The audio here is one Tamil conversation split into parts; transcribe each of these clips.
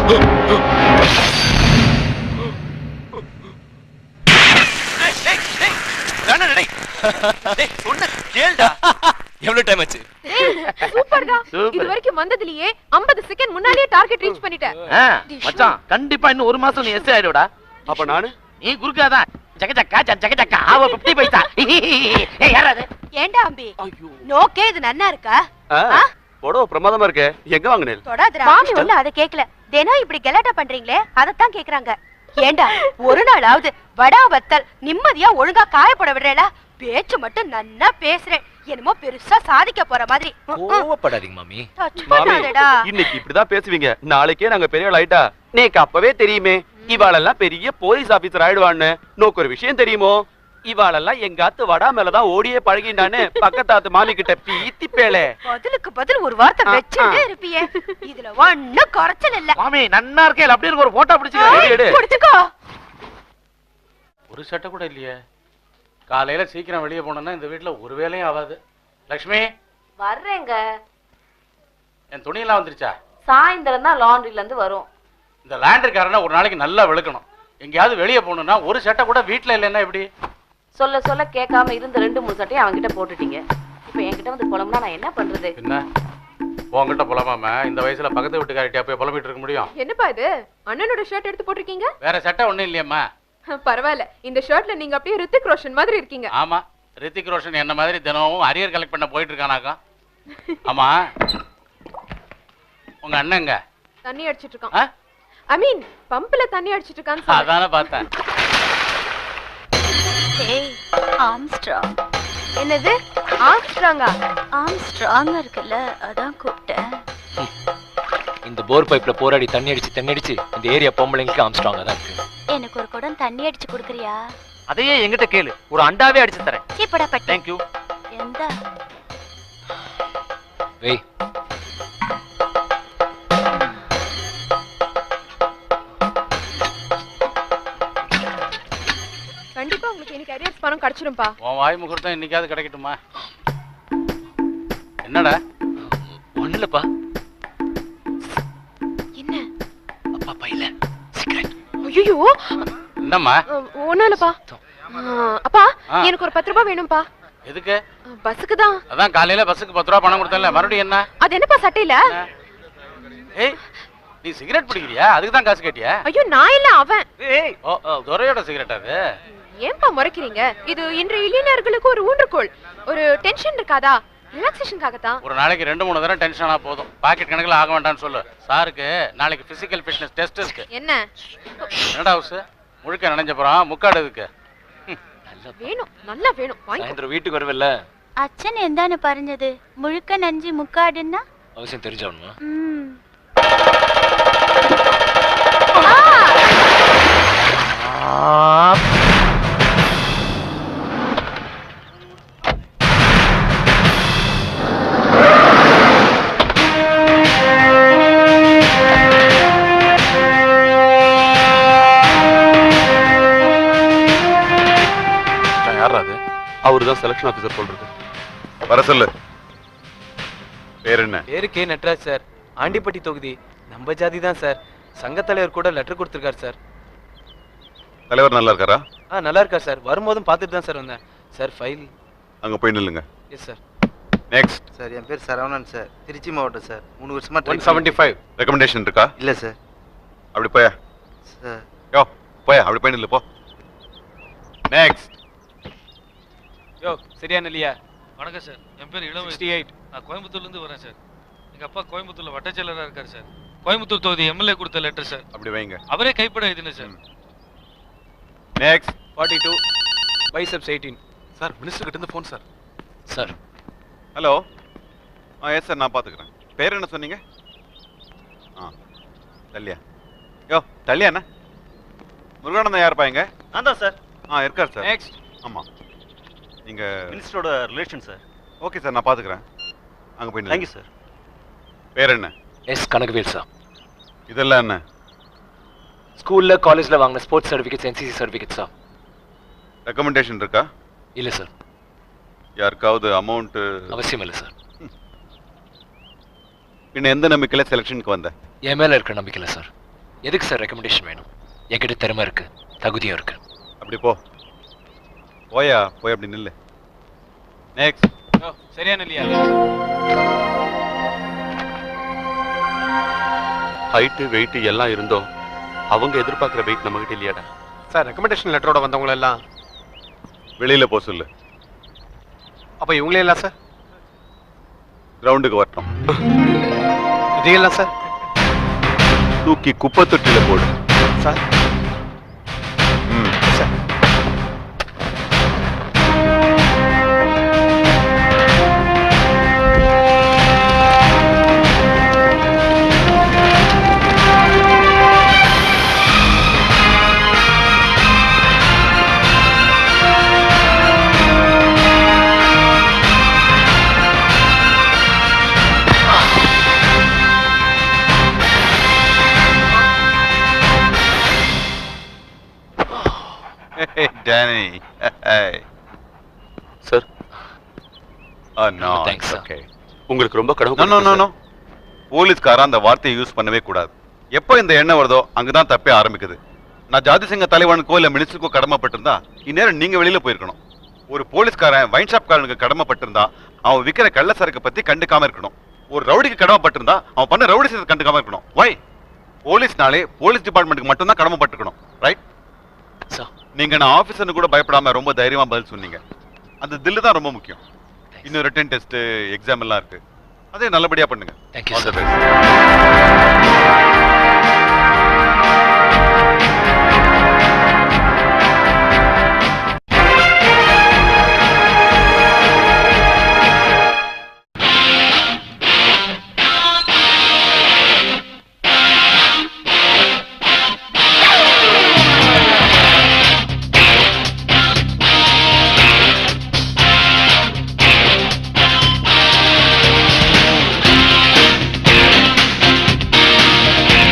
எவ்வளவு டைம் ஆச்சு சூப்பர்டா Super. இது வரைக்கும் வந்ததுலயே 50 செகண்ட் முன்னாடியே டார்கெட் ரீச் பண்ணிட்டேன் ஆ, மச்சான் கண்டிப்பா இன்னும் ஒரு மாசம் நீ எஸ் ஆயிடுடா அப்ப நானு நீ குறுக்காதான் ஜக ஜக்கா ஜ- ஜக ஜக்கா ஆவ 50 பைசா ஏய் யாராது ஏண்டா அம்பி நோக்கே இது நன்னா இருக்கா ஆ, புடவை பிரமாதமா இருக்கே எங்க வாங்கினேன் தொடாதடா மாமி ஒண்ணு அத கேக்கல தினம் இப்படி கலாட்டா பண்றீங்களே அதத்தான் கேக்குறாங்க ஏண்டா ஒரு நாளாவது வடா வத்தல் நிம்மதியா ஒழுங்கா காய போட விடுறேடா பேச்சு மட்டும் நன்னா பேசுறேன் என்னமோ பெருசா சாதிக்க போற மாதிரி ம், ம். கோவப்படாதீங்க மாமி touch மாமி பண்ணாதடா இன்னைக்கு இப்படிதான் பேசுவீங்க நாளைக்கே நாங்க பெரிய ஆள் ஆயிட்டா நேக்கு அப்பவே தெரியுமே இவாளெல்லாம் பெரிய போலீஸ் ஆபீசர் ஆயிடுவான்னு நோக்கு ஒரு விஷயம் தெரியுமோ இவாளெல்லாம் எங்காத்து வடா மேலதான் ஓடியே பழகினான்னு பக்கத்தாத்து மாமி கிட்ட பீத்தி பேளே பதிலுக்கு பதில் ஒரு வார்த்தை ஆ, வச்சுட்டே ஆ. இருப்பியே இதுல ஒண்ணும் குறைச்சல் இல்ல மாமி நன்னா இருக்கே அப்படி இருக்கு ஒரு போட்டோ பிடிச்சு எடு புடிச்சுக்கோ ஒரு சட்டை கூட இல்லையே காலையில சீக்கிரம் வெளியே போனோம்னா இந்த வீட்ல ஒரு வேலையும் ஆகாது லக்ஷ்மி வர்றேங்க என் துணியெல்லாம் வந்துருச்சா சாயந்தரம் தான் லாண்ட்ரில இருந்து வரும் இந்த லேண்டரிக்காரனை ஒரு நாளைக்கு நல்லா வெளுக்கணும் எங்கேயாவது வெளியே போகணும்னா ஒரு சட்டை கூட வீட்ல இல்லைன்னா எப்படி சொல்ல சொல்ல கேட்காம இருந்த ரெண்டு மூணு சட்டையும் அவன்கிட்ட போட்டுட்டீங்க இப்போ என்கிட்ட வந்து புலம்புனா நான் என்ன பண்றது என்ன உங்ககிட்ட புலமாம இந்த வயசுல பக்கத்து வீட்டுக்காரிட்ட போய் புலம்பிட்டு இருக்க முடியும் என்னப்பா இது அண்ணனோட ஷர்ட் எடுத்து போட்டிருக்கீங்க வேற சட்டை ஒண்ணும் இல்லையம்மா பரவாயில்ல இந்த ஷர்ட்ல நீங்க அப்படியே ரித்திக் ரோஷன் மாதிரி இருக்கீங்க ஆமா ரித்திக் ரோஷன் என்ன மாதிரி தினமும் அரியர் கலெக்ட் பண்ண போயிட்டு இருக்கானாக்கா ஆமா உங்க அண்ணங்க தண்ணி அடிச்சிட்டு ஆ? இருக்கான் ஐ மீன் பம்புல தண்ணி அடிச்சிட்டு இருக்கான்னு சொன்னேன். அதானே பார்த்தேன் ஏய் ஆம்ஸ்ட்ராங் என்னது ஆம்ஸ்ட்ராங்கா ஆம்ஸ்ட்ராங் இருக்குல்ல அதான் கூப்பிட்டேன் இந்த போர் பைப்ல போராடி தண்ணி அடிச்சு தண்ணி அடிச்சு இந்த ஏரியா பொம்பளைங்களுக்கு ஆம்ஸ்ட்ராங்கா தான் இருக்கு எனக்கு ஒரு குடம் தண்ணி அடிச்சு கொடுக்குறியா அதையே என்கிட்ட கேளு ஒரு அண்டாவே அடிச்சு தரேன் சீப்படா பட்டு தேங்க்யூ எந்த வெய் கண்டிப்பா உங்களுக்கு இன்னைக்கு அரியர்ஸ் பணம் கிடைச்சிரும்பா உன் வாய் முகூர்த்தம் இன்னைக்காவது கிடைக்கட்டுமா என்னடா ஒண்ணு இல்லப்பா என்ன அப்பா பையில சிகரெட் ஐயோ என்னம்மா ஒண்ணும் இல்லப்பா ஆ, அப்பா ஆ. எனக்கு ஒரு பத்து ரூபாய் வேணும்பா எதுக்கு பஸ்ஸுக்கு தான் அதான் காலையில பஸ்ஸுக்கு பத்து ரூபா பணம் கொடுத்தல மறுபடியும் என்ன அது என்னப்பா சட்டையில ஏய் நீ சிகரெட் பிடிக்கிறியா அதுக்கு தான் காசு கேட்டியா ஐயோ நான் இல்ல அவன் ஏய் ஓ ஓ, துரையோட சிகரெட் அது ஏன்பா முறைக்கிறீங்க இது இன்றைய இளைஞர்களுக்கு ஒரு ஊன்றுகோல் ஒரு டென்ஷன் இருக்காதா ரிலாக்ஸேஷனுக்காக தான் ஒரு நாளைக்கு ரெண்டு மூணு தடவை டென்ஷன் ஆனா போதும் பாக்கெட் கணக்குல ஆக வேண்டாம்னு சொல்லு சாருக்கு நாளைக்கு பிசிக்கல் ஃபிட்னஸ் டெஸ்ட் இருக்கு என்ன என்னடா ஹவுஸ் முழுக்க நினைஞ்ச போறான் முக்காடு இதுக்கு வேணும் நல்லா வேணும் வாங்கி சாயந்தரம் வீட்டுக்கு வருவல்ல அச்சன் எந்தானு பறஞ்சது முழுக்க நஞ்சு முக்காடுன்னா அவசியம் தெரிஞ்சாகணுமா ம் யாரா அது அவரு தான் செலக்ஷன் ஆபீசர் சொல்றது வர சொல்லு பேர் என்ன பேரு கே நட்ராஜ் சார் ஆண்டிப்பட்டி தொகுதி நம்ம ஜாதி தான் சார் சங்க தலைவர் கூட லெட்டர் கொடுத்துருக்காரு சார் தலைவர் நல்லா இருக்காரா ஆ நல்லா இருக்கா சார் வரும்போதும் பார்த்துட்டு தான் சார் வந்தேன் சார் ஃபைல் அங்க போய் நில்லுங்க எஸ் சார் நெக்ஸ்ட் சார் என் பேர் சரவணன் சார் திருச்சி மாவட்டம் சார் மூணு வருஷமா ஒன் செவன்டி ஃபைவ் ரெக்கமெண்டேஷன் இருக்கா இல்லை சார் அப்படி போயா சார் யோ போயா அப்படி போய் நில்லு போ நெக்ஸ்ட் யோ சரியா இல்லையா வணக்கம் சார் என் பேர் இளம் சிக்ஸ்டி எயிட் நான் கோயம்புத்தூர்லேருந்து வரேன் சார் எங்கள் அப்பா கோயம்புத்தூர்ல வட்டச்செயலராக இருக்கார் சார் கோயம்புத்தூர் தொகுதி எம்எல்ஏ கொடுத்த லெட்டர் சார் அப்படி வைங்க அவரே கைப்பட எழுதின sir next forty two biceps eighteen sir minister கிட்ட இருந்து ஃபோன் சார் சார் ஹலோ ஆ எஸ் சார் நான் பார்த்துக்கிறேன் பேர் என்ன சொன்னீங்க ஆ தல்லியா யோ தல்லியா என்ன முருகானந்தம் யாருப்பா இங்க நான் தான் சார் ஆ இருக்கார் சார் நெக்ஸ்ட் ஆமாம் நீங்க மினிஸ்டரோட ரிலேஷன் சார் ஓகே சார் நான் பார்த்துக்கிறேன் அங்கே போய் தேங்க்யூ சார் பேர் என்ன எஸ் கனகவேல் சார் இதெல்லாம் என்ன ஸ்கூல்ல காலேஜ்ல வாங்கின sports certificates NCC certificate sir recommendation இருக்கா இல்ல சார் யாருக்காவது அமௌண்ட்டு அவசியம் இல்லை சார் பின்ன எந்த நம்பிக்கையில் செலெக்ஷனுக்கு வந்த என் மேல இருக்கிற நம்பிக்கை இல்லை சார் எதுக்கு சார் ரெக்கமெண்டேஷன் வேணும் என்கிட்ட திறமை இருக்கு தகுதியும் இருக்கு அப்படி போ போயா போய் அப்படி நில்லு நெக்ஸ்ட் சரியான இல்லையா ஹைட்டு வெயிட் எல்லாம் இருந்தோம் அவங்க எதிர்பார்க்குற வெயிட் நம்மகிட்ட இல்லையாடா சார் ரெக்கமெண்டேஷன் லெட்டரோட வந்தவங்க எல்லாம் வெளியில போ சொல்லு அப்ப இவங்களே இல்ல சார் கிரவுண்டுக்கு வரட்டும் இதையெல்லாம் சார் தூக்கி குப்பை தொட்டியில போடு சார் ம் sir Hey, Danny. Hey. Sir Oh, no. thanks, it's sir. okay. உங்களுக்கு ரொம்ப கடவுள் No, no, no, no. போலீஸ்காரன் அந்த வார்த்தையை யூஸ் பண்ணவே கூடாது எப்போ இந்த எண்ணம் வருதோ அங்கதான் தப்பே ஆரம்பிக்குது நான் ஜாதி சங்க தலைவனுக்கோ இல்ல மினிஸ்டருக்கோ கடமைப்பட்டிருந்தா இந்நேரம் நீங்க வெளியில போயிருக்கணும் ஒரு போலீஸ்காரன் வைன் ஷாப்காரனுக்கு கடமைப்பட்டிருந்தா அவன் விக்கிற கள்ள சரக்கு பத்தி கண்டுக்காம இருக்கணும் ஒரு ரவுடிக்கு கடமைப்பட்டிருந்தா அவன் பண்ண ரவுடி செய்யறது கண்டுக்காம இருக்கணும் வை போலீஸ்னாலே போலீஸ் டிபார்ட்மெண்ட்டுக்கு மட்டும் தான் கடமைப்பட்டிருக்கணும் ரைட் சார் நீங்க நான் ஆபீசர்னு கூட பயப்படாம ரொம்ப தைரியமா பதில் சொன்னீங்க அந்த தில்லு தான் ரொம்ப முக்கியம் இன்னும் ரிட்டன் டெஸ்ட் எக்ஸாம் எல்லாம் இருக்கு அதே நல்லபடியா பண்ணுங்க Thank you, All the sir. best. Thank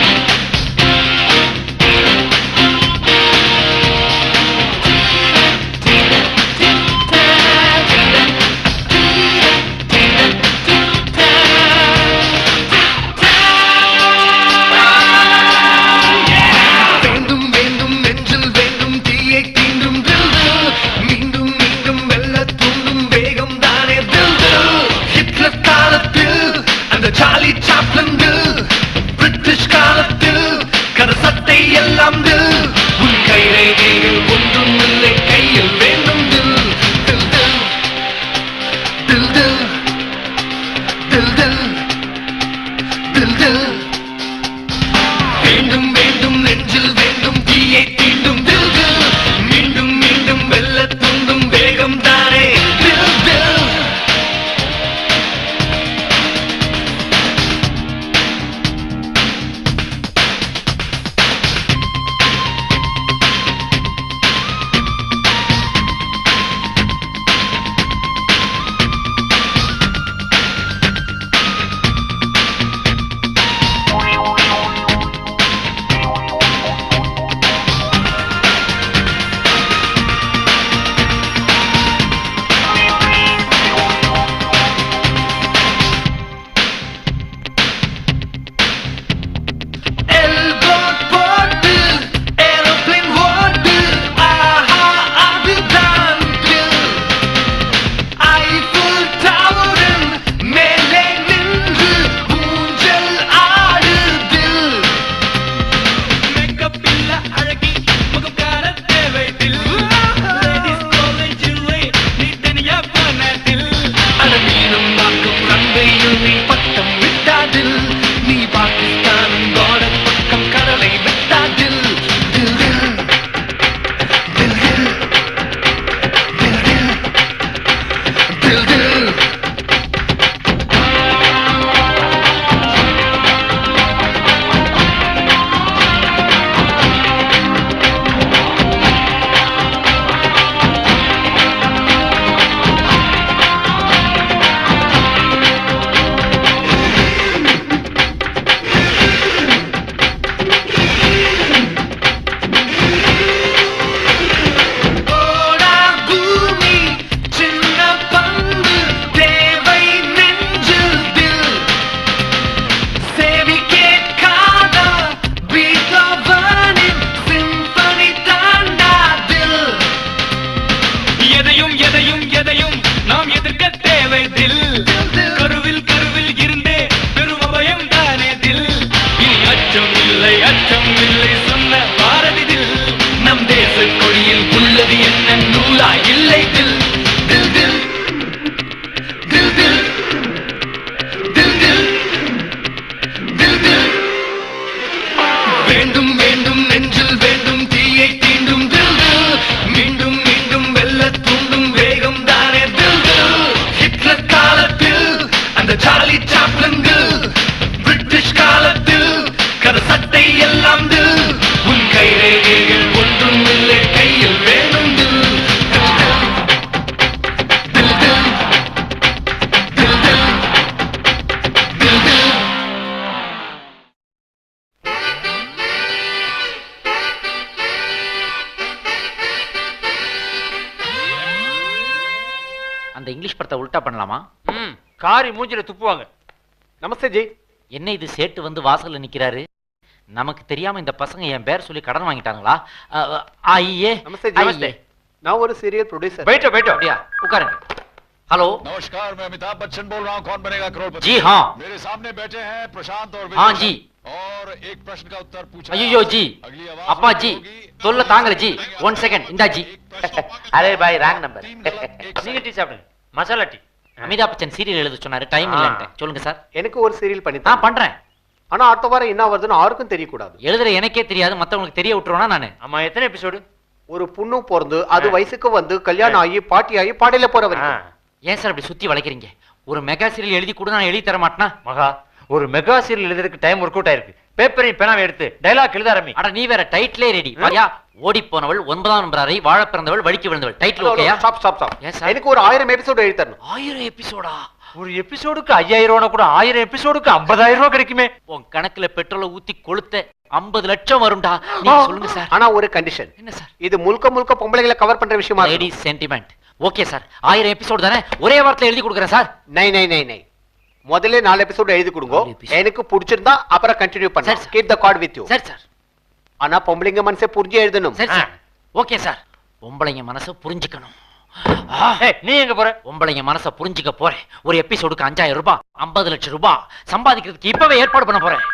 அந்த இங்கிலீஷ் படத்தை உல்டா பண்ணலாமா ம் காரி மூஞ்சில துப்புவாங்க நமஸ்தே ஜி என்ன இது சேட்டு வந்து வாசல்ல நிக்கிறாரு நமக்கு தெரியாம இந்த பசங்க என் பேர் சொல்லி கடன் வாங்கிட்டாங்களா அ, அ, ஐயே நமஸ்தே ஜி ஐயே. நான் ஒரு சீரியல் ப்ரொடியூசர் बैठो बैठो அப்படியா உட்காருங்க ஹலோ नमस्कार मैं अमिताभ बच्चन बोल रहा हूँ कौन बनेगा करोड़पति जी हाँ। मेरे सामने बैठे हैं प्रशांत और हाँ विजय जी और एक प्रश्न का उत्तर पूछा ஐயோ ஜி அப்பா ஜி தொல்ல தாங்கல ஜி ஒன் செகண்ட் இந்தா ஜி அரே பாய் ராங் நம்பர் நீங்க டீ சாப்பிடுங்க மசாலா டீ அமிதாப் பச்சன் சீரியல் எழுத சொன்னாரு டைம் இல்லன்ட்டு சொல்லுங்க சார் எனக்கு ஒரு சீரியல் பண்ணி நான் பண்றேன் ஆனா அடுத்த வாரம் என்ன வருதுன்னு யாருக்கும் தெரியக்கூடாது எழுதுற எனக்கே தெரியாது மத்தவங்களுக்கு தெரிய விட்டுருவேனா நானு ஆமா எத்தனை எபிசோடு ஒரு பொண்ணு பிறந்து அது வயசுக்கு வந்து கல்யாணம் ஆகி பாட்டி ஆகி பாடையில போற வரைக்கும் ஏன் சார் அப்படி சுத்தி வளைக்கிறீங்க ஒரு மெகா சீரியல் எழுதி கூட நான் எழுதி தர மாட்டேனா மகா ஒரு மெகா சீரியல் எழுதுறதுக்கு டைம் ஒர்க் அவுட் ஆயிருக்கு பேப்பரையும் பேனாவை எடுத்து டைலாக் எழுத ஆரம்பி அட நீ வேற டைட்டிலே ரெடி பாரியா ஓடி போனவள் ஒன்பதாம் நம்பர் அறை வாழ பிறந்தவள் வழிக்கு விழுந்தவள் டைட்டில் ஓகேயா ஸ்டாப் ஸ்டாப் ஸ்டாப் ஏன் சார் எனக்கு ஒரு ஆயிரம் எபிசோடு எழுதி தரணும் ஆயிரம் எபிசோடா ஒரு எபிசோடுக்கு ஐயாயிரம் ரூபா கூட ஆயிரம் எபிசோடுக்கு ஐம்பதாயிரம் ரூபா கிடைக்குமே உன் கணக்குல பெட்ரோலை ஊத்தி கொளுத்த ஐம்பது லட்சம் வரும்டா நீ சொல்லுங்க சார் ஆனா ஒரு கண்டிஷன் என்ன சார் இது முழுக்க முழுக்க பொம்பளைகளை கவர் பண்ற விஷயமா இருக்கணும். லேடிஸ் சென்டிமெண்ட் ஓகே சார் ஆயிரம் எபிசோடு தானே ஒரே வாரத்துல எழுதி கொடுக்குறேன் சார் நை நை நை நை முதல்ல நாலு எபிசோடு எழுதி கொடுங்க எனக்கு பிடிச்சிருந்தா அப்புறம் கண்டினியூ பண்ண keep the card with you சரி சார் ஆனா பொம்பளைங்க மனசை புரிஞ்சு எழுதணும் சரி சார் ஓகே சார் பொம்பளைங்க மனசை புரிஞ்சுக்கணும் நீ எங்க போற பொம்பளைங்க மனசை புரிஞ்சுக்க போறேன் ஒரு எபிசோடுக்கு அஞ்சாயிரம் ரூபாய் ஐம்பது லட்சம் ரூபாய் சம்பாதிக்கிறதுக்கு இப்பவே ஏற்பாடு பண்ண போறேன்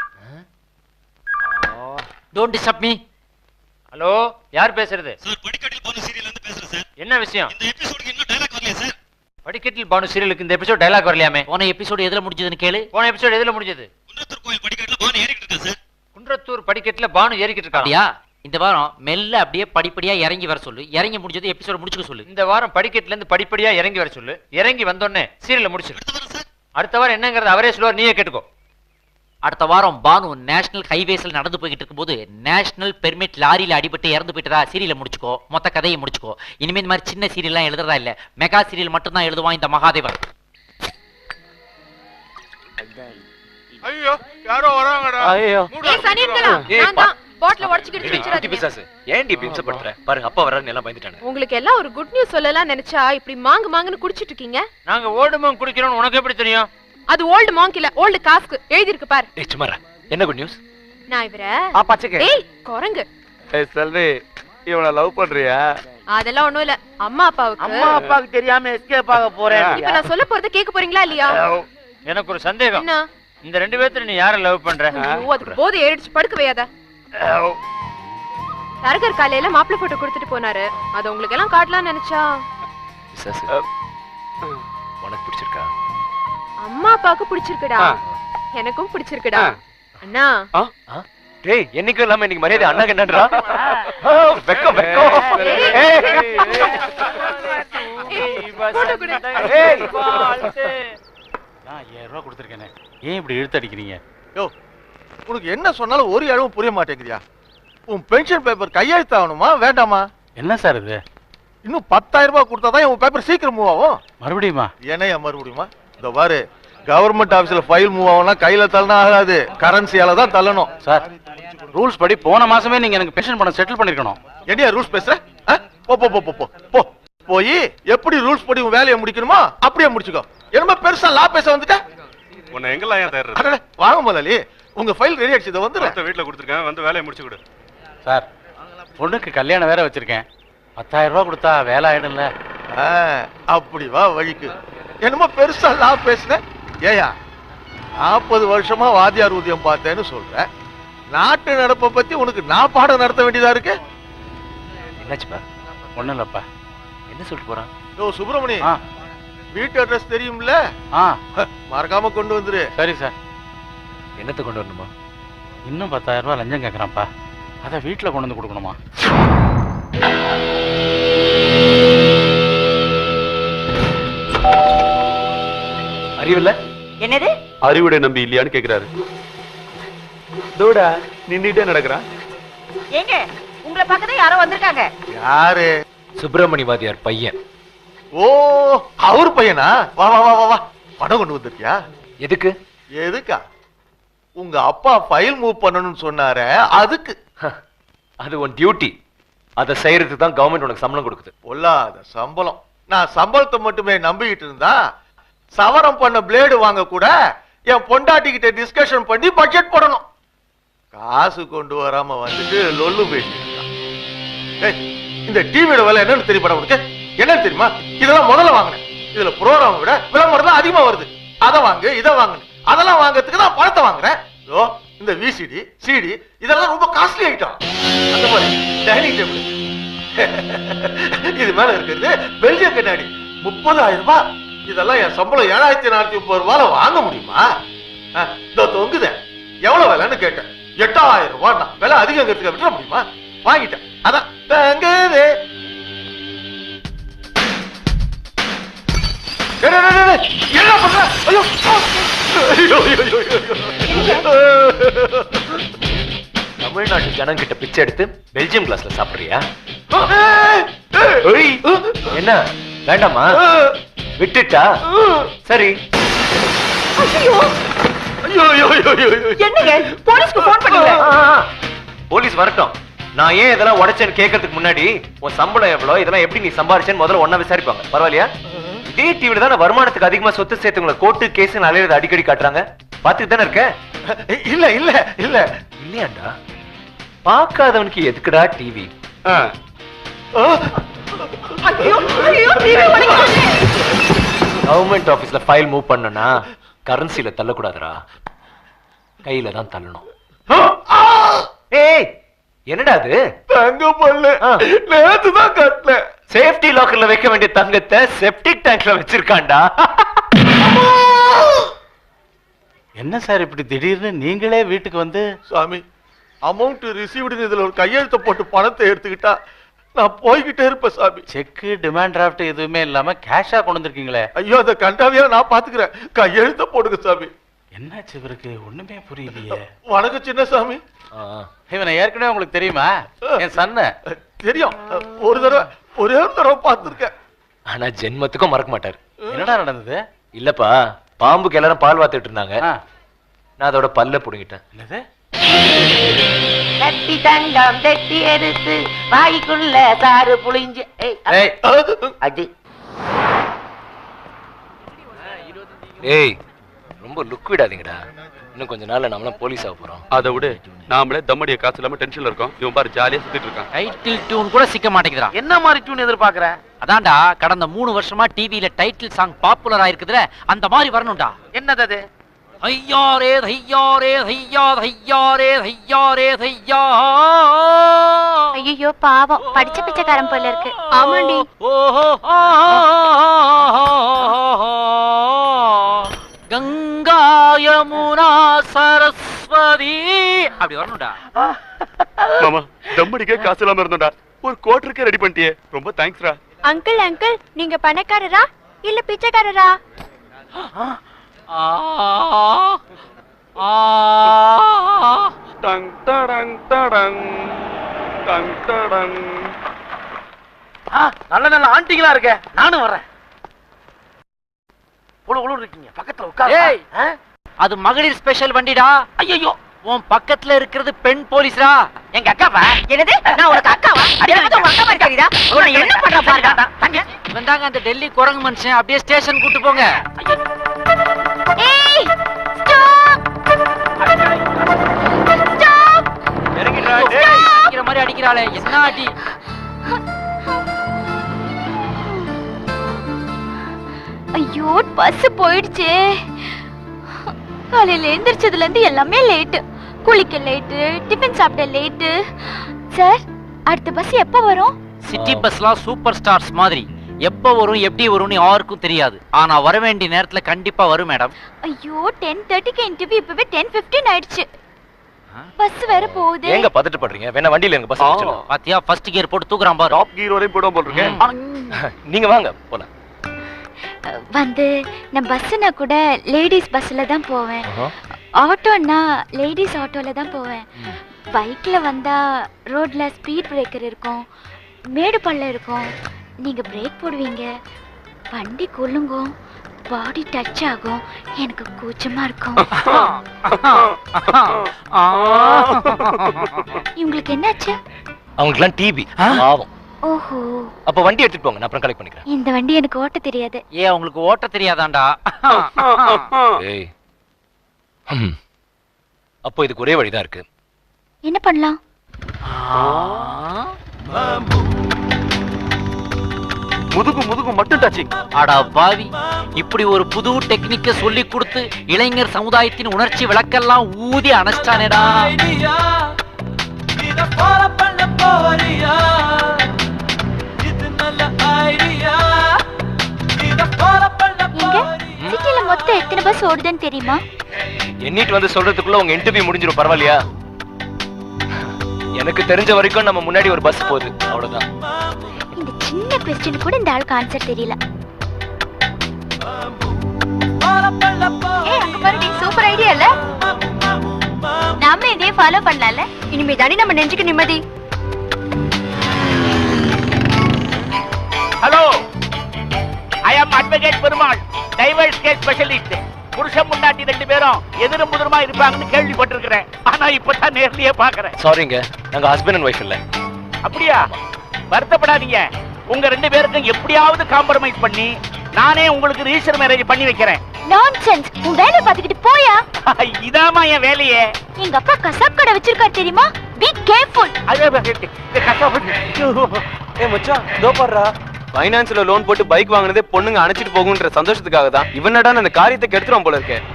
டோன்ட் டிஸ்டர்ப் மீ ஹலோ யார் பேசுறது சார் படிக்கட்டில் பானு சீரியல்ல இருந்து பேசுறேன் சார் என்ன விஷயம் இந்த எபிசோடுக்கு இன்னும் டைலாக் வரலையா சார் படிக்கட்டில் பானு சீரியலுக்கு இந்த எபிசோட் டைலாக் வரலையாமே போன எபிசோடு எதுல முடிஞ்சதுன்னு கேளு போன எபிசோட் எதுல முடிஞ்சது குன்றத்தூர் கோயில் படிக்கட்டில் பானு ஏறிக்கிட்டு இருக்கா சார் குன்றத்தூர் படிக்கட்டுல பானு ஏறிக்கிட்டு இருக்கா அப்படியா இந்த வாரம் மெல்ல அப்படியே படிப்படியா இறங்கி வர சொல்லு இறங்கி முடிஞ்சது எபிசோட முடிச்சுக்க சொல்லு இந்த வாரம் படிக்கட்டுல இருந்து படிப்படியா இறங்கி வர சொல்லு இறங்கி வந்தோடனே சீரியல முடிச்சிரு அடுத்த வாரம் என்னங்கறது அவரே சொல்லுவார் நீயே கேட்டுக்கோ அடுத்த வாரம் பானு நேஷனல் ஹைவேஸ்ல நடந்து போய்கிட்டு இருக்கும்போது நேஷனல் பெர்மிட் லாரியில அடிபட்டு இறந்து போயிட்டதா சீரியலை முடிச்சுக்கோ மொத்த கதையை முடிச்சுக்கோ இனிமே இந்த மாதிரி சின்ன சீரியல்லாம் எழுதுறதா இல்ல மெகா சீரியல் மட்டும் தான் எழுதுவான் இந்த மகாதேவன் ஐயோ யாரோ வராங்கடா ஐயோ ஏய் சனியன்களா நான் தான் பாட்டில உடைச்சிக்கிட்டு குட்டி வச்சிராதீங்க பிசாசு ஏன்டி இப்படி இம்சப்படுத்துற பாருங்க அப்பா வர்றாருன்னு எல்லாம் பயந்துட்டானு உங்களுக்கு எல்லாம் ஒரு குட் நியூஸ் சொல்லலாம் நினைச்சா இப்படி மாங்கு மாங்குன்னு குடிச்சிட்டு இருக்கீங்க நாங்க ஓடுமோம் குடிக்கிறோம் உனக்கு எப்படி தெரியும் அது ஓல்டு மாங்க் இல்ல ஓல்டு காஸ்க் எழுதி இருக்கு பாரு டேய் சும்மா இரு. என்ன குட் நியூஸ் நான் இவர ஆ பச்சைக்கு ஏய் குரங்கு ஏய் செல்வி இவனை லவ் பண்றியா அதெல்லாம் ஒண்ணும் இல்ல அம்மா அப்பாவுக்கு அம்மா அப்பாவுக்கு தெரியாம எஸ்கேப் ஆக போறேன் இப்ப நான் சொல்ல போறத கேட்க போறீங்களா இல்லையா எனக்கு ஒரு சந்தேகம் என்ன இந்த ரெண்டு பேர்த்துல நீ யாரை லவ் பண்ற ஐயோ, அதுக்கு போதை ஏறிடுச்சு படுக்க வையாத தரகர் காலையில மாப்பிள்ளை போட்டோ கொடுத்துட்டு போனாரு அது உங்களுக்கு எல்லாம் காட்டலாம்னு நினைச்சா பிசாசு உனக்கு பிடிச்சிருக்கா அம்மா அப்பாவுக்கு பிடிச்சிருக்குடா எனக்கும் பிடிச்சிருக்குடா அண்ணா டேய் என்னைக்கும் இல்லாம இன்னைக்கு மரியாதை அண்ணா என்னன்றா வெக்கம் வெக்கம் போட்டோ கொடு நான் ஐயாயிரம் ரூபா கொடுத்துருக்கேனே ஏன் இப்படி இழுத்து அடிக்கிறீங்க யோ உனக்கு என்ன சொன்னாலும் ஒரு இடமும் புரிய மாட்டேங்குதியா உன் பென்ஷன் பேப்பர் கையெழுத்து ஆகணுமா வேண்டாமா என்ன சார் இது இன்னும் பத்தாயிரம் ரூபாய் கொடுத்தா தான் உன் பேப்பர் சீக்கிரம் மூவ் ஆகும் மறுபடியுமா என்னையா மறுபடியுமா இந்த பாரு கவர்மெண்ட் ஆபீஸ்ல ஃபைல் மூவ் ஆகும்னா கையில தள்ளனா ஆகாது கரன்சியால தான் தள்ளணும் சார் ரூல்ஸ் படி போன மாசமே நீங்க எனக்கு பென்ஷன் பணம் செட்டில் பண்ணிருக்கணும் என்னையா ரூல்ஸ் பேசுற ஆ? போ போ போ போ போ போ போய் எப்படி ரூல்ஸ் படி உன் வேலையை முடிக்கணுமோ அப்படியே முடிச்சுக்கோ என்னமோ பெருசா லா பேச வந்துட்ட உன்னை எங்கெல்லாம் ஏன் தேடுறது அடடே, வாங்க முதலாளி உங்க ஃபைல் ரெடி ஆயிடுச்சு இதை வந்துடுறேன் அடுத்த வீட்டுல கொடுத்துருக்கேன் வந்து வேலையை முடிச்சு கொடு சார் பொண்ணுக்கு கல்யாணம் வேற வச்சிருக்கேன் பத்தாயிரம் ரூபா கொடுத்தா வேலை ஆயிடும்ல ஆ, அப்படி வா வழிக்கு என்னமோ பெருசா லா பேசுன ஏயா நாற்பது வருஷமா வாத்தியார் ஊதியம் பார்த்தேன்னு சொல்ற நாட்டு நடப்பை பத்தி உனக்கு நான் பாடம் நடத்த வேண்டியதா இருக்கு என்னாச்சுப்பா ஒண்ணும் இல்லப்பா என்ன சொல்லிட்டு போறான் யோ சுப்பிரமணி ஆ வீட்டு அட்ரஸ் தெரியும்ல ஆ மறக்காம கொண்டு வந்துரு சரி சார் என்னத்தை கொண்டு வரணுமா இன்னும் பத்தாயிரம் ரூபாய் லஞ்சம் கேட்குறான்ப்பா அதை வீட்டில் கொண்டு வந்து கொடுக்கணுமா அறிவில்ல என்னது அறிவுடை நம்பி இல்லையான்னு கேக்குறாரு தோடா நின்னுட்டே நடக்கிறான் ஏங்க உங்களை பக்கத்துல யாரோ வந்திருக்காங்க யாரு சுப்பிரமணி வாதியார் பையன் ஓ அவர் பையனா வா வா வா வா வா பணம் கொண்டு வந்திருக்கியா எதுக்கு எதுக்கா உங்க அப்பா ஃபைல் மூவ் பண்ணணும்னு சொன்னாரே அதுக்கு அது உன் டியூட்டி அதை செய்யறதுக்கு தான் கவர்மெண்ட் உனக்கு சம்பளம் கொடுக்குது பொல்லாத சம்பளம் நான் சம்பளத்தை மட்டுமே நம்பிக்கிட்டு இருந்தா சவரம் பண்ண பிளேடு வாங்க கூட என் பொண்டாட்டி கிட்ட டிஸ்கஷன் பண்ணி பட்ஜெட் போடணும் காசு கொண்டு வராம வந்துட்டு லொல்லு பேசிட்டு இருக்கான். ஏய், இந்த டிவியோட விலை என்னன்னு தெரியுமா உனக்கு என்னன்னு தெரியுமா இதெல்லாம் முதல்ல வாங்கினேன் இதுல ப்ரோக்ராம் விட விளம்பரம் தான் அதிகமா வருது அதை வாங்கு இதை வாங்கு அதெல்லாம் வாங்குறதுக்கு தான் பணத்தை வாங்குறேன் இதோ இந்த விசிடி சிடி இதெல்லாம் ரொம்ப காஸ்ட்லி ஐட்டம் அந்த மாதிரி டைனிங் டேபிள் இது மேல இருக்கிறது பெல்ஜியம் கண்ணாடி முப்பதாயிரம் ரூபாய் இதெல்லாம் என் சம்பளம் ஏழாயிரத்தி நானூத்தி முப்பது ரூபாயில வாங்க முடியுமா ஆ, இதோ தொங்குத எவ்வளவு விலைன்னு கேட்டேன் எட்டாயிரம் ரூபாய் விலை அதிகங்கிறதுக்கு விட்டுற முடியுமா வாங்கிட்டேன் அதான் தங்குது டேய், டேய், டேய், டேய், என்ன பண்ற ஐயோ ஐயோ, ஐயோ, ஐயோ, ஐயோ. தமிழ்நாட்டு ஜனங்கிட்ட பிச்சை எடுத்து பெல்ஜியம் கிளாஸ்ல சாப்பிடுறியா ஏய், ஏய். ஒய், என்ன வேண்டாமா விட்டுட்டா சரி ஐயோ ஐயோ ஐயோ ஐயோ ஐயோ. என்னங்க போலீஸ்க்கு போன் ஆ, ஆ, போலீஸ் வரட்டும் நான் ஏன் இதெல்லாம் உடைச்சேன்னு கேட்கறதுக்கு முன்னாடி உன் சம்பளம் எவ்வளவு இதெல்லாம் எப்படி நீ சம்பாரிச்சேன்னு முதல்ல ஒண்ணா விசாரிப்பாங்க பரவாயில்லையா இதே டிவில தானே வருமானத்துக்கு அதிகமா சொத்து சேர்த்துங்களை கோர்ட்டு கேஸ் அலையிறது அடிக்கடி காட்டுறாங்க பாத்துட்டு தானே இருக்க இல்ல இல்ல இல்ல இல்லையாண்டா பார்க்காதவனுக்கு எதுக்குடா டிவி கவர்மெண்ட் ஆபீஸ்ல ஃபைல் மூவ் பண்ணனா கரன்சில தள்ளக்கூடாதுடா கையில தான் தள்ளணும் ஏய் என்னடா அது தங்க பல்லு நேத்து தான் கட்டினேன் சேஃப்டி லாக்கர்ல வைக்க வேண்டிய தங்கத்தை செப்டிக் டேங்க்ல வச்சிருக்கான்டா என்ன சார் இப்படி திடீர்னு நீங்களே வீட்டுக்கு வந்து சாமி அமௌண்ட் ரிசீவ்டு இதுல ஒரு கையெழுத்த போட்டு பணத்தை எடுத்துக்கிட்டா நான் போய்கிட்டே இருப்பேன் சாமி செக்கு டிமாண்ட் டிராஃப்ட் எதுவுமே இல்லாம கேஷா கொண்டு வந்திருக்கீங்களே ஐயோ அந்த கண்டாவியா நான் பாத்துக்கிறேன் கையெழுத்த போடுங்க சாமி என்னாச்சு இவருக்கு ஒண்ணுமே புரியலையே வணக்கம் சின்னசாமி இவனை ஏற்கனவே உங்களுக்கு தெரியுமா என் சன்ன தெரியும் ஒரு தடவை ஒரே ஒரு தடவை பார்த்துருக்கேன் ஆனா ஜென்மத்துக்கும் மறக்க மாட்டாரு என்னடா நடந்தது இல்லப்பா பாம்புக்கு எல்லாரும் பால் வாத்துட்டு இருந்தாங்க நான் அதோட பல்ல புடுங்கிட்டேன் என்னது தட்டி தங்கம் தட்டி எடுத்து வாய்க்குள்ள சாறு புளிஞ்சு ஏய், ஏய். அது ஏய் ரொம்ப லுக் விடாதீங்கடா இன்னும் கொஞ்ச நாள்ல நம்மளாம் போலீஸ் ஆக போறோம் அதை விடு நாமளே தம்மடிய காசு இல்லாம டென்ஷன்ல இருக்கோம் இவன் பாரு ஜாலியா சுத்திட்டு இருக்கான் டைட்டில் டியூன் கூட சிக்க மாட்டேங்குதுடா என்ன மாதிரி டியூன் எதிர்பார்க்கற அதான்டா கடந்த மூணு வருஷமா டிவில டைட்டில் சாங் பாப்புலர் ஆயிருக்குதுல அந்த மாதிரி வரணும்டா என்னது அது ஐயாரே தையாரே தையா தையாரே தையாரே தையா ஐயோ பாவம் படிச்ச பிச்சைக்காரன் போல இருக்கு ஆமாண்டி ஓஹோ கங்கா யமுனா சரஸ்வதி அப்படி வரணும்டா மாமா தம்மடிக்கே காசு இல்லாம இருந்தோம்டா ஒரு கோட்டருக்கே ரெடி பண்ணிட்டியே ரொம்ப தேங்க்ஸ்ரா அங்கிள் அங்கிள் நீங்க பணக்காரரா இல்ல பிச்சைக்காரரா டங் டடங் டடங் டங் டடங் ஆ, நல்ல நல்ல ஆண்டிங்களா இருக்க நானும் வரேன் குழு குழு இருக்கீங்க பக்கத்துல உட்காரு ஏய் அது மகளிர் ஸ்பெஷல் வண்டிடா ஐயோ உன் பக்கத்துல இருக்கிறது பெண் போலீஸ்ரா எங்க அக்காவா என்னது நான் உனக்கு அக்காவா எனக்கு உங்க அக்கா மாதிரி தெரியுதா உன்னை என்ன பண்ற பாருடா இவன் தாங்க அந்த டெல்லி குரங்கு மனுஷன் அப்படியே ஸ்டேஷன் கூட்டு போங்க ஏய் அடிக்கிற மாதிரி அடிக்கிறாளே என்ன அடி ஐயோ பஸ் போயிடுச்சே காலையில எந்திரிச்சதுல இருந்து எல்லாமே லேட்டு குளிக்க லேட்டு டிஃபன் சாப்பிட லேட்டு சார் அடுத்த பஸ் எப்ப வரும் சிட்டி பஸ்லாம் சூப்பர் ஸ்டார்ஸ் மாதிரி எப்போ வரும் எப்படி வரும்னு யாருக்கும் தெரியாது ஆனா வர வேண்டிய நேரத்துல கண்டிப்பா வரும் மேடம் ஐயோ டென் தேர்ட்டிக்கு இன்டர்வியூ இப்பவே டென் பிப்டீன் ஆயிடுச்சு பஸ் வேற போகுது ஏங்க பதட்டு பண்றீங்க வேணா வண்டியில எங்க பஸ் பாத்தியா ஃபர்ஸ்ட் கியர் போட்டு தூக்குறான் பாரு டாப் கீர் வரையும் போயிடும் போல் இருக்கேன் நீங்க வாங்க போலாம் வந்து நான் பஸ்ஸுனா கூட லேடிஸ் பஸ்ல தான் போவேன் ஆட்டோன்னா லேடிஸ் ஆட்டோல தான் போவேன் பைக்ல வந்தா ரோட்ல ஸ்பீட் பிரேக்கர் இருக்கும் மேடு பள்ளம் இருக்கும் நீங்க பிரேக் போடுவீங்க வண்டி கொல்லுங்கும் பாடி டச் ஆகும் எனக்கு கூச்சமா இருக்கும் இவங்களுக்கு என்னாச்சு அவங்களுக்குலாம் டிபி பாவம் ஓஹோ அப்ப வண்டி எடுத்துட்டு போங்க நான் அப்புறம் கலெக்ட் பண்ணிக்கிறேன் இந்த வண்டி எனக்கு ஓட்ட தெரியாது ஏன் உங்களுக்கு ஓட்ட தெரியாதாண்டா ஏய் ஹம். அப்போ இதுக்கு ஒரே வழிதான் இருக்கு என்ன பண்ணலாம் முதுகு முதுகு மட்டும் டச்சிங் அடா பாவி இப்படி ஒரு புது டெக்னிக்க சொல்லி கொடுத்து இளைஞர் சமுதாயத்தின் உணர்ச்சி விளக்கெல்லாம் ஊதி அணைச்சிட்டானேடா எங்க சிட்டில மொத்தம் எத்தனை பஸ் ஓடுதுன்னு தெரியுமா எண்ணிட்டு வந்து சொல்றதுக்குள்ள உங்க இன்டர்வியூ முடிஞ்சிரும் பரவாயில்லையா எனக்கு தெரிஞ்ச வரைக்கும் நம்ம முன்னாடி ஒரு பஸ் போகுது அவ்வளவுதான் இந்த சின்ன கொஸ்டின் கூட இந்த ஆளுக்கு ஆன்சர் தெரியல ஏய் அங்க பாருடி சூப்பர் ஐடியா இல்ல நாம இதே ஃபாலோ பண்ணலாம்ல இனிமே தானே நம்ம நெஞ்சுக்கு நிம்மதி hello I am advocate Perumal divorce case specialist புருஷன் முன்னாடி ரெண்டு பேரும் எதிரும் புதிருமா இருப்பாங்கன்னு கேள்விப்பட்டிருக்கிறேன் ஆனா இப்பதான் நேர்லயே பாக்குறேன் சாரிங்க நாங்க ஹஸ்பண்ட் அண்ட் ஒய்ஃப் இல்ல அப்படியா வருத்தப்படாதீங்க உங்க ரெண்டு பேருக்கும் எப்படியாவது காம்ப்ரமைஸ் பண்ணி நானே உங்களுக்கு ரிஜிஸ்டர் மேரேஜ் பண்ணி வைக்கிறேன் நான்சென்ஸ் உன் வேலைய பாத்துக்கிட்டு போயா இதாமா என் வேலையே எங்க அப்பா கசாப் கடை வச்சிருக்காரு தெரியுமா பி கேர்ஃபுல் ஏ மச்சான் இதோ பாருடா ஃபைனான்ஸ்ல லோன் போட்டு பைக் வாங்குனதே பொண்ணுங்க அணைச்சிட்டு போகுன்ற சந்தோஷத்துக்காக தான் இவனடா அந்த காரியத்தை கெடுத்துறான் போல இருக்கே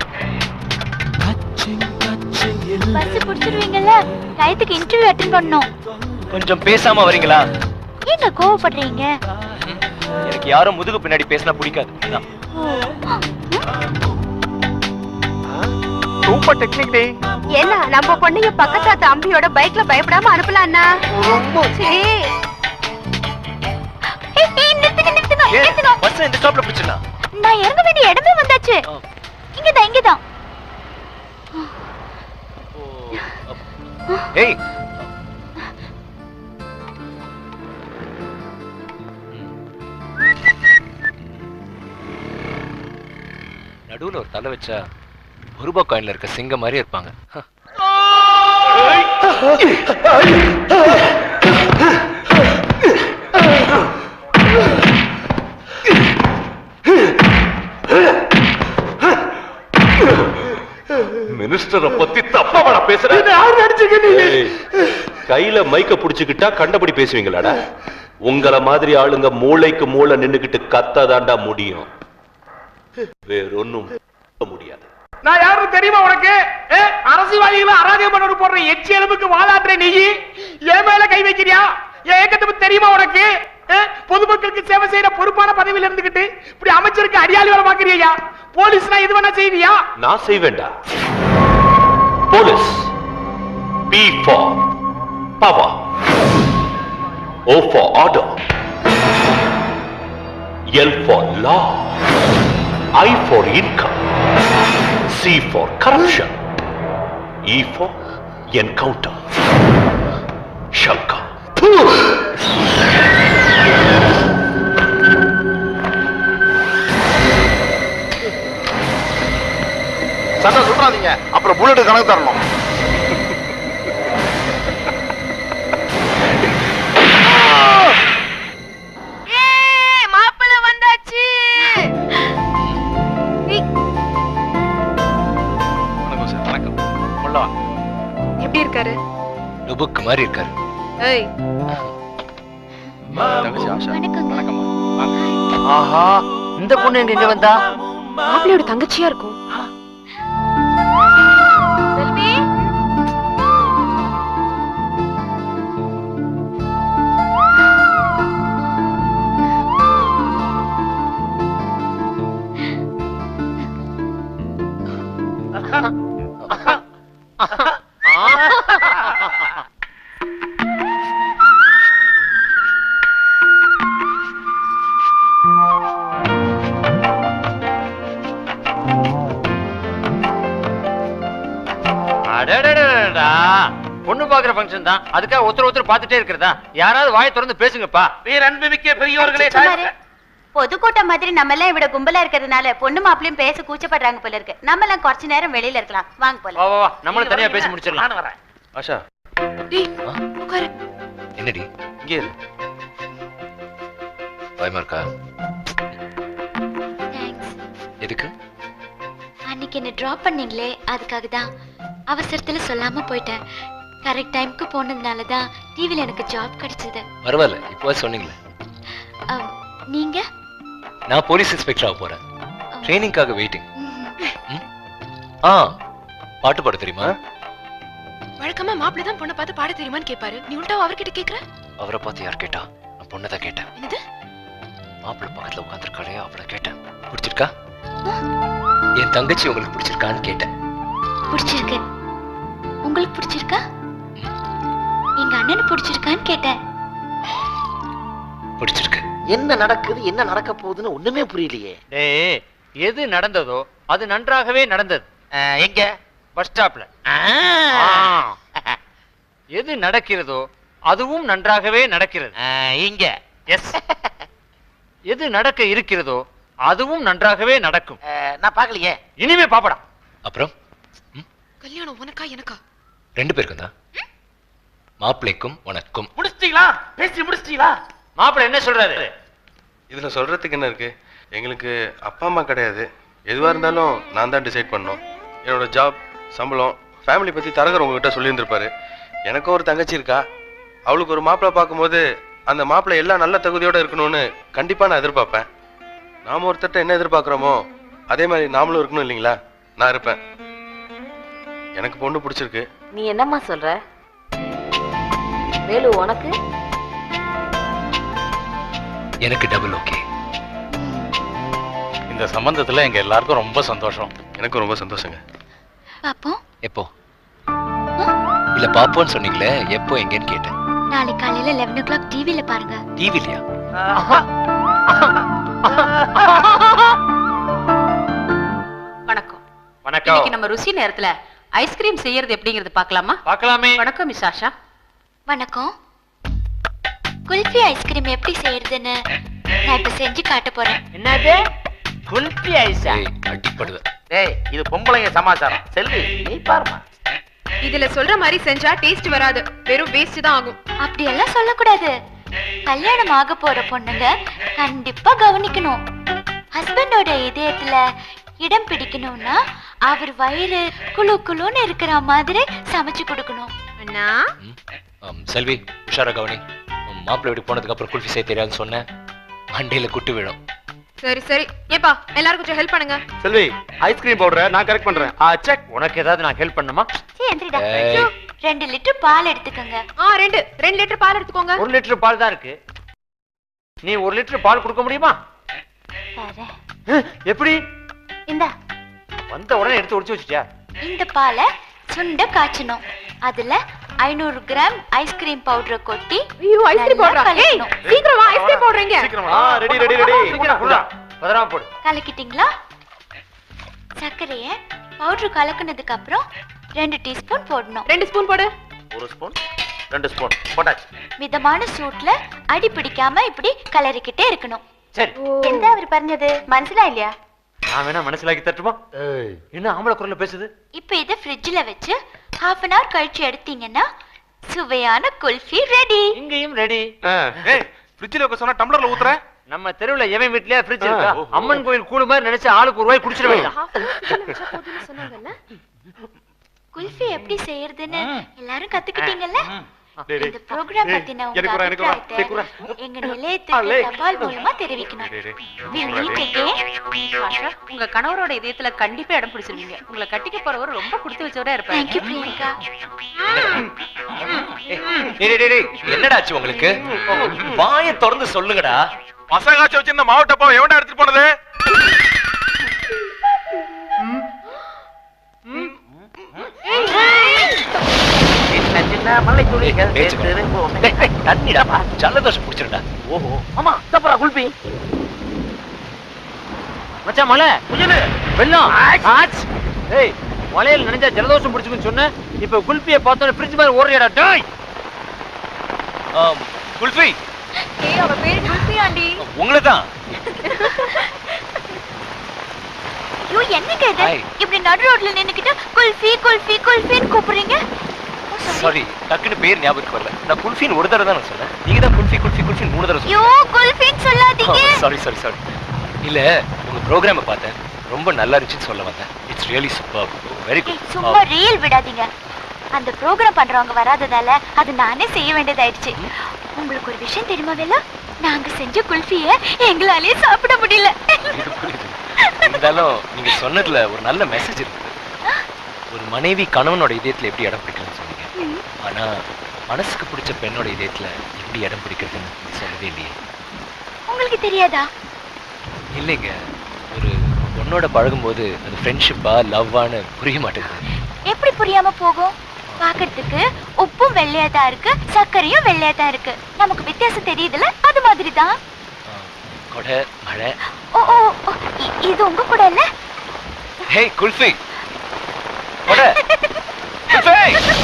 பஸ் புடிச்சிருவீங்கல்ல டயத்துக்கு இன்டர்வியூ அட்டென்ட் பண்ணோம் கொஞ்சம் பேசாம வரீங்களா ஏங்க கோவப்படுறீங்க எனக்கு யாரும் முதுகு பின்னாடி பேசினா பிடிக்காது அதான். சூப்பர் டெக்னிக் டே என்ன நம்ம பொண்ணுங்க பக்கத்தாத்த அம்பியோட பைக்ல பயப்படாம அனுப்பலாம் அண்ணா ரொம்ப சரி ஏய், ஏய், நிறுத்துங்க நிறுத்துங்க ஏன் நிறுத்துங்க பஸ் இந்த ஸ்டாப்ல பிடிச்சிடலாம் நான் இறங்க வேண்டிய இடமே வந்தாச்சு இங்கதான் இங்கதான் ஏய் நடுவுல ஒரு தலை வச்சா ஒரு ரூபாய் காயின்ல இருக்க சிங்கம் மாதிரி இருப்பாங்க ஹ. மினிஸ்டரை பத்தி தப்பா வேணா பேசுற ஏய், கையில மைக்க புடிச்சுக்கிட்டா கண்டபடி பேசுவீங்களாடா உங்கள மாதிரி ஆளுங்க மூளைக்கு மூளை நின்னுக்கிட்டு கத்தாதாண்டா முடியும் வேறொன்னும் முடியாது நான் யாரும் தெரியுமா உனக்கு ஏ, அரசியல்வாதிகளை அராஜகம் பண்ண போடுற எச்சி எலும்புக்கு வாலாட்டுற நீ என் மேல கை வைக்கிறியா என் ஏக்கத்தை பத்தி தெரியுமா உனக்கு ஏ, பொதுமக்களுக்கு சேவை செய்யற பொறுப்பான பதவியில இருந்துகிட்டு இப்படி அமைச்சருக்கு அடியாளி வேலை பாக்குறியா போலீஸ்னா இது வேணா செய்வியா நான் செய்வேண்டா police P for power O for order L for law I for income C for corruption E for encounter ஷங்கா சண்டை சுற்றாதீங்க அப்புறம் புல்லட் கணக்கு தரணும் மாப்பிள்ள வந்தாச்சு வணக்கம் சார் வணக்கம் உள்ளவா எப்படி இருக்காரு லுபுக்கு மாதிரி இருக்காரு ஏய் தங்கச்சி ஆஷா ஆஹா இந்த பொண்ணு எங்க இங்க வந்தா மாப்பிள்ளையோட தங்கச்சியா இருக்கும் செல்வி அடடடடடா. பொண்ணு பாக்குற ஃபங்க்ஷன் தான் அதுக்காக ஒருத்தர் ஒருத்தர் பார்த்துட்டே இருக்கிறதா யாராவது வாயை திறந்து பேசுங்கப்பா வீரன்புமிக்க பெரியோர்களே சும்மாரு. பொதுக்கூட்டம் மாதிரி நம்ம எல்லாம் இவ்வளவு கும்பலா இருக்கிறதுனால பொண்ணு மாப்பிளையும் பேச கூச்சப்படுறாங்க போல இருக்கு நம்ம எல்லாம் கொஞ்ச நேரம் வெளியில இருக்கலாம் வாங்க போல வா வா வா நம்மளும் தனியா பேசி முடிச்சிடலாம் நான் வரேன் ஆஷா டேய் உட்காரு என்னடி இங்கே இரு பயமா இருக்கா எதுக்கு அன்னைக்கு என்ன ட்ராப் பண்ணீங்களே அதுக்காக தான் அவசரத்துல சொல்லாம போயிட்டேன் கரெக்ட் டைம்க்கு போனதுனால தான் டிவில எனக்கு ஜாப் கிடைச்சது பரவாயில்ல இப்போ சொன்னீங்களே அம், நீங்க நான் போலீஸ் இன்ஸ்பெக்டர் ஆக போறேன் ட்ரைனிங்காக வெயிட்டிங் ஆ பாட்டு பாட தெரியுமா வழக்கமா மாப்பிள்ளை தான் பொண்ணை பார்த்து பாட தெரியுமான்னு கேட்பாரு நீ உள்டா அவர்கிட்ட கேக்குற அவரை பார்த்து யார் கேட்டா நான் பொண்ணை தான் கேட்டேன் என்னது மாப்பிள்ளை பக்கத்துல உட்காந்துருக்காளே அவளை கேட்டேன் பிடிச்சிருக்கா என் தங்கச்சி உங்களுக்கு பிடிச்சிருக்கான்னு கேட்டேன் பிடிச்சிருக்கு உங்களுக்கு பிடிச்சிருக்கா எங்க அண்ணனு பிடிச்சிருக்கான்னு கேட்டேன் பிடிச்சிருக்கு என்ன நடக்குது என்ன நடக்க போகுதுன்னு ஒண்ணுமே புரியலையே டேய் எது நடந்ததோ அது நன்றாகவே நடந்தது எங்க பஸ் ஸ்டாப்ல எது நடக்கிறதோ அதுவும் நன்றாகவே நடக்கிறது இங்க எஸ் எது நடக்க இருக்கிறதோ அதுவும் நன்றாகவே நடக்கும் நான் பார்க்கலையே இனிமே பாப்படா அப்புறம் கல்யாணம் உனக்கா எனக்கா ரெண்டு பேருக்கும் தான் மாப்பிள்ளைக்கும் உனக்கும் முடிச்சிட்டீங்களா பேசி முடிச்சிட்டீங்களா மாப்பிள்ளை என்ன சொல்றாரு இதுல சொல்றதுக்கு என்ன இருக்கு எங்களுக்கு அப்பா அம்மா கிடையாது எதுவா இருந்தாலும் நான் தான் டிசைட் பண்ணோம் என்னோட ஜாப் சம்பளம் ஃபேமிலி பத்தி தரகர் உங்ககிட்ட சொல்லியிருந்திருப்பாரு எனக்கும் ஒரு தங்கச்சி இருக்கா அவளுக்கு ஒரு மாப்பிள்ளை பார்க்கும்போது அந்த மாப்பிள்ளை எல்லாம் நல்ல தகுதியோட இருக்கணும்னு கண்டிப்பா நான் எதிர்பார்ப்பேன் நாம ஒருத்தர்ட்ட என்ன எதிர்பார்க்குறோமோ அதே மாதிரி நாமளும் இருக்கணும் இல்லைங்களா நான் இருப்பேன் எனக்கு பொண்ணு பிடிச்சிருக்கு நீ என்னம்மா சொல்ற வேலு உனக்கு எனக்கு டபுள் ஓகே இந்த சம்பந்தத்துல எங்க எல்லாருக்கும் ரொம்ப சந்தோஷம் எனக்கும் ரொம்ப சந்தோஷங்க பாப்போம் எப்போ இல்ல பாப்போன்னு சொன்னீங்களே எப்போ எங்கன்னு கேட்டேன் நாளைக்கு காலையில லெவன் ஓ கிளாக் டிவில பாருங்க டிவிலையா வணக்கம் வணக்கம் இன்னைக்கு நம்ம ருசி நேரத்துல ஐஸ்கிரீம் செய்யறது எப்படிங்கறது பார்க்கலாமா பார்க்கலாமே வணக்கம் மிஸ் ஆஷா வணக்கம் குல்ஃபி ஐஸ்கிரீம் எப்படி செய்யறதுன்னு நான் இப்ப செஞ்சு காட்ட போறேன் என்னது குல்பி ஐஸா அடிப்படுவேன் டேய் இது பொம்பளைங்க சமாச்சாரம் செல்வி நீ பாருமா இதுல சொல்ற மாதிரி செஞ்சா டேஸ்ட் வராது வெறும் வேஸ்ட் தான் ஆகும் அப்படியெல்லாம் சொல்லக்கூடாது கல்யாணம் ஆக போற பொண்ணுங்க கண்டிப்பா கவனிக்கணும் ஹஸ்பண்டோட இதயத்துல இடம் பிடிக்கணும்னா அவர் வயிறு குளு குளுன்னு இருக்கிற மாதிரி சமைச்சு கொடுக்கணும் அண்ணா ஆம், செல்வி உஷாரா கவனி உன் மாப்பிள்ளை வீட்டுக்கு போனதுக்கு அப்புறம் குல்ஃபி செய்ய தெரியாதுன்னு சொன்னேன் மண்டையில குட்டு விழும் சரி சரி ஏப்பா எல்லாரும் கொஞ்சம் ஹெல்ப் பண்ணுங்க செல்வி ஐஸ்கிரீம் பவுடரை நான் கரெக்ட் பண்றேன் ஆ செக் உனக்கு ஏதாவது நான் ஹெல்ப் பண்ணுமா சரி, எந்திரிடா. ஏய். ஐயோ, ரெண்டு லிட்டர் பால் எடுத்துக்கங்க ஆ ரெண்டு ரெண்டு லிட்டர் பால் எடுத்துக்கோங்க ஒரு லிட்டர் பால் தான் இருக்கு நீ ஒரு லிட்டர் பால் கொடுக்க முடியுமா தரேன். எப்படி இந்தா வந்த உடனே எடுத்து ஒடிச்சு வச்சுட்டியா இந்த பாலை சுண்ட காய்ச்சணும் அதுல ஐநூறு கிராம் ஐஸ்கிரீம் பவுடரை கொட்டி ஐயோ ஐஸ்கிரீம் நல்லா பவுடரா ஏய் கலக்கணும். சீக்கிரம் வா ஐஸ்கிரீம் பவுடர் எங்க ஆ ரெடி ரெடி ரெடி சீக்கிரம் குடுடா. பதறாம போடு கலக்கிட்டீங்களா சர்க்கரையை பவுடர் கலக்குனதுக்கு அப்புறம் ரெண்டு டீஸ்பூன் போடணும் ரெண்டு ஸ்பூன் போடு ஒரு ஸ்பூன் ரெண்டு ஸ்பூன் போட்டாச்சு மிதமான சூட்ல அடி பிடிக்காம இப்படி கலரிக்கிட்டே இருக்கணும் சரி எந்த அவர் പറഞ്ഞത് മനസ്സിലായില്ല நான் வேணா மனசிலாக்கி தட்டுமா என்ன ஆம்பளை குரல்ல பேசுது இப்போ இதை ஃப்ரிட்ஜில் வச்சு ஹாஃப் அன் ஹவர் கழிச்சு எடுத்தீங்கன்னா சுவையான குல்ஃபி ரெடி இங்கேயும் ரெடி ஏய் ஃப்ரிட்ஜில் வைக்க சொன்னா டம்ளர்ல ஊத்துற நம்ம தெருவுல எவன் வீட்லயே ஃப்ரிட்ஜ் இருக்கா ஓஹோ. அம்மன் கோயில் கூடு மாதிரி நினைச்சு ஆளுக்கு ஒரு ரூபாய் குடிச்சிட வேண்டாம் சொன்னாங்கல்ல குல்ஃபி எப்படி செய்யறதுன்னு எல்லாரும் கத்துக்கிட்டீங்கல்ல டேய், டேய். இந்த ப்ரோக்ராம் ஏய், பத்தின உங்க எனக்கு ஒரு, எனக்கு ஒரு. அபிப்பிராயத்தை டேய், குர்ரா. எங்க ஆ, நிலையத்துக்கு லே. தபால் மூலமா தெரிவிக்கணும் டேய், டேய். We'll meet again. ஆஷா உங்க கணவரோட இதயத்துல கண்டிப்பா இடம் பிடிச்சிருவீங்க உங்களை கட்டிக்க போறவர் ரொம்ப கொடுத்து வச்சவரா இருப்பாரு Thank you, பிரியங்கா டேய், டேய், டேய், என்னடா ஆச்சு உங்களுக்கு வாயை திறந்து சொல்லுங்கடா மசகாச்ச வச்சிருந்த மாவட்டப்பா எவன்டா எடுத்துட்டு போனது சின்ன சின்ன மலை துளிகள் சேர்ந்திருக்கும். தண்ணிடா ஜலதோஷம் பிடிச்சிருடா ஓஹோ ஆமா தப்பரா குல்பி மச்சான் மலை புயலு வெள்ளம் ஆச் ஏய் மலையில நினைஞ்சா ஜலதோஷம் பிடிச்சுக்குன்னு சொன்ன இப்ப குல்பியை பார்த்தோன்னே ஃப்ரிட்ஜ் மாதிரி ஓடுறியாடா டேய் குல்ஃபி ஏய் அவ பேரு குல்ஃபி ஆண்டி உங்களை தான் ஐயோ என்னங்க இது Hi. இப்படி நடு ரோட்ல நின்னுக்கிட்டு குல்ஃபி குல்ஃபி குல்ஃபின்னு கூப்பிடுறீங்க சாரி டக்குன்னு பேர் ஞாபகத்துக்கு வரல நான் குல்ஃபின்னு ஒரு தடவை தான் நான் சொன்னேன் நீங்க தான் குல்ஃபி குல்ஃபி குல்ஃபின்னு மூணு தடவை யோ குல்ஃபின்னு சொல்லாதீங்க சாரி சாரி சாரி இல்ல உங்க ப்ரோக்ராமை பார்த்தேன் ரொம்ப நல்லா இருந்துச்சுன்னு சொல்ல வந்தேன் it's really super very good சும்மா ரீல் விடாதீங்க அந்த ப்ரோக்ராம் பண்றவங்க வராததால அது நானே செய்ய வேண்டியதாயிடுச்சு உங்களுக்கு ஒரு விஷயம் தெரியுமா வேலா நாங்க செஞ்ச குல்ஃபிய எங்களாலே சாப்பிட முடியல இருந்தாலும் நீங்க சொன்னதுல ஒரு நல்ல மெசேஜ் இருக்குது ஒரு மனைவி கணவனோட இதயத்துல எப்படி இடம் பிடிக்கணும்னு சொன்னீங்க ஆனா மனசுக்கு பிடிச்ச பெண்ணோட இதயத்துல எப்படி இடம் பிடிக்கிறதுன்னு சொல்லவே இல்லையே உங்களுக்கு தெரியாதா இல்லைங்க ஒரு பொண்ணோட பழகும்போது அது ஃப்ரெண்ட்ஷிப்பா லவ்வான்னு புரிய மாட்டேங்குது எப்படி புரியாம போகும் பாக்கிறதுக்கு உப்பும் வெள்ளையா தான் இருக்கு சர்க்கரையும் வெள்ளையா தான் இருக்கு நமக்கு வித்தியாசம் தெரியுதுல அது மாதிரி தான் கொடை மழை ஓ ஓ ஓ, இ- இது உங்க கூட இல்ல ஹே குல்ஃபி கொடை குல்ஃபி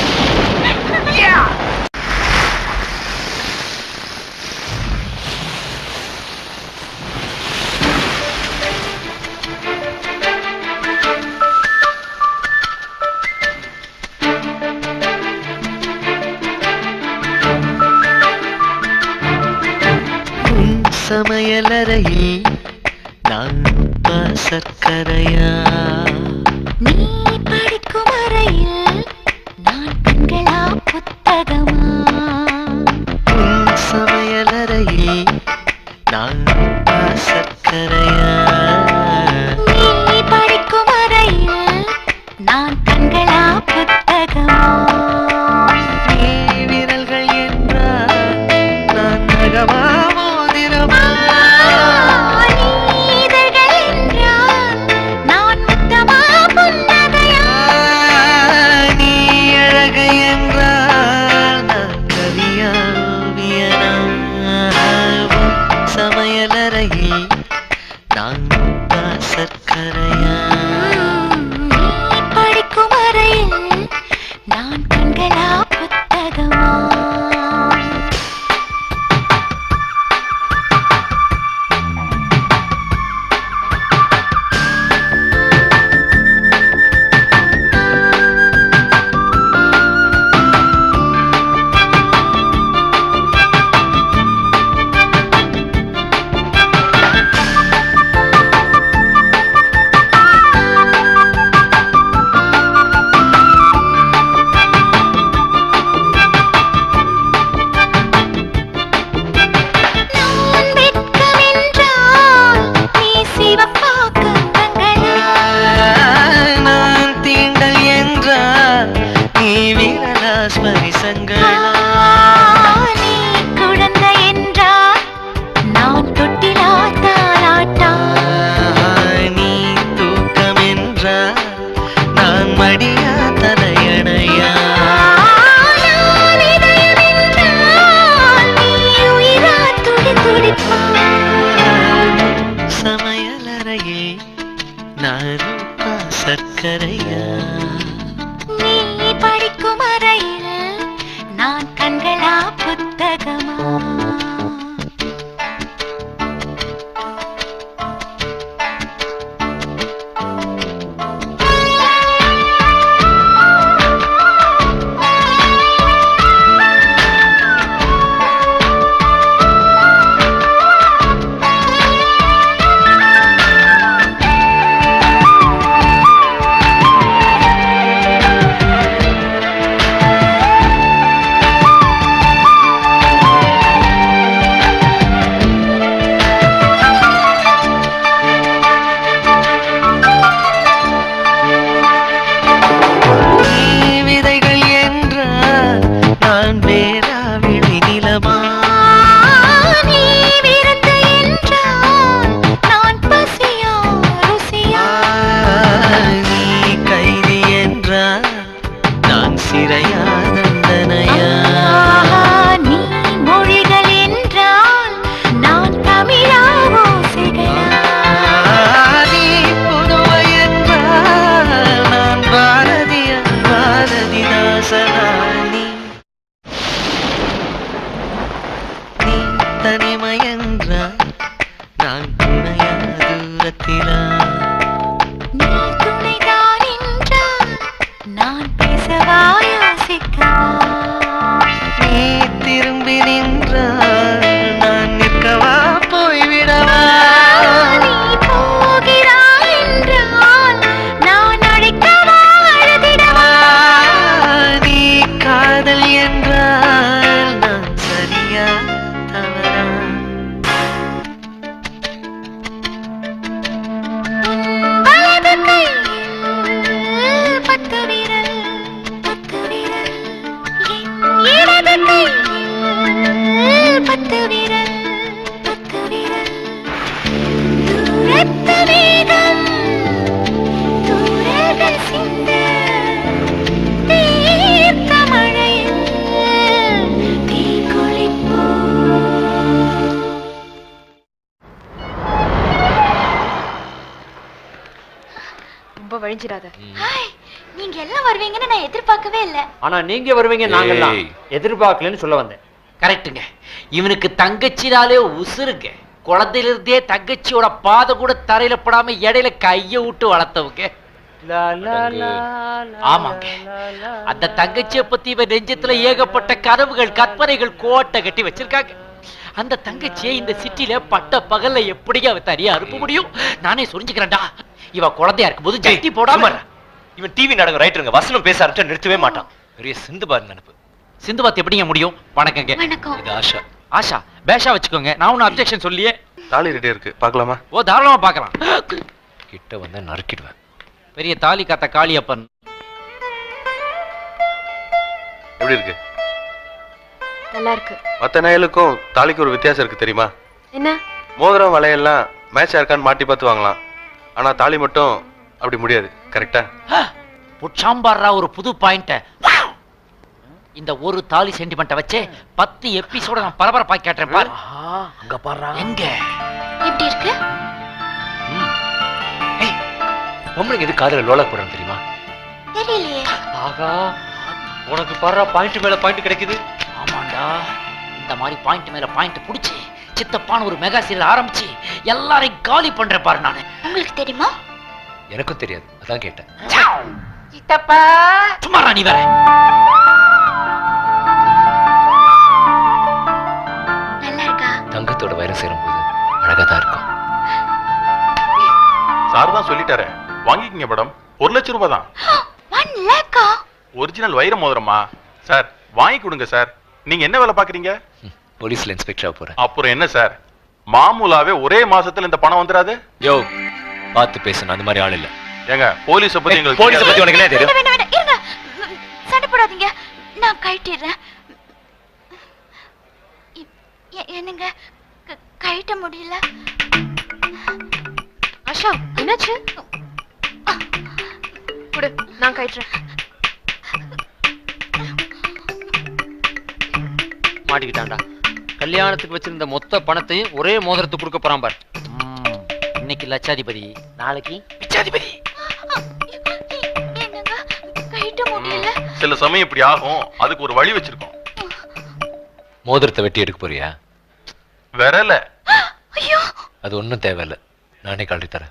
உன் சமையலறையில் நான் உப்பா சர்க்கரையா நீ படிக்கும் அறையில் நான் கண்களா புத்தகமா உன் சமையலறையில் நான் உப்பா சர்க்கரையா நீ படிக்கும் அறையில் நான் கண்களா புத்தகமா நீ விரல்கள் என்றால் நான் நகமா மோதிரமா நீ இதழ்கள் என்றால் நான் முத்தமா புன்னகையா நீ அழகு என்றால் நான் கவியா ஓவியனா உன் சமையலறையில் நான் உப்பா சர்க்கரையா நீ படிக்கும் அறையில் நான் கண்களா புத்தகமா நான் வெட்கமென்றால் நீ சிவப்பாக்கங்களா நான் தீண்டல் என்றால் நீ விரலா ஸ்பரிசங்களா நீ குழந்தை என்றால் நான் தொட்டிலா தாலாட்டா நீ தூக்கம் என்றால் நான் மடியா தலையணையா நான் இதயம் என்றால் நீ உயிரா துடி துடிப்பா சமையலறையே நான் உப்பா சர்க்கரையா நீ படிக்கும் அறையில் நான் கண்களா புத்தகமா நீ விதைகள் என்றால் நான் வேறா விளை நிலமா நீ விருந்து என்றால் நான் பசியா ருசியா நீ கைதி என்றால் நான் சிறையா தண்டனையா நீ மொழிகள் என்றால் நான் தமிழா ஓசைகளா நீ புதுவை என்றால் நான் பாரதிய பாரதிதாசனா நீ நீ தனிமை என்றால் நான் துணையா தூரத்திலா நீ துணைதான் என்றால் நான் பேசவா யோசிக்கவா வழிஞ்சிடாத ஹாய் நீங்க எல்லாம் வருவீங்கன்னு நான் எதிர்பார்க்கவே இல்ல ஆனா நீங்க வருவீங்க நாங்கெல்லாம் ஏய். எதிர்பார்க்கலன்னு சொல்ல வந்தேன் கரெக்ட்டுங்க இவனுக்கு தங்கச்சினாலே உசுருங்க குழந்தையில இருந்தே தங்கச்சியோட பாதை கூட தரையில படாம இடையில கைய விட்டு வளர்த்தவங்க ஆமாங்க அந்த தங்கச்சிய பத்தி இவன் நெஞ்சத்துல ஏகப்பட்ட கனவுகள் கற்பனைகள் கோட்டை கட்டி வச்சிருக்காங்க அந்த தங்கச்சியை இந்த சிட்டில பட்ட பகல்ல எப்படிங்க அவ தனியா அனுப்ப முடியும் நானே சொரிஞ்சுக்கிறேன்டா இவ குழந்தையா இருக்கும்போது ஜட்டி போடாம இவன் டிவி நாடகம் ரைட்டருங்க வசனம் பேச ஆரம்பிச்சா நிறுத்தவே மாட்டான் பெரிய சிந்து பாரு நினைப்பு சிந்து பாத்து எப்படிங்க முடியும் வணக்கங்க வணக்கம் இது ஆஷா ஆஷா பேஷா வச்சுக்கோங்க நான் ஒன்னும் அப்ஜெக்ஷன் சொல்லியே தாலி ரெடி இருக்கு பார்க்கலாமா ஓ தாராளமா பார்க்கலாம் கிட்ட வந்தா நறுக்கிடுவேன் பெரிய தாலி காத்த காளியப்பன் எப்படி இருக்கு நல்லா இருக்கு மத்த நாயலுக்கும் தாலிக்கு ஒரு வித்தியாசம் இருக்கு தெரியுமா என்ன மோதிரம் வளையெல்லாம் மேட்சா இருக்கான்னு மாட்டி பார்த்து வாங்கலாம் ஆனா தாலி மட்டும் அப்படி முடியாது கரெக்டா புட்சாம்பாரா ஒரு புது பாயிண்ட இந்த ஒரு தாலி சென்டிமெண்ட்டை வச்சே பத்து எபிசோட நான் பரபரப்பா கேட்டேன் பாரு அங்க பாரு எங்க எப்படி இருக்கு பொம்பளைங்க எது காதுல லோலா போடுறாங்க தெரியுமா தெரியலையே ஆகா உனக்கு பாரு பாயிண்ட் மேல பாயிண்ட் கிடைக்குது ஆமாண்டா இந்த மாதிரி பாயிண்ட் மேல பாயிண்ட் புடிச்சு சித்தப்பான ஒரு மெகா சீரியல் ஆரம்பிச்சு எல்லாரையும் காலி பண்றேன் பாரு நானு உங்களுக்கு தெரியுமா எனக்கும் தெரியாது அதான் கேட்டேன் சித்தப்பா சும்மா நீ வேற நல்லா இருக்கா தங்கத்தோட வைரம் சேரும்போது அழகா தான் இருக்கும் சார் தான் சொல்லிட்டாரு வாங்கிக்கங்க மேடம் ஒரு லட்சம் ரூபாய் தான் ஒன் லேக்கா ஒரிஜினல் வைர மோதிரமா சார் வாங்கி கொடுங்க சார் நீங்க என்ன வேலை பாக்குறீங்க போலீஸ்ல இன்ஸ்பெக்டரா போறேன் அப்புறம் என்ன சார் மாமூலாவே ஒரே மாசத்துல இந்த பணம் வந்துடாது யோ பார்த்து பேசணும் அந்த மாதிரி ஆள் இல்ல ஏங்க போலீஸ பத்தி எங்களுக்கு போலீஸ பத்தி உனக்கு என்ன தெரியும் வேண்டாம் வேண்டாம் இருங்க ம், சண்டை போடாதீங்க நான் கழட்டிடுறேன் இ- எ- என்னங்க க- கழட்ட முடியல ஆஷா என்னாச்சு குடு நான் கட்டுறேன் மாட்டிக்கிட்டான்டா கல்யாணத்துக்கு வச்சிருந்த மொத்த பணத்தையும் ஒரே மோதிரத்துக்கு கொடுக்க போறான் பார் இன்னைக்கு லட்சாதிபதி நாளைக்கு பிச்சாதிபதி கழட்ட முடியல சில சமயம் இப்படி ஆகும் அதுக்கு ஒரு வழி வச்சிருக்கோம் மோதிரத்தை வெட்டி எடுக்க போறியா விரல ஐயோ அது ஒண்ணும் தேவையில்ல நானே கழட்டி தரேன்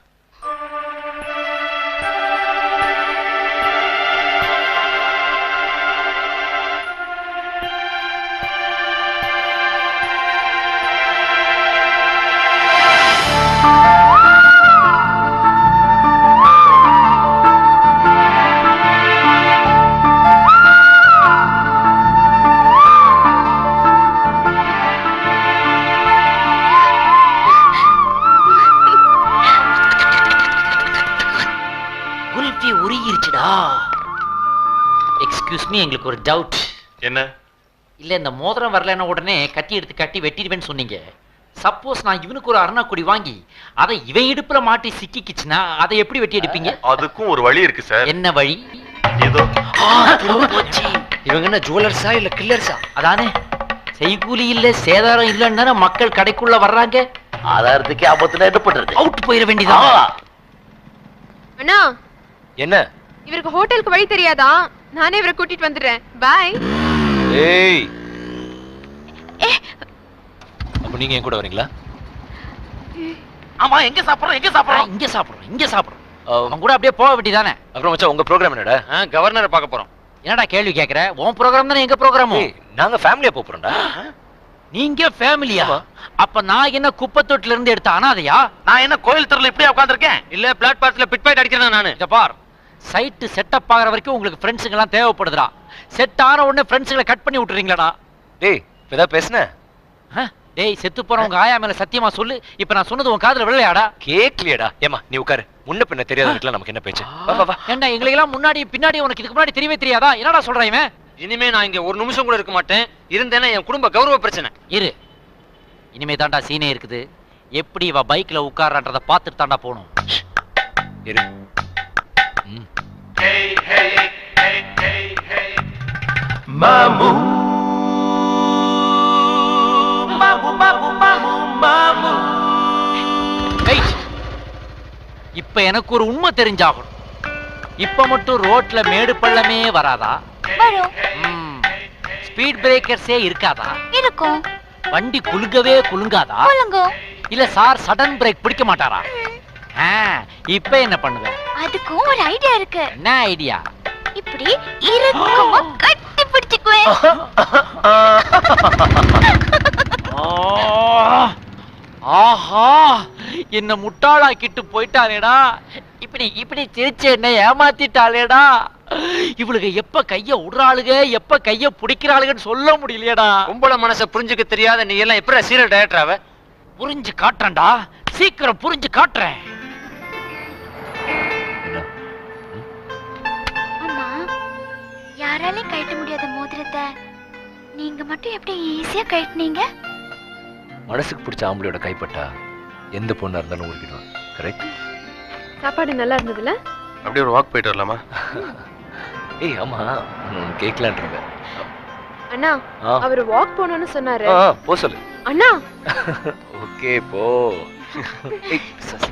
குல்ஃபி உருகிருச்சுடா எக்ஸ்கியூஸ் மீ எங்களுக்கு ஒரு டவுட் என்ன இல்ல இந்த மோதிரம் வரலன்னா உடனே கத்தி எடுத்து கட்டி வெட்டிடுவேன்னு சொன்னீங்க சப்போஸ் நான் இவனுக்கு ஒரு அருணாக்குடி வாங்கி அதை இவன் இடுப்புல மாட்டி சிக்கிக்கிச்சுன்னா அதை எப்படி வெட்டி எடுப்பீங்க அதுக்கும் ஒரு வழி இருக்கு சார் என்ன வழி ஏதோ இவங்க என்ன ஜுவலர்ஸா இல்ல கில்லர்ஸா அதானே செய்கூலி இல்ல சேதாரம் இல்லைன்னு மக்கள் கடைக்குள்ள வர்றாங்க ஆதாரத்துக்கு ஆபத்துல என்ன பண்றது அவுட் போயிட வேண்டியதான் அண்ணா என்ன இவருக்கு ஹோட்டலுக்கு வழி தெரியாதா நானே இவரை கூட்டிட்டு வந்துடுறேன் பாய் ஏய் அப்ப நீங்க என் கூட வரீங்களா ஆமா எங்க சாப்பிடுறோம் எங்க சாப்பிடுறோம் இங்க சாப்பிடுறோம் இங்க சாப்பிடுறோம் அவன் கூட அப்படியே போக வேண்டியதானே அப்புறம் மச்சான் உங்க ப்ரோக்ராம் என்னடா கவர்னரை பார்க்க போறோம் என்னடா கேள்வி கேக்குற உன் ப்ரோகிராம் தானே எங்க ப்ரோகிராமும் நாங்க ஃபேமிலியா போறோம்டா நீங்க ஃபேமிலியா அப்ப நான் என்ன குப்பத்தொட்டில இருந்து எடுத்த அனாதையா நான் என்ன கோயில் தெருல இப்படியே உட்கார்ந்திருக்கேன் இல்ல பிளாட்பாரத்துல பிட் பாயிண்ட் அடிக்கிறேன் நானு இத பார் சைட்டு செட்டப் ஆகிற வரைக்கும் உங்களுக்கு ஃப்ரெண்ட்ஸுங்க எல்லாம் தேவைப்படுதுடா செட் ஆன உடனே ஃப்ரெண்ட்ஸுங்களை கட் பண்ணி விட்டுறீங்களாடா டேய் இப்ப ஏதாவது பேசுன டேய் செத்து போறவங்க ஆயா மேல சத்தியமா சொல்லு இப்ப நான் சொன்னது உன் காதுல விளையாடா கேக்கலையடா ஏமா நீ உட்காரு முன்ன பின்ன தெரியாதவங்களுக்குலாம் நமக்கு என்ன பேச்சு வா வா வா ஏண்டா எங்களுக்கெல்லாம் முன்னாடி பின்னாடி உனக்கு இதுக்கு முன்னாடி தெரியவே தெரியாதா என்னடா சொல்றான் இவன் இனிமே நான் இங்க ஒரு நிமிஷம் கூட இருக்க மாட்டேன் இருந்தேன்னா என் குடும்ப கௌரவ பிரச்சனை இரு இனிமே தாண்டா சீனே இருக்குது எப்படி இவ பைக்ல உட்கார்றன்றத பார்த்துட்டு தாண்டா போகணும் இரு Mamu Mamu Mamu Mamu Mamu wait இப்ப எனக்கு ஒரு உண்மை தெரிஞ்சாகணும் இப்ப மட்டும் ரோட்ல மேடு பள்ளமே வராதா வரும் ஸ்பீட் பிரேக்கர்ஸே இருக்காதா இருக்கும் வண்டி குலுங்கவே குலுங்காதா குலுங்கும் இல்ல சார் சடன் பிரேக் பிடிக்க மாட்டாரா ஆ, இப்ப என்ன பண்ணுவ அதுக்கும் ஒரு ஐடியா இருக்கு என்ன ஐடியா இப்படி இறுக்கமா கட்டி பிடிச்சுக்குவேன் ஆஹா என்ன முட்டாளாக்கிட்டு போயிட்டாளேடா இப்படி இப்படி சிரிச்சு என்ன ஏமாத்திட்டாளேடா இவளுக எப்ப கைய விடுறாளுக எப்ப கைய பிடிக்கிறாளுகன்னு சொல்ல முடியலையேடா உங்களோட மனசை புரிஞ்சுக்க தெரியாத நீ எல்லாம் எப்படி சீரியல் டைரக்டராவ புரிஞ்சு காட்டுறேன்டா சீக்கிரம் புரிஞ்சு காட்டுறேன் அம்மா யாராலையும் கழட்ட முடியாத மோதிரத்தை நீங்க மட்டும் எப்படி ஈஸியா கழட்டினீங்க மனசுக்கு பிடிச்ச ஆம்பளையோட கைப்பட்டா எந்த பொண்ணா இருந்தாலும் ஊருக்கிடுவான் கரெக்ட் சாப்பாடு நல்லா இருந்ததுல அப்படியே ஒரு வாக் போயிட்டு வரலாமா ஏய் ஆமா ஒன்று கேட்கலான் இருந்தேன் அண்ணா ஆ. அவர் வாக் போகணும்னு சொன்னாரு ஆ போ சொல்லு அண்ணா ஓகே போ ஏய், சசி.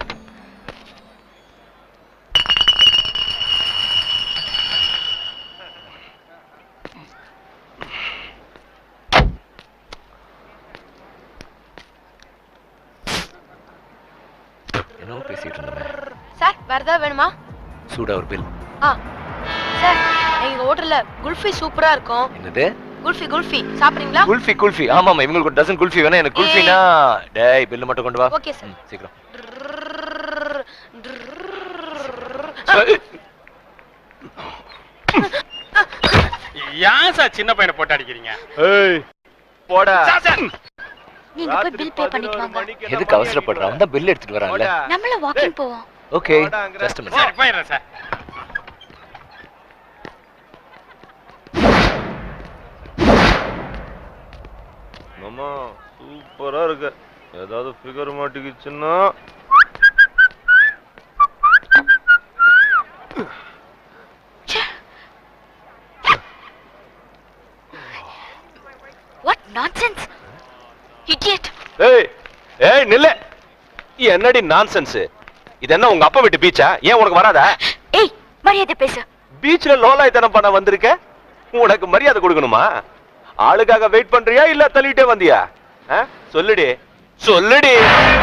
என்னவோ பேசிட்டு இருந்தோமே சார் வரதா வேணுமா சூடா ஒரு பில் ஆ சார் எங்க ஹோட்டல்ல குல்ஃபி சூப்பரா இருக்கும் என்னது குல்ஃபி குல்ஃபி சாப்பிடுறீங்களா குல்ஃபி குல்ஃபி ஆமாமா இவங்களுக்கு ஒரு டசன் குல்ஃபி வேணா எனக்கு குல்ஃபினா டேய் பில்லு மட்டும் கொண்டு வா ஓகே சார் ம், சீக்கிரம் ஏன் சார் சின்ன பையனை போட்டு அடிக்கிறீங்க ஏய் போடா சார், சார். நீங்க போய் பில் பே பண்ணிட்டு வாங்க எதுக்கு அவசரப்படுறான் அவன் தான் பில் எடுத்துட்டு வரான்ல நம்மள வாக்கிங் போவோம் ஓகே ஜஸ்ட் சரி போயிடுறேன் சார் மாமா சூப்பரா இருக்கு ஏதாவது ஃபிகர் மாட்டிக்கிச்சுன்னா வாட் நான்சென்ஸ் இடியட் ஏய் ஏய் நில்லு என்னடி நான்சென்ஸ் இது என்ன உங்க அப்பா வீட்டு பீச்சா ஏன் உனக்கு வராதா ஏய் மரியாதை பேசு பீச்ல லோலாய்த்தனம் பண்ண வந்திருக்க உனக்கு மரியாதை கொடுக்கணுமா ஆளுக்காக வெயிட் பண்றியா இல்ல தள்ளிட்டே வந்தியா ஆ? சொல்லுடி சொல்லுடி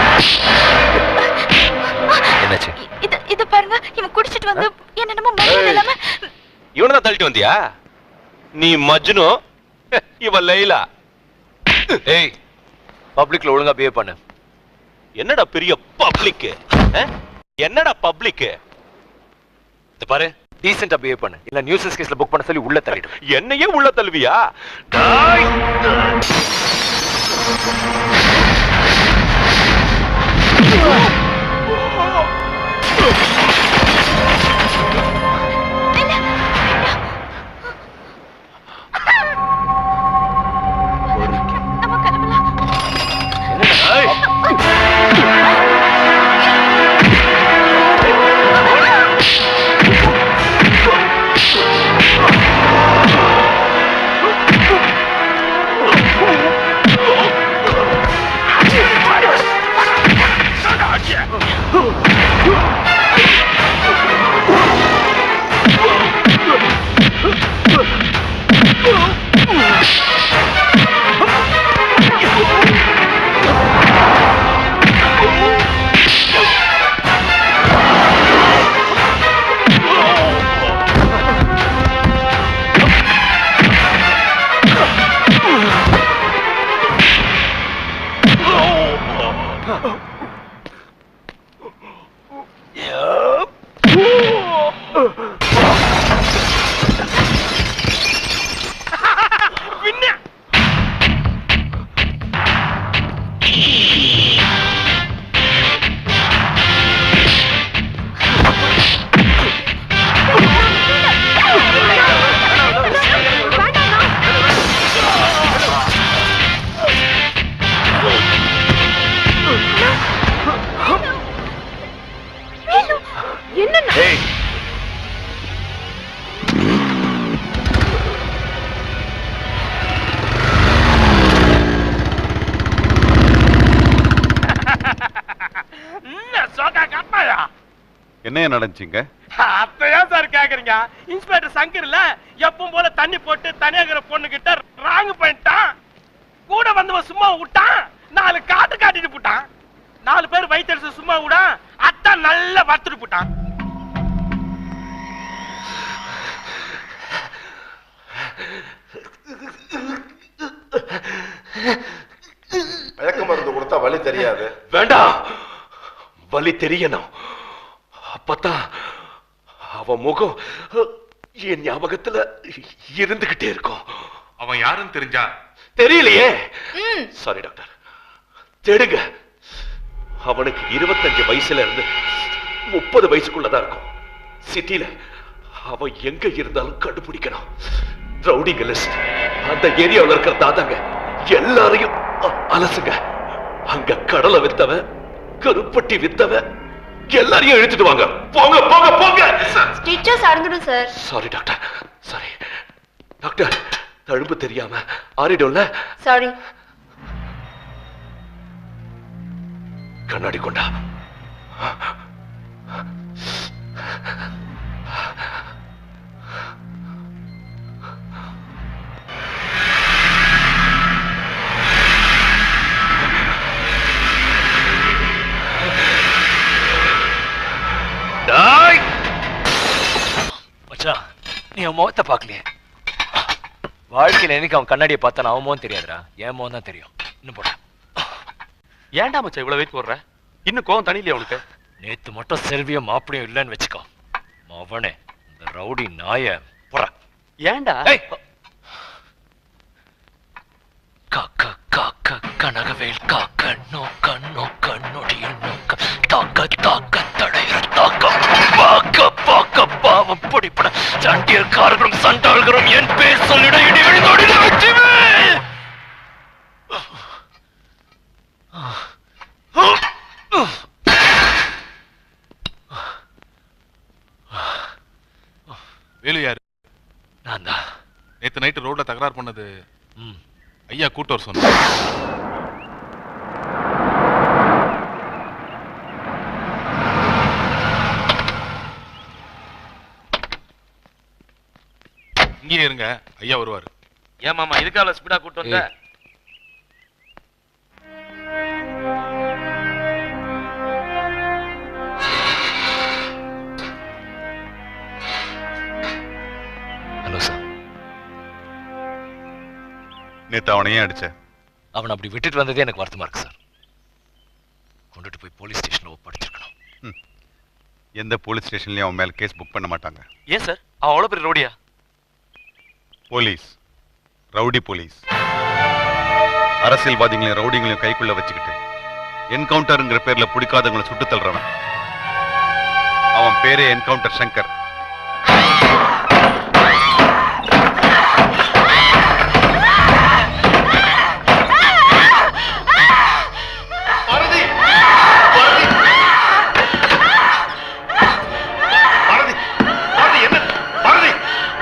என்னாச்சு இது இது பாருங்க இவன் குடிச்சிட்டு வந்து என்னென்னமோ மரியாதை இல்லாம இவனை தான் தள்ளிட்டு வந்தியா நீ மஜ்னு இவ லைலா ஏய் பப்ளிக்ல ஒழுங்கா பிஹேவ் பண்ணு என்னடா பெரிய பப்ளிக் என்னடா பப்ளிக் இந்த பாரு டீசெண்டா பிஹேவ் பண்ணு இல்ல நியூசன்ஸ் கேஸ்ல புக் பண்ண சொல்லி உள்ள தள்ளிடும் என்னையே உள்ள தள்ளுவியா என்னண்ணா என்ன சோகா கப்பாயா என்னைய நடந்துச்சுங்க அத்தை ஏன் சார் கேக்குறீங்க இன்ஸ்பெக்டர் சங்கர் இல்ல எப்பவும் போல தண்ணி போட்டு தனியாகிற பொண்ணு கிட்ட ராங்கு பண்ணிட்டான் கூட வந்தவன் சும்மா விட்டான் நாலு காட்டு காட்டிட்டு போட்டான் நாலு பேர் வயிற்று சும்மா விட அத்தான் நல்லா வறுத்துட்டு போட்டான் மயக்க மருந்து கொடுத்தா வலி தெரியாது வேண்டாம் வலி தெரியணும் அப்பதான் அவ முகம் என் ஞாபகத்துல இருந்துகிட்டே இருக்கும் அவன் யாருன்னு தெரிஞ்சா தெரியலையே சாரி டாக்டர் தேடுங்க அவனுக்கு இருபத்தஞ்சு வயசுல இருந்து முப்பது வயசுக்குள்ளதான் இருக்கும் சிட்டில அவன் எங்க இருந்தாலும் கண்டுபிடிக்கணும் ரவுடிங்க லிஸ்ட் அந்த ஏரியாவுல இருக்கிற தாதாங்க எல்லாரையும் அ- அலசுங்க அங்க கடலை வித்தவன் கருப்பட்டி வித்தவன் எல்லாரையும் இழுத்துட்டு வாங்க போங்க போங்க போங்க ஸ்டிச்சஸ் அடங்கணும் sir sorry doctor sorry doctor தழும்பு தெரியாம ஆறிடும்ல சாரி கண்ணாடி கொண்டா டாய் மச்சான் நீ அவன் முகத்தை பார்க்கலையே வாழ்க்கையில எனக்கு அவன் கண்ணாடியை பார்த்தா அவன் முகம் தெரியாதுடா என் முகம் தான் தெரியும் இன்னும் போட ஏன்டா மச்சான் இவ்வளவு வெயிட் போடுற இன்னும் கோவம் தனியிலே உனக்கு நேத்து மட்டும் செல்வியும் மாப்பிளையும் இல்லைன்னு வச்சுக்கோ அவனே இந்த ரவுடி நாய போற ஏன்டா காக்க காக்க கனகவேல் காக்க நோக்க நோக்க நொடியில் நோக்க தாக்க தாக்க தடையிற தாக்க பாக்க பாக்க பாவம் பிடிப்பட சண்டியர்காரர்களும் சண்டாள்களும் என் பேர் சொல்லிட இடி எழுந்தோடில வெற்றிவே வேலு யாரு நான் தான் நேத்து நைட்டு ரோட்ல தகராறு பண்ணது ஐயா கூட்டு வர சொன்ன இங்கேயே இருங்க ஐயா வருவாரு ஏன் மாமா இதுக்கு அவ்வளவு ஸ்பீடா கூட்டு வந்த ஹலோ சார் நேத்து அவனை ஏன் அடிச்ச அவனை அப்படி விட்டுட்டு வந்ததே எனக்கு வருத்தமா இருக்கு சார் கொண்டுட்டு போய் போலீஸ் ஸ்டேஷன்ல ஒப்படைச்சிருக்கணும் எந்த போலீஸ் ஸ்டேஷன்லயும் அவன் மேல கேஸ் புக் பண்ண மாட்டாங்க ஏன் சார் அவன் அவ்வளவு பெரிய ரோடியா போலீஸ் ரவுடி போலீஸ் அரசியல்வாதிகளையும் ரவுடிங்களையும் கைக்குள்ள வச்சுக்கிட்டு என்கவுண்டருங்கிற பேர்ல பிடிக்காதவங்களை சுட்டு தள்ளுறவன் அவன் பேரே என்கவுண்டர் சங்கர் பாரதி பாரதி என்ன பாரதி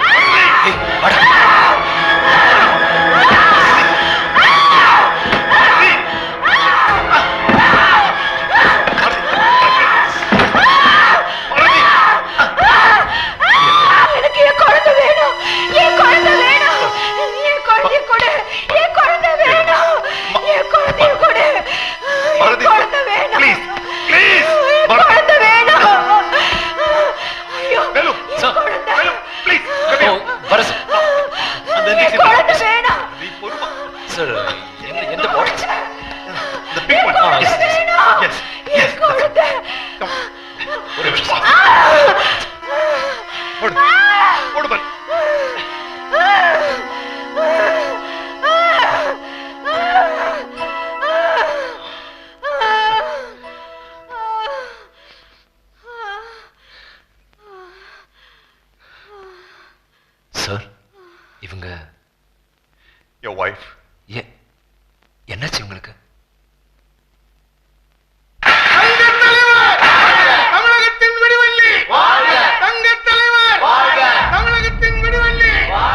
எனக்கு என் குழந்தை வேணும் என் குழந்தை வேணும் என் குழந்தைய கொடு என் குழந்தை வேணும் என் குழந்தைய கொடு என் குழந்தை வேணும் என் குழந்தை வேணும் ஐயோ என் குழந்தை வர சார் என் குழந்தை வேணும் சார் எந்த எந்த பாடி The big one. Yes. Yes. Yes. என் குழந்தை ஒரு நிமிஷம். ஓடு. ஓடு பாரு. சார் இவங்க Your wife. ஏ என்னாச்சு உங்களுக்கு தமிழகத்தின் விடிவெள்ளி தங்க தலைவர் தமிழகத்தின் விடிவெள்ளி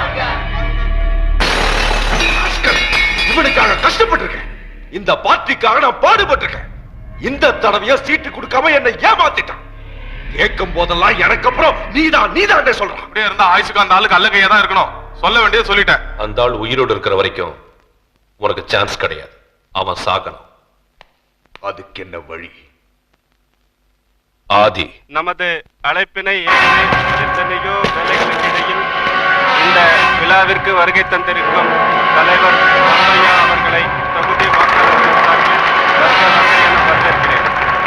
இவனுக்காக கஷ்டப்பட்டிருக்கேன் இந்த பார்ட்டிக்காக நான் பாடுபட்டிருக்கேன் இந்த தடவையும் சீட்டு கொடுக்காம என்னை ஏமாத்திட்டான் கேட்கும் போதெல்லாம் எனக்கு அப்புறம் நீதான் நீதான் சொல்றான் அப்படியே இருந்தா ஆயுசுக்கு அந்த ஆளுக்கு அல்ல கையா தான் இருக்கணும் சொல்ல வேண்டியது சொல்லிட்டேன் அந்த ஆள் உயிரோடு இருக்கிற வரைக்கும் உனக்கு சான்ஸ் கிடையாது அவன் சாகணும் அதுக்கு என்ன வழி ஆதி நமது அழைப்பினை ஏற்று எத்தனையோ வேலைகளுக்கு இடையில் இந்த விழாவிற்கு வருகை தந்திருக்கும் தலைவர் ராமையா அவர்களை தொகுதி வாக்காளர்கள் சார்பில் வருக வருக என வரவேற்கிறேன்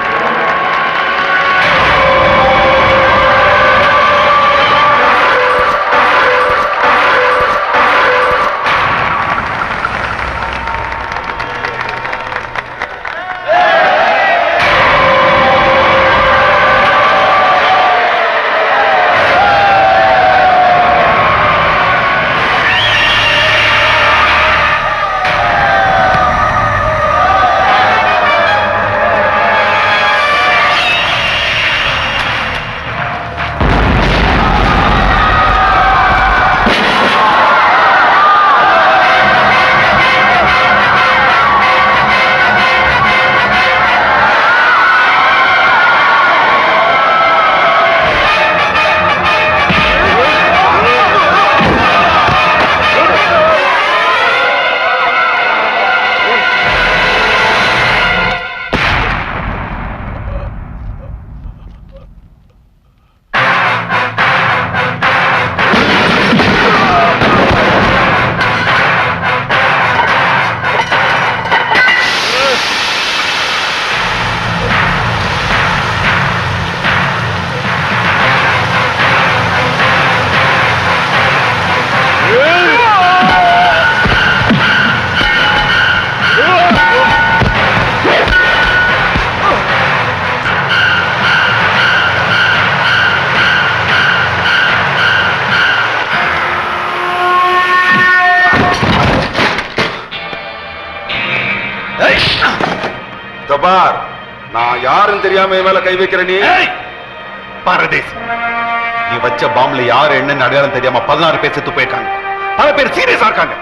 தபார் நான் யாருன்னு தெரியாம என் மேல கை வைக்கிற நீ பாரதேசி நீ வச்ச பாம்புல யாரு என்னன்னு அடையாளம் தெரியாம பதினாறு பேர் செத்து போயிருக்காங்க பல பேர் சீரியஸா இருக்காங்க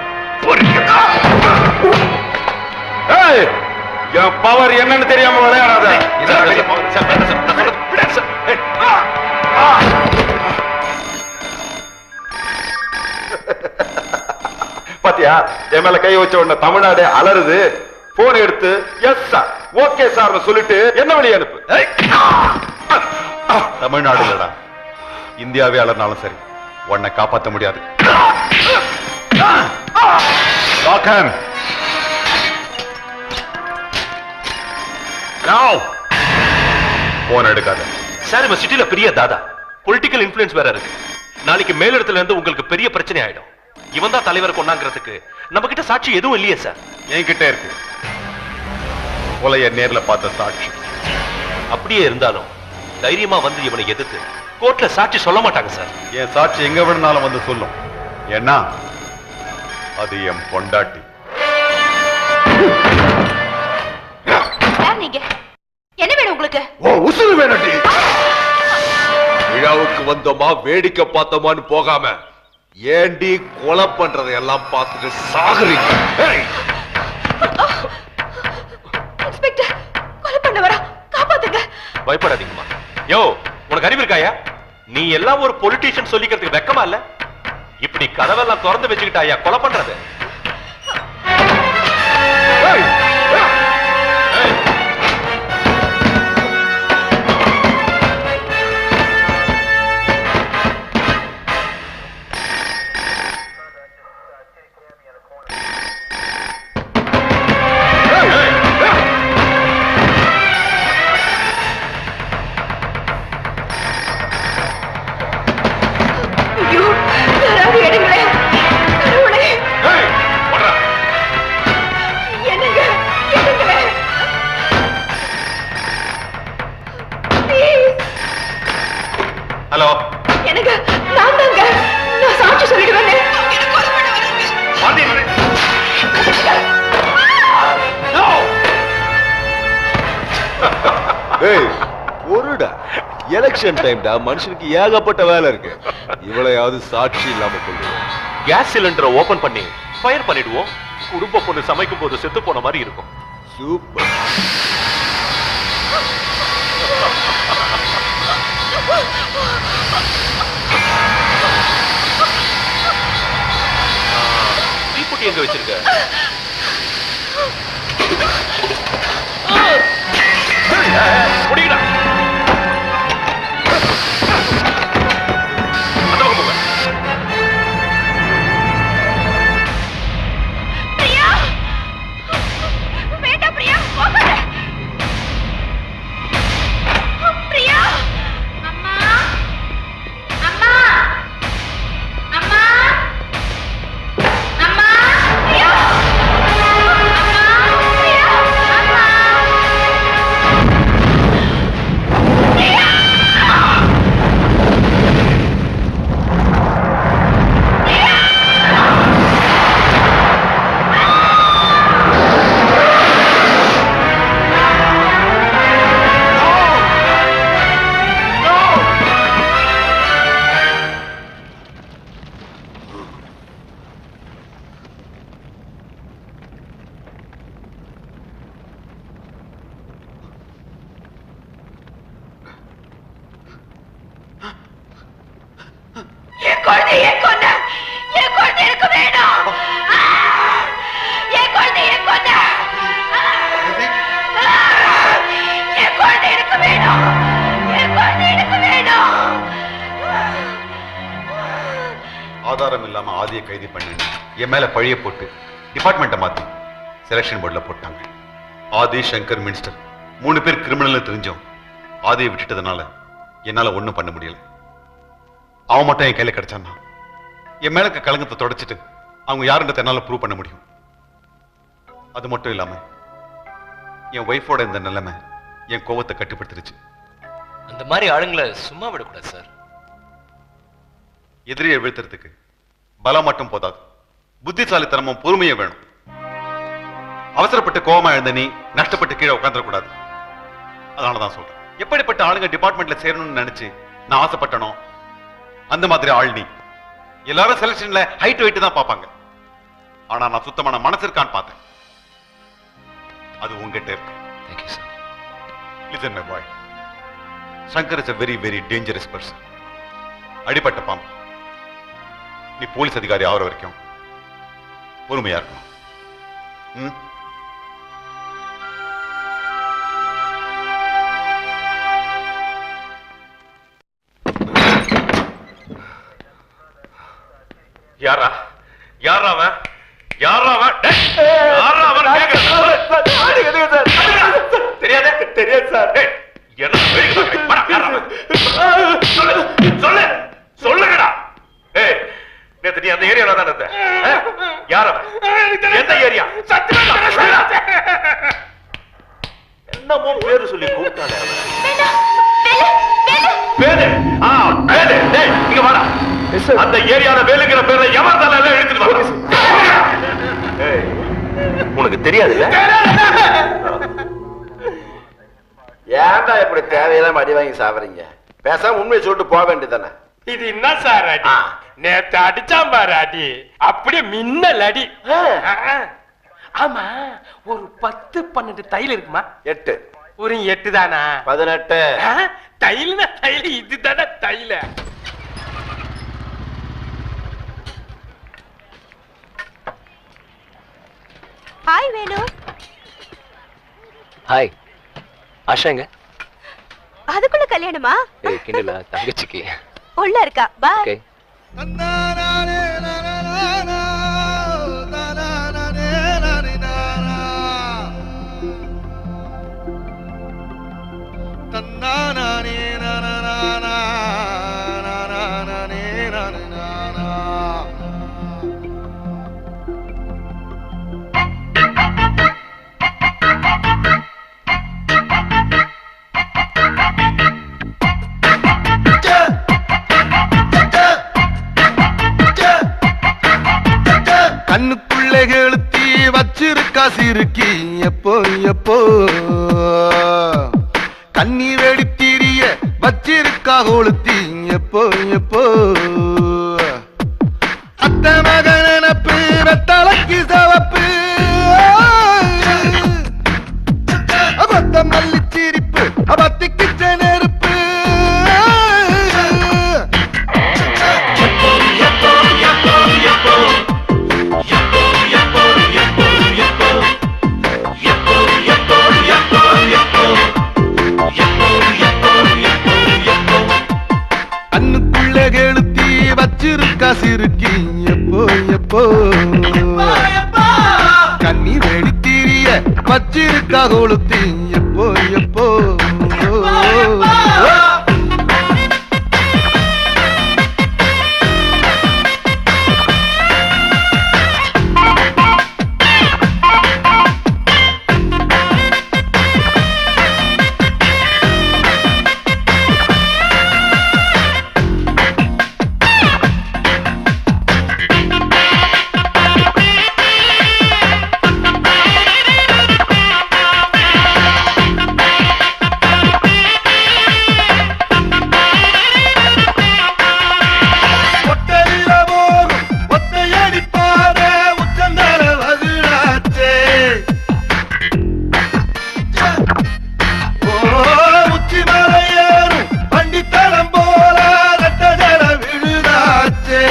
ஏய், என் பவர் என்னன்னு தெரியாம விளையாடாத பாத்தியா என் மேல கை வச்ச உடனே தமிழ்நாடு அலறுது போன் எடுத்து எஸ் சார் ஓகே சார் சொல்லிட்டு என்ன வழி அனுப்பு தமிழ்நாடு இல்லடா இந்தியாவே அலர்னாலும் சரி உன்னை காப்பாத்த முடியாது Lock him. Now. போன் எடுக்காத சார் நம்ம சிட்டில பெரிய தாதா பொலிட்டிக்கல் இன்ஃபுளுன்ஸ் வேற இருக்கு நாளைக்கு மேலிடத்துல இருந்து உங்களுக்கு பெரிய பிரச்சனை ஆயிடும் இவன் தான் தலைவர் கொண்டாங்கிறதுக்கு நம்ம கிட்ட சாட்சி எதுவும் இல்லையே சார் என்கிட்ட இருக்கு கொலைய நேர்ல பார்த்த சாட்சி அப்படியே இருந்தாலும் தைரியமா வந்து இவனை எதிர்த்து கோர்ட்ல சாட்சி சொல்ல மாட்டாங்க சார் என் சாட்சி எங்க வேணும்னாலும் வந்து சொல்லும் ஏன்னா அது என் பொண்டாட்டி யார் நீங்க என்ன வேணும் உங்களுக்கு ஓ உசுறு வேணட்டி விழாவுக்கு வந்தோமா வேடிக்கை பார்த்தோமான்னு போகாம ஏண்டி கொலை பண்றதை எல்லாம் பார்த்துட்டு சாகுறீங்க ஏய், இன்ஸ்பெக்டர் கொலை பண்ண வரா காப்பாத்துங்க பயப்படாதீங்கம்மா யோ உனக்கு அறிவு இருக்காயா நீ எல்லாம் ஒரு பொலிட்டீஷியன் சொல்லிக்கிறதுக்கு வெக்கமா இல்ல இப்படி கதவெல்லாம் திறந்து வச்சுக்கிட்டாயா கொலை பண்றது ஐயோ யாராவது எடுங்களேன் கடவுளே என்னங்க எடுங்களேன் Please. ஹலோ எனக்கு நான் தாங்க நான் சாட்சி சொல்லிடுவேன் என்ன கொலை பண்ண வராங்க ஏய் ஒருடா எலெக்ஷன் டைம்டா மனுஷனுக்கு ஏகப்பட்ட வேலை இருக்கு இவளையாவது சாட்சி இல்லாம கொண்டு கேஸ் சிலிண்டரை ஓபன் பண்ணி ஃபயர் பண்ணிடுவோம் குடும்ப பொண்ணு சமைக்கும் போது செத்து போன மாதிரி இருக்கும் சூப்பர் தீக்குட்டி எங்க வச்சிருக்க முடியல அந்த பக்கம் போங்க பிரியா வேண்டாம் பிரியா போகாத பிரியா அம்மா அம்மா அம்மா அம்மா பிரியா அம்மா பிரியா அம்மா பிரியா என் குழந்தைய கொன்ன என் குழந்தை எனக்கு வேணும் ஆ! என் குழந்தை எனக்கு கொன்ன ஆ! என் குழந்தை எனக்கு வேணும் என் குழந்தை எனக்கு வேணும் ஆதாரம் இல்லாம ஆதியை கைது பண்ணி என் மேல பழிய போட்டு டிபார்ட்மெண்ட்டை மாத்தி செலக்ஷன் போர்டுல போட்டாங்க ஆதி சங்கர் மினிஸ்டர் மூணு பேர் கிரிமினல் தெரிஞ்சோம் ஆதியை விட்டுட்டதுனால என்னால ஒண்ணும் பண்ண முடியல அவன் மட்டும் என் கையில கிடைச்சான்னா என் மேல இருக்க கலங்கத்தை தொடச்சிட்டு அவங்க யாருன்றத என்னால ப்ரூவ் பண்ண முடியும் அது மட்டும் இல்லாம என் ஒய்ஃபோட இந்த நிலைமை என் கோவத்தை கட்டுப்படுத்திருச்சு அந்த மாதிரி ஆளுங்களை சும்மா விடக்கூடாது சார் எதிரியை வீழ்த்துறதுக்கு பலம் மட்டும் போதாது புத்திசாலித்தனமும் பொறுமையும் வேணும் அவசரப்பட்டு கோவமா எழுந்த நீ நஷ்டப்பட்டு கீழே உட்காந்துடக்கூடாது அதனால தான் சொல்றேன் எப்படிப்பட்ட ஆளுங்க டிபார்ட்மெண்ட்ல சேரணும்னு நினைச்சு நான் ஆசைப்பட்டனோ அந்த மாதிரி ஆள் நீ எல்லாரும் செலக்ஷன்ல ஹைட் வெயிட் தான் பார்ப்பாங்க ஆனா நான் சுத்தமான மனசு இருக்கான்னு பார்த்தேன் அது உங்ககிட்ட இருக்கு thank you sir listen my boy Shankar is a very very dangerous person அடிப்பட்ட பாம்பு நீ போலீஸ் அதிகாரி ஆகிற வரைக்கும் பொறுமையா இருக்கணும் ம்? யாரா யாரா அவன் யாரா அவன் டேய், யாரா அவன் கேக்குறேன். தெரியாதே தெரியாது சார் என்ன வேடிக்கை பார்க்கறீங்க? வாடா, யாரா அவன்? சொல்லு சொல்லு சொல்லுங்கடா ஏய் நேத்து நீ அந்த ஏரியால தான் இருந்த ஆ? யார் அவன் எந்த ஏரியா என்னமோ பேரு சொல்லி கூப்பிட்டானே அவன் வேலு ஆ வேலு டேய் இங்க வாடா அந்த ஏரியால வேலுங்கிற பேர்ல எவன் தலையில எடுத்துட்டு வா ஏய், உனக்கு தெரியாதுல்ல ஏன்டா இப்படி தேவையெல்லாம் அடி வாங்கி சாவறீங்க பேசாம உண்மையை சொல்லிட்டு போக வேண்டியதானே இது என்ன சார் அடி நேத்து அடிச்சான் பாரு அடி அப்படியே மின்னல் அடி ஆ. ஆமா ஒரு பத்து பன்னெண்டு தையல் இருக்குமா எட்டு ஒரு எட்டு தானா பதினெட்டு தையல்னா தையல் இதுதானே தையல ஹாய் வேணு ஹாய் ஆஷாங்க அதுக்குள்ள கல்யாணமா ஏய் கிண்டலா தங்கச்சிக்கு உள்ள இருக்கா பாய் ஓகே கண்ணுக்குள்ளே கெளுத்தி வச்சிருக்கா சிறுக்கி எப்போ எப்போ கண்ணீர் வெடித்தீரிய வச்சிருக்கா கொளுத்தி எப்போ எப்போ அத்த மக நினப்பு வெத்தலைக்கு சவப்பு அபத்த மல்லி சிரிப்பு அபத்திக்கு நெருப்பு எப்போ கண்ணி வெடித்தீரிய வச்சிருக்கா கொளுத்தி எப்போ எப்போ ஒத்தையில போகும் ஒத்தையடிப்பாத உச்சந்தர வகுடாச்சே ஓ உச்சி மலை ஏறும் பண்டித்தளம் போல ரெட்ட ஜட விழுதாச்சே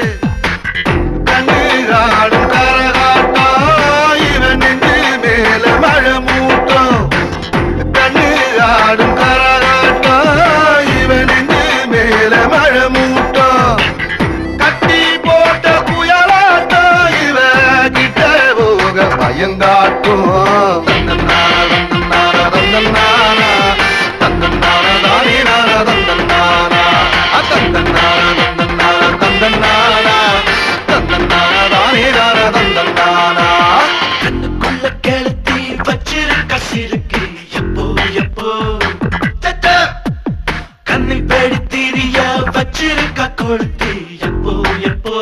கண்ணீராடும் கரகாட்டம் இவன் நெஞ்சு மேல மழை மூட்டம் கண்ணீராடும் கரகாட்டம் இவன் நெஞ்சு மேல மழை மூட்டம் கட்டி போட்ட புயலாட்டம் இவ கிட்ட போக பயங்காட்டும் தந்தன்னான, தந்தன்னான, தந்தன்னான, தானீனான, தந்தன்னான, அ, தந்தன்னான, தந்தன்னான, தந்தன்னான, தந்தன்னான, தானீனான, தந்தன்னான. கண்ணுக்குள்ள கெளுத்தி வச்சிருக்க சிறுக்கு எப்போ எப்போ தத்த. கண்ணில் வெடித்திரிய வச்சிருக்க கொளுத்தி எப்போ எப்போ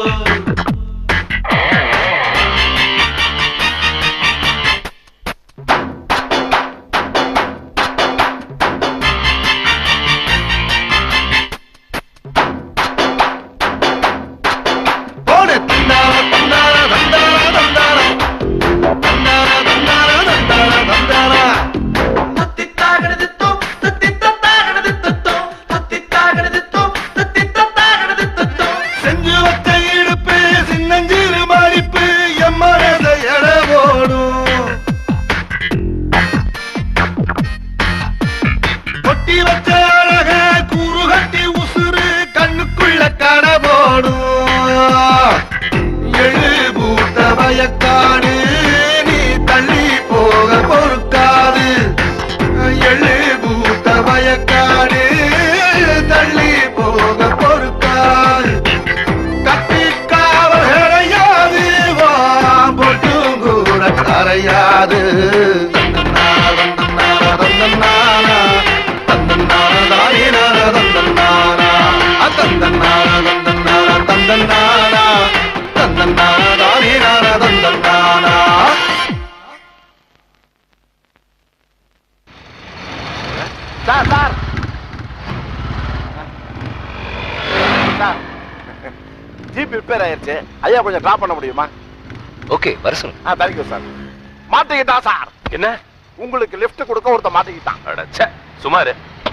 போடு தந்தார தந்தார தந்தார தந்தார தந்தார தந்தார தந்தார தந்தார தத்தி தாகனது தோ தத்தி தாகனது தத்தோ தத்தி தாகனது தோ தத்தி தாகனது தத்தோ செஞ்சு வச்ச இடுப்பு சின்னஞ்சிறு மடிப்பு என் மனத எட ஓடும் கொட்டி வச்ச அழக கூறு கட்டி உசுறு கண்ணுக்குள்ள கட போடும் எழு பூத்த வயக்காடு நீ தள்ளி போக பொறுக்காது எழு பூத்த வயக்காடு தள்ளி போக பொறுக்காது கட்டி காவல் கிடையாது வா பொட்டும் கூட கரையாது தந்தன்னானா, தந்தன்னானா, தாயினானா, தந்தன்னானா, அ, தந்தன்னானா, தந்தன்னானா, தந்தன்னானா, தந்தன்னானா, தாயினானா, தந்தன்னானா. Sir sir sir jeep repair ஆயிருச்சு ஐயா கொஞ்சம் டிராப் பண்ண முடியுமா ஓகே வர சொல்லு ஆ தேங்க்யூ சார் மாட்டிக்கிட்டான் சார் என்ன உங்களுக்கு லிஃப்ட் கொடுக்க ஒருத்த மாட்டிக்கிட்டான் அடச்சே சுமாரு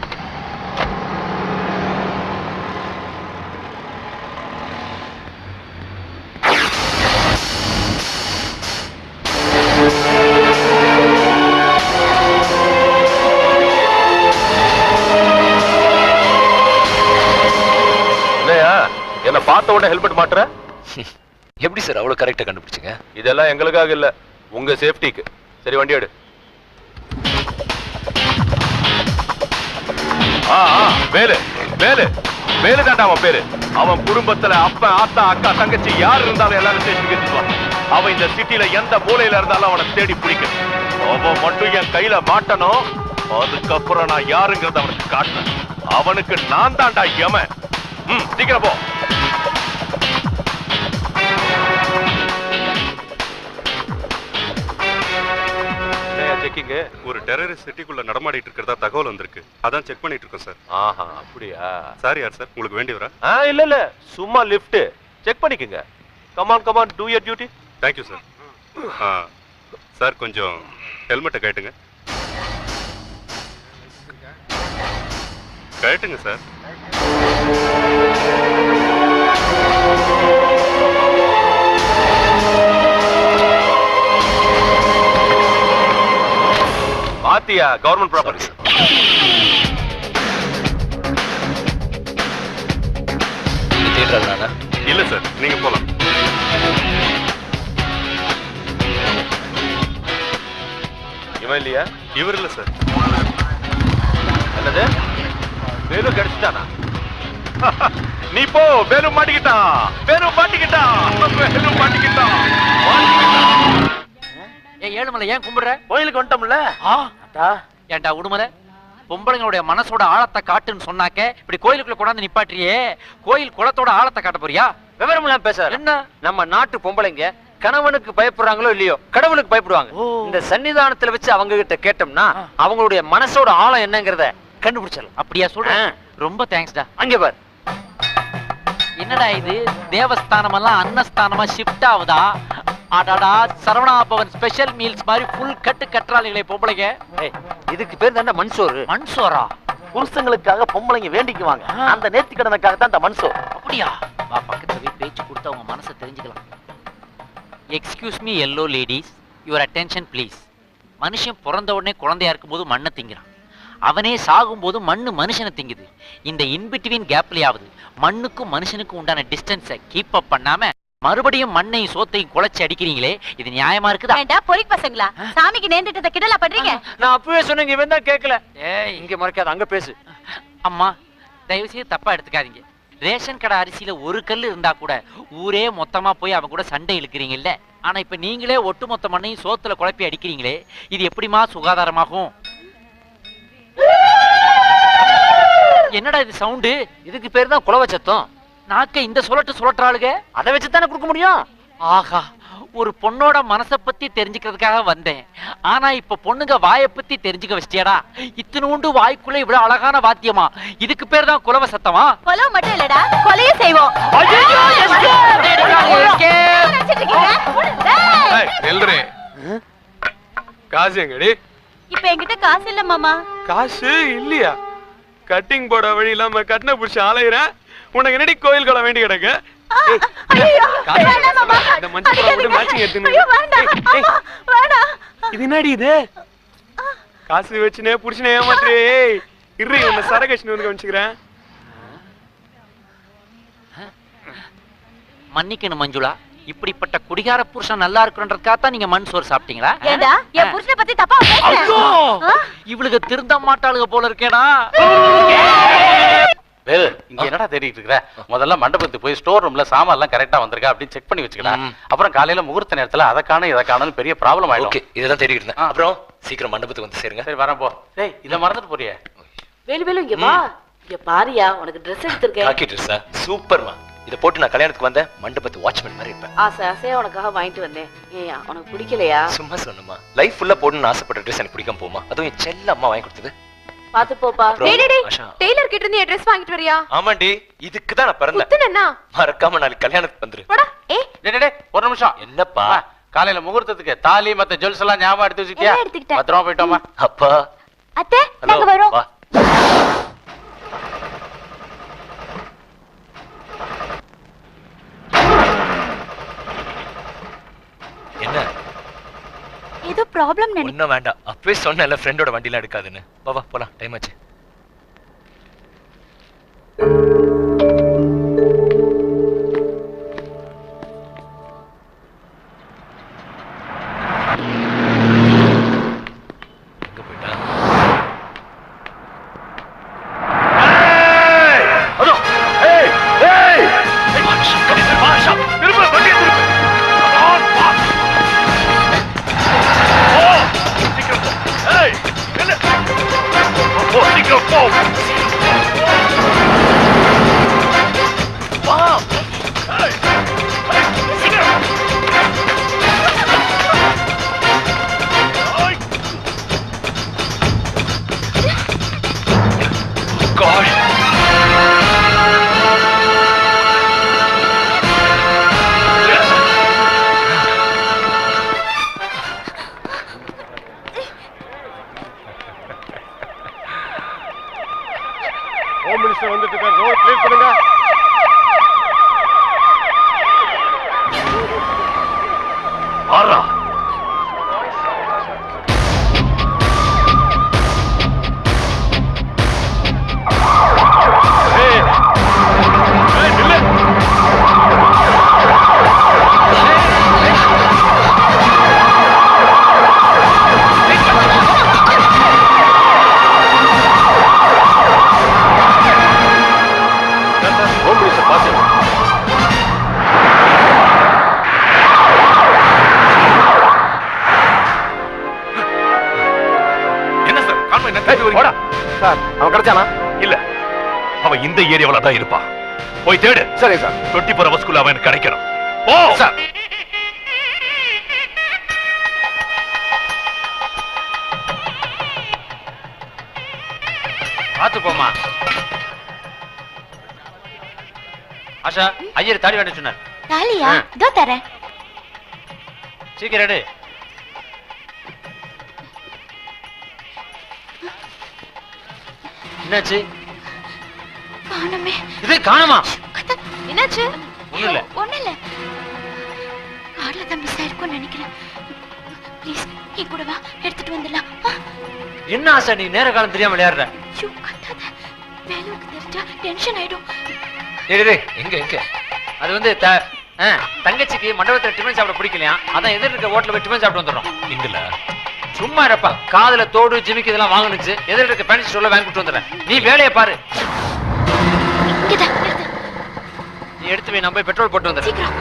என்னையா என்ன பார்த்த உடனே ஹெல்மெட் மாட்டுற எப்படி சார் அவ்வளவு கரெக்டா கண்டுபிடிச்சீங்க இதெல்லாம் எங்களுக்காக இல்ல உங்க சேஃப்டிக்கு சரி வண்டி எடு ஆ ஆ, வேலு வேலு வேலு தாண்டா அவன் பேரு அவன் குடும்பத்துல அப்பன் ஆத்தா அக்கா தங்கச்சி யார் இருந்தாலும் எல்லாரும் ஸ்டேஷனுக்கு எடுத்துவான் அவன் இந்த சிட்டில எந்த மூலையில இருந்தாலும் அவனை தேடி பிடிக்கணும் அவன் மட்டும் என் கையில மாட்டணும் அதுக்கப்புறம் நான் யாருங்கிறத அவனுக்கு காட்டினேன் அவனுக்கு நான் தாண்டா யமன் ம் சீக்கிரம் போ செக்கிங்க ஒரு டெரரிஸ்ட் சிட்டிக்குள்ள நடமாடிட்டு இருக்கிறதா தகவல் வந்திருக்கு அதான் செக் பண்ணிட்டு இருக்கோம் சார் ஆஹா அப்படியா சார் யார் சார் உங்களுக்கு வேண்டியவரா ஆ இல்ல இல்ல சும்மா லிஃப்ட் செக் பண்ணிக்கங்க come on come on do your duty thank you sir ஆ சார் கொஞ்சம் ஹெல்மெட்டை கட்டுங்க கட்டுங்க சார் பாத்தியா கவர்மெண்ட் ப்ராப்பர்ட்டி நீங்க தேடுறாங்க இல்ல சார் நீங்க போலாம் இவன் இல்லையா இவர் இல்ல சார் என்னது வேலு கிடைச்சிட்டானா நீ போ வேலு மாட்டிக்கிட்டான் வேலு மாட்டிக்கிட்டான் வேலு மாட்டிக்கிட்டான் ஏ ஏழுமலை ஏன் கும்பிடுற கோயிலுக்கு வந்துட்டோம்ல ஆ ஏன்டா உடுமலை பொம்பளைங்களுடைய மனசோட ஆழத்தை காட்டுன்னு சொன்னாக்க இப்படி கோயிலுக்குள்ள கொண்டாந்து நிப்பாட்டிரியே கோயில் குளத்தோட ஆழத்தை காட்ட போறியா விவரம் எல்லாம் பேசாத என்ன நம்ம நாட்டு பொம்பளைங்க கணவனுக்கு பயப்படுறாங்களோ இல்லையோ கடவுளுக்கு பயப்படுவாங்க இந்த சன்னிதானத்துல வச்சு அவங்க கிட்ட கேட்டோம்னா அவங்களுடைய மனசோட ஆழம் என்னங்கறத கண்டுபிடிச்சிடலாம் அப்படியா சொல்றேன் ரொம்ப தேங்க்ஸ்டா அங்க பார் என்னடா இது தேவஸ்தானம் எல்லாம் அன்னஸ்தானமா ஷிஃப்ட் ஆகுதா அடடா சரவணா பவன் ஸ்பெஷல் மீல்ஸ் மாதிரி ஃபுல் கட்டு கட்டுறாளுங்களே பொம்பளைங்க இதுக்கு பேர் தாண்டா மண்சோறு மண்சோரா புருஷங்களுக்காக பொம்பளைங்க வேண்டிக்குவாங்க அந்த நேர்த்தி கடனுக்காக தான் இந்த மனுஷோ அப்படியா வா பக்கத்துல போய் பேச்சு கொடுத்து அவங்க மனசை தெரிஞ்சுக்கலாம் excuse me hello ladies your attention please மனுஷன் பிறந்த உடனே குழந்தையா இருக்கும்போது மண்ணை திங்கிறான் அவனே சாகும்போது மண்ணு மனுஷனை திங்குது இந்த இன்பிட்வீன் கேப்லயாவது மண்ணுக்கும் மனுஷனுக்கும் உண்டான டிஸ்டன்ஸை கீப் அப் பண்ணாம மறுபடியும் மண்ணையும் சோத்தையும் குலைச்சு அடிக்கிறீங்களே இது நியாயமா இருக்குதா ஏண்டா பொறிக்கு பசங்களா சாமிக்கு நேர்ந்துட்டத கிடலா பண்றீங்க நான் அப்பவே சொன்னேங்க இவன் தான் கேட்கல இங்க மறைக்காத அங்க பேசு அம்மா தயவு செய்து தப்பா எடுத்துக்காதீங்க ரேஷன் கடை அரிசியில ஒரு கல் இருந்தா கூட ஊரே மொத்தமா போய் அவன் கூட சண்டை இழுக்கிறீங்கல்ல ஆனா இப்ப நீங்களே ஒட்டுமொத்த மண்ணையும் சோத்துல குழப்பி அடிக்கிறீங்களே இது எப்படிமா சுகாதாரமாகும் என்னடா இது சவுண்டு இதுக்கு பேர் தான் குலவ சத்தம் நாக்க இந்த சுழட்டு சுழற்றாளுக அதை வச்சு தானே கொடுக்க முடியும் ஆஹா ஒரு பொண்ணோட மனசை பத்தி தெரிஞ்சுக்கிறதுக்காக வந்தேன் ஆனா இப்ப பொண்ணுங்க வாயை பத்தி தெரிஞ்சுக்க வச்சிட்டியாடா இத்தினூண்டு வாய்க்குள்ள இவ்வளவு அழகான வாத்தியமா இதுக்கு பேர் தான் குலவ சத்தமா கொலை மட்டும் இல்லடா கொலையே செய்வோம் நெல்றே காசு எங்கடி இப்ப என்கிட்ட காசு இல்ல மாமா காசு இல்லையா கட்டிங் போட வழி இல்லாம கட்டின புடிச்சு அலையிறேன் உனக்கு என்னடி கோயில் கொலை வேண்டி கிடக்கு இந்த மஞ்சள் புறா போட்டு மேட்சிங் எடுத்துன்னு ஏய், இது என்னடி இது காசு வச்சுனே புடிச்சுனே ஏமாத்துறே இரு உன்னை சரகஷ்ணு வந்து கவனிச்சுக்கிறேன் மன்னிக்கணும் மஞ்சுளா இப்படிப்பட்ட குடிகார புருஷன் நல்லா இருக்கணுன்றதுக்காக தான் நீங்க மண் சோறு சாப்பிட்டீங்களா ஏண்டா என் புருஷனை பத்தி தப்பா ஐயோ! இவளுக்கு திருந்த மாட்டாளுக போல இருக்கேடா வேலு இங்க என்னடா தேடிட்டு இருக்கிற முதல்ல மண்டபத்துக்கு போய் ஸ்டோர் ரூம்ல சாமான் எல்லாம் கரெக்டா வந்திருக்கா அப்படின்னு செக் பண்ணி வச்சுக்கடா அப்புறம் காலையில முகூர்த்த நேரத்துல அதை காணும் இதை காணும் பெரிய ப்ராப்ளம் ஆயிடும் ஓகே இதெல்லாம் தேடிட்டு இருந்தேன் அப்புறம் சீக்கிரம் மண்டபத்துக்கு வந்து சேருங்க சரி வரேன் போ டேய் இதை மறந்துட்டு போறியே வேலு வேலு இங்க வா இங்க பாரியா உனக்கு ட்ரெஸ் எடுத்திருக்கேன் காக்கி ட்ரெஸ்ஸா சூப்பர்மா இதை போட்டு நான் கல்யாணத்துக்கு வந்தேன் மண்டபத்து வாட்ச்மேன் மாதிரி இருப்பேன் ஆசை ஆசையா உனக்காக வாங்கிட்டு வந்தேன் ஏயா உனக்கு பிடிக்கலையா சும்மா சொன்னமா லைஃப் ஃபுல்லா போடணும்னு ஆசைப்பட்ட ட்ரெஸ் எனக்கு பிடிக்காம போமா அதுவும் என் செல்ல அம்மா வாங்கி கொடுத்தது பாத்து போப்பா அப்புறம் ஆஷா டெய்லர் கிட்ட இருந்து ட்ரெஸ் வாங்கிட்டு வரியா ஆமாண்டி இதுக்கு தான் நான் பிறந்தேன் புத்துனண்ணா மறக்காம நாளைக்கு கல்யாணத்துக்கு வந்துரு ஏய் டேய், டேய், டேய், ஒரு நிமிஷம் என்னப்பா வா, காலையில முகூர்த்தத்துக்கு தாலி மத்த ஜுவல்ஸ் எல்லாம் ஞாபகம் எடுத்து வச்சுக்கிட்டியா எல்லாம் எடுத்துக்கிட்டேன். பத்திரமா போயிட்டோமா அப்பா அத்தை ஹலோ நாங்க வரோம் வா என்ன ஏதோ ப்ராப்ளம் நினை ஒன்னும் வேண்டாம் அப்பவே சொன்னேன்ல ஃப்ரெண்டோட வண்டிலாம் எடுக்காதுன்னு வா வா போலாம் டைம் ஆச்சு எங்க போயிட்டா அதோ ஏய் ஏய் திரும்ப வண்டியை திரும்ப ஆன், பாஸ். ஓ, சீக்கிரம் போ. ஏய், என்ன? போ, சீக்கிரம் போ. வா. ஏய், ஏய், சீக்கிரம். ஏய். God. ஹோம் மினிஸ்டர் வந்துட்டு இருக்காரு ரோட் கிளியர் பண்ணுங்க ஆறா ஏய் ஏய் நில்லு ஏய் என்ன தேடி வரீங்க சார் அவன் கிடைச்சானா இல்ல அவன் இந்த ஏரியாவுல தான் இருப்பான் போய் தேடு சரி சார் டுவெண்ட்டி ஃபோர் ஹவர்ஸ்க்குள்ள அவன் எனக்கு கிடைக்கணும் ஓ சார் பார்த்து போமா ஆஷா ஐயர் தாடி வேண்ட சொன்னார் தாலியா ஆ. இதோ தரேன் சீக்கிரம் எடு என்னாச்சு காணுமே இது காணுமா என்னாச்சு ஒண்ணும் இல்ல. ஒண்ணு இல்ல கார்ல தான் மிஸ் ஆயிருக்கும்னு நினைக்கிறேன் ப்ளீஸ் நீ கூட வா எடுத்துட்டு வந்துடலாம் ஆ, என்ன ஆசை நீ நேர காலம் தெரியாம விளையாடுற ஐயோ, கத்தாத வேலுவுக்கு தெரிஞ்சா டென்ஷன் ஆயிடும் டேய், டேய், எங்க எங்க அது வந்து த- ஆ, தங்கச்சிக்கு மண்டபத்துல டிஃபன் சாப்பிட பிடிக்கலையா அதான் எதிர் இருக்க ஹோட்டல்ல போய் டிஃபன் சாப்பிட்டு வந்துடுறோம் இங்கல சும்மா இருப்பா காதுல தோடு ஜிமிக்கு இதெல்லாம் வாங்குனுச்சு எதிர் இருக்க பேண்ட் ஸ்டோர்ல வாங்கி கொடுத்து வந்துடுறேன் நீ வேலையை பாரு நீ எடுத்து போய் நான் போய் பெட்ரோல் போட்டு வந்துடுறேன்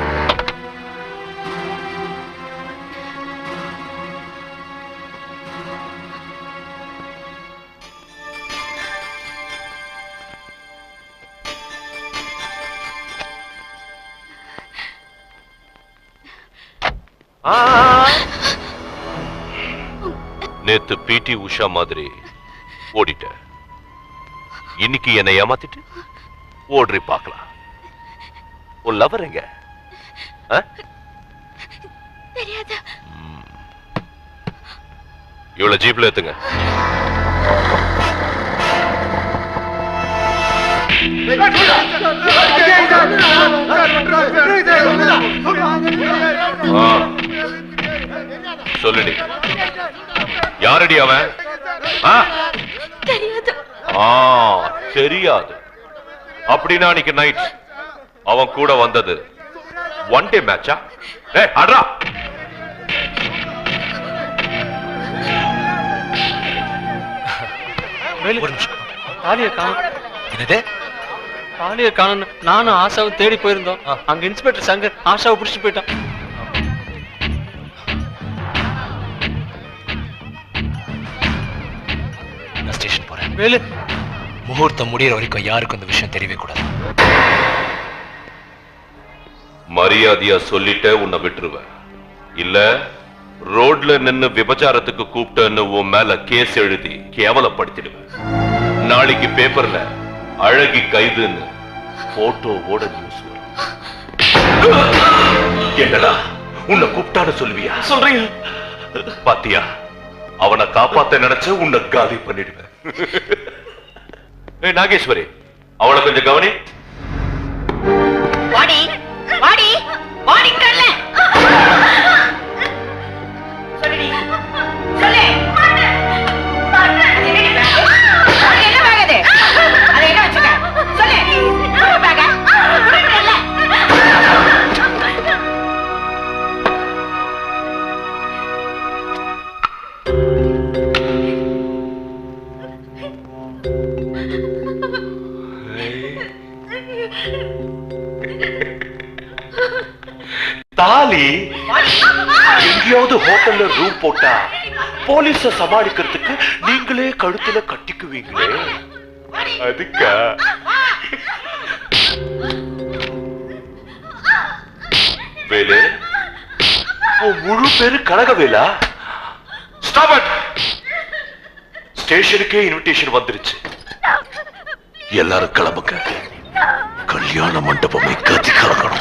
நேத்து பிடி உஷா மாதிரி ஓடிட்ட இன்னைக்கு என்னை ஏமாத்திட்டு ஓடுறி பார்க்கலாம் உன் லவர் எங்க ஆ? தெரியாது இவ்வளவு ஜீப்ல ஏத்துங்க ஆ. சொல்லுடி யாரடி அவன் ஆ? தெரியாது ஆ தெரியாது அப்படின்னா அன்னைக்கு நைட் அவன் கூட வந்தது ஒன் டே மேட்சா ஏ அட்ரா ஒரு நிமிஷம் தாலியை காணும் என்னது தாலியை காணும் நானும் ஆஷாவும் தேடி போயிருந்தோம் அங்க இன்ஸ்பெக்டர் சங்கர் ஆஷாவை பிடிச்சிட்டு போயிட்டான் நான் ஸ்டேஷன் போறேன் வேலு முகூர்த்தம் முடியற வரைக்கும் யாருக்கும் இந்த விஷயம் தெரியவே கூடாது மரியாதையா சொல்லிட்ட உன்னை விட்டுருவேன் இல்ல ரோட்ல நின்னு விபச்சாரத்துக்கு கூப்பிட்டேன்னு உன் மேல கேஸ் எழுதி கேவலப்படுத்திடுவேன் நாளைக்கு பேப்பர்ல அழகி கைதுன்னு போட்டோவோட நியூஸ் வரும் என்னடா உன்னை கூப்பிட்டான்னு சொல்லுவியா சொல்றீங்க பாத்தியா அவனை காப்பாத்த நினைச்ச உன்னை காலி பண்ணிடுவேன் ஏய் நாகேஸ்வரி அவளை கொஞ்சம் கவனி வாடி வாடி வாடிங்கறல சொல்லுடி சொல்லு அது என்னடி bag? அது என்ன bag அது? அது என்ன வச்சுக்க? சொல்லு. சொல்லு bag அ. கொடுக்கணும்ல? தாலி எங்கேயாவது ஹோட்டல்ல ரூம் போட்டா போலீஸ சமாளிக்கிறதுக்கு நீங்களே கழுத்துல கட்டிக்குவீங்களே அதுக்கா வேலு உன் முழு பேரு கனகவேலா ஸ்டாப் இட் ஸ்டேஷனுக்கே இன்விடேஷன் வந்துருச்சு எல்லாரும் கிளம்புங்க கல்யாண மண்டபமே கதி கலக்கணும்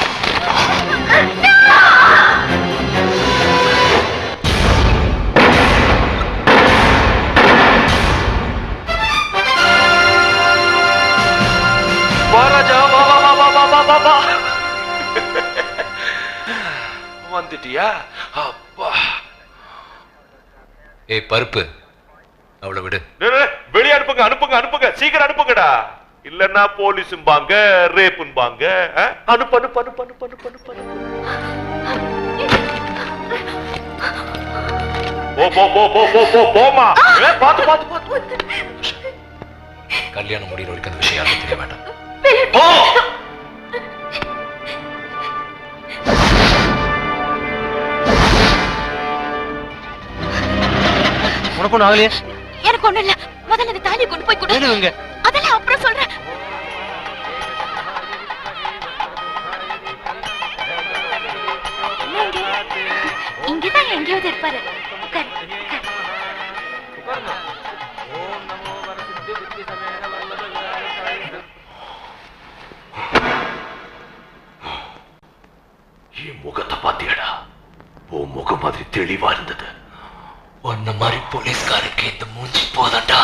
வா ராஜா வா வா வா வா வா வா வா வா வந்துட்டியா அப்பா ஏய் பருப்பு அவளை விடு டேய், டேய், வெளிய அனுப்புங்க அனுப்புங்க அனுப்புங்க சீக்கிரம் அனுப்புங்கடா இல்லன்னா போலீஸும்பாங்க ரேப்பும்பாங்க ஆ? அனுப்பு அனுப்பு அனுப்பு அனுப்பு அனுப்பு அனுப்பு அனுப்பு. போ போ போ போ போ போ போமா ஏ, பாத்து பாத்து பாத்து கல்யாணம் முடிகிற வரைக்கும் அந்த விஷயம் யாருக்கும் தெரிய வேண்டாம் போ உனக்கு ஒன்றும் ஆகலையே எனக்கு ஒண்ணும் இல்ல முதல்ல இந்த தாலியை கொண்டு போய் கொடு வேணுங்க அதெல்லாம் அப்புறம் சொல்றேன் என்ன இங்க? இங்கதான் எங்கேயாவது இருப்பாரு உட்காரு, உட்காரு. என் முகத்தை பாத்தியாடா உன் முகம் மாதிரி தெளிவா இருந்தது உன்ன மாதிரி போலீஸ்காருக்கு இந்த மூஞ்சி போதண்டா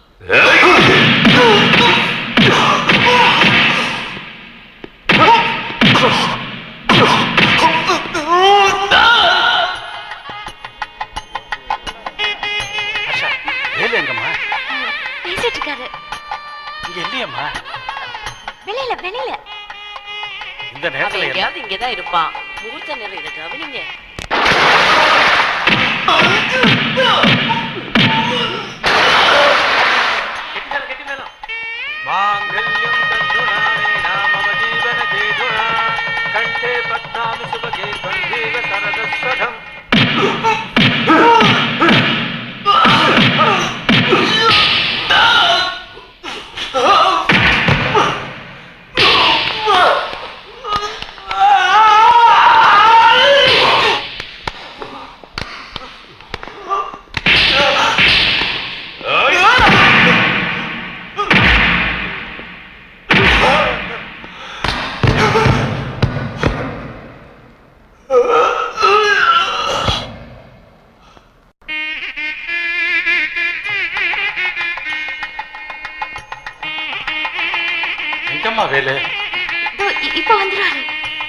வேலு எங்கம்மா பேசிட்டு இருக்காரு இங்க இல்லையம்மா வெளியில வெளியில இந்த அவன் நேரத்துல என்ன- எங்கேயாவது இங்கதான் இருப்பான் முகூர்த்த நேரம் இதை கவனிங்க माङ्गल्यं तन्तुनाने नाम जीवनकेतुना कण्ठे पद्मामि सुभगे कण्ठेव सरदस्वधम् எங்கம்மா வேலு இதோ, இ- இப்ப வந்துருவாரு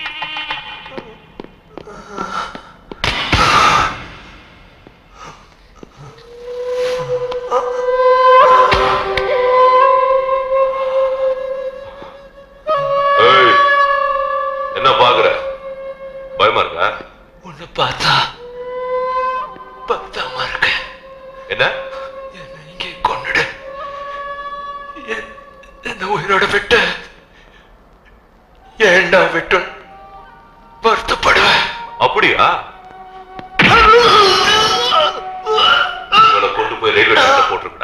ஏய், என்ன பாக்குற பயமா இருக்கா உன்னை பார்த்தா பக்தமா இருக்கு என்ன இங்கே கொண்டுடு என்- என்ன உயிரோட விட்டு ஏண்டா விட்டு வருத்தப்படுவேன் அப்படியா இவனை கொண்டு போய் ரயில்வே ஸ்டேஷன்ல போட்டிருக்கா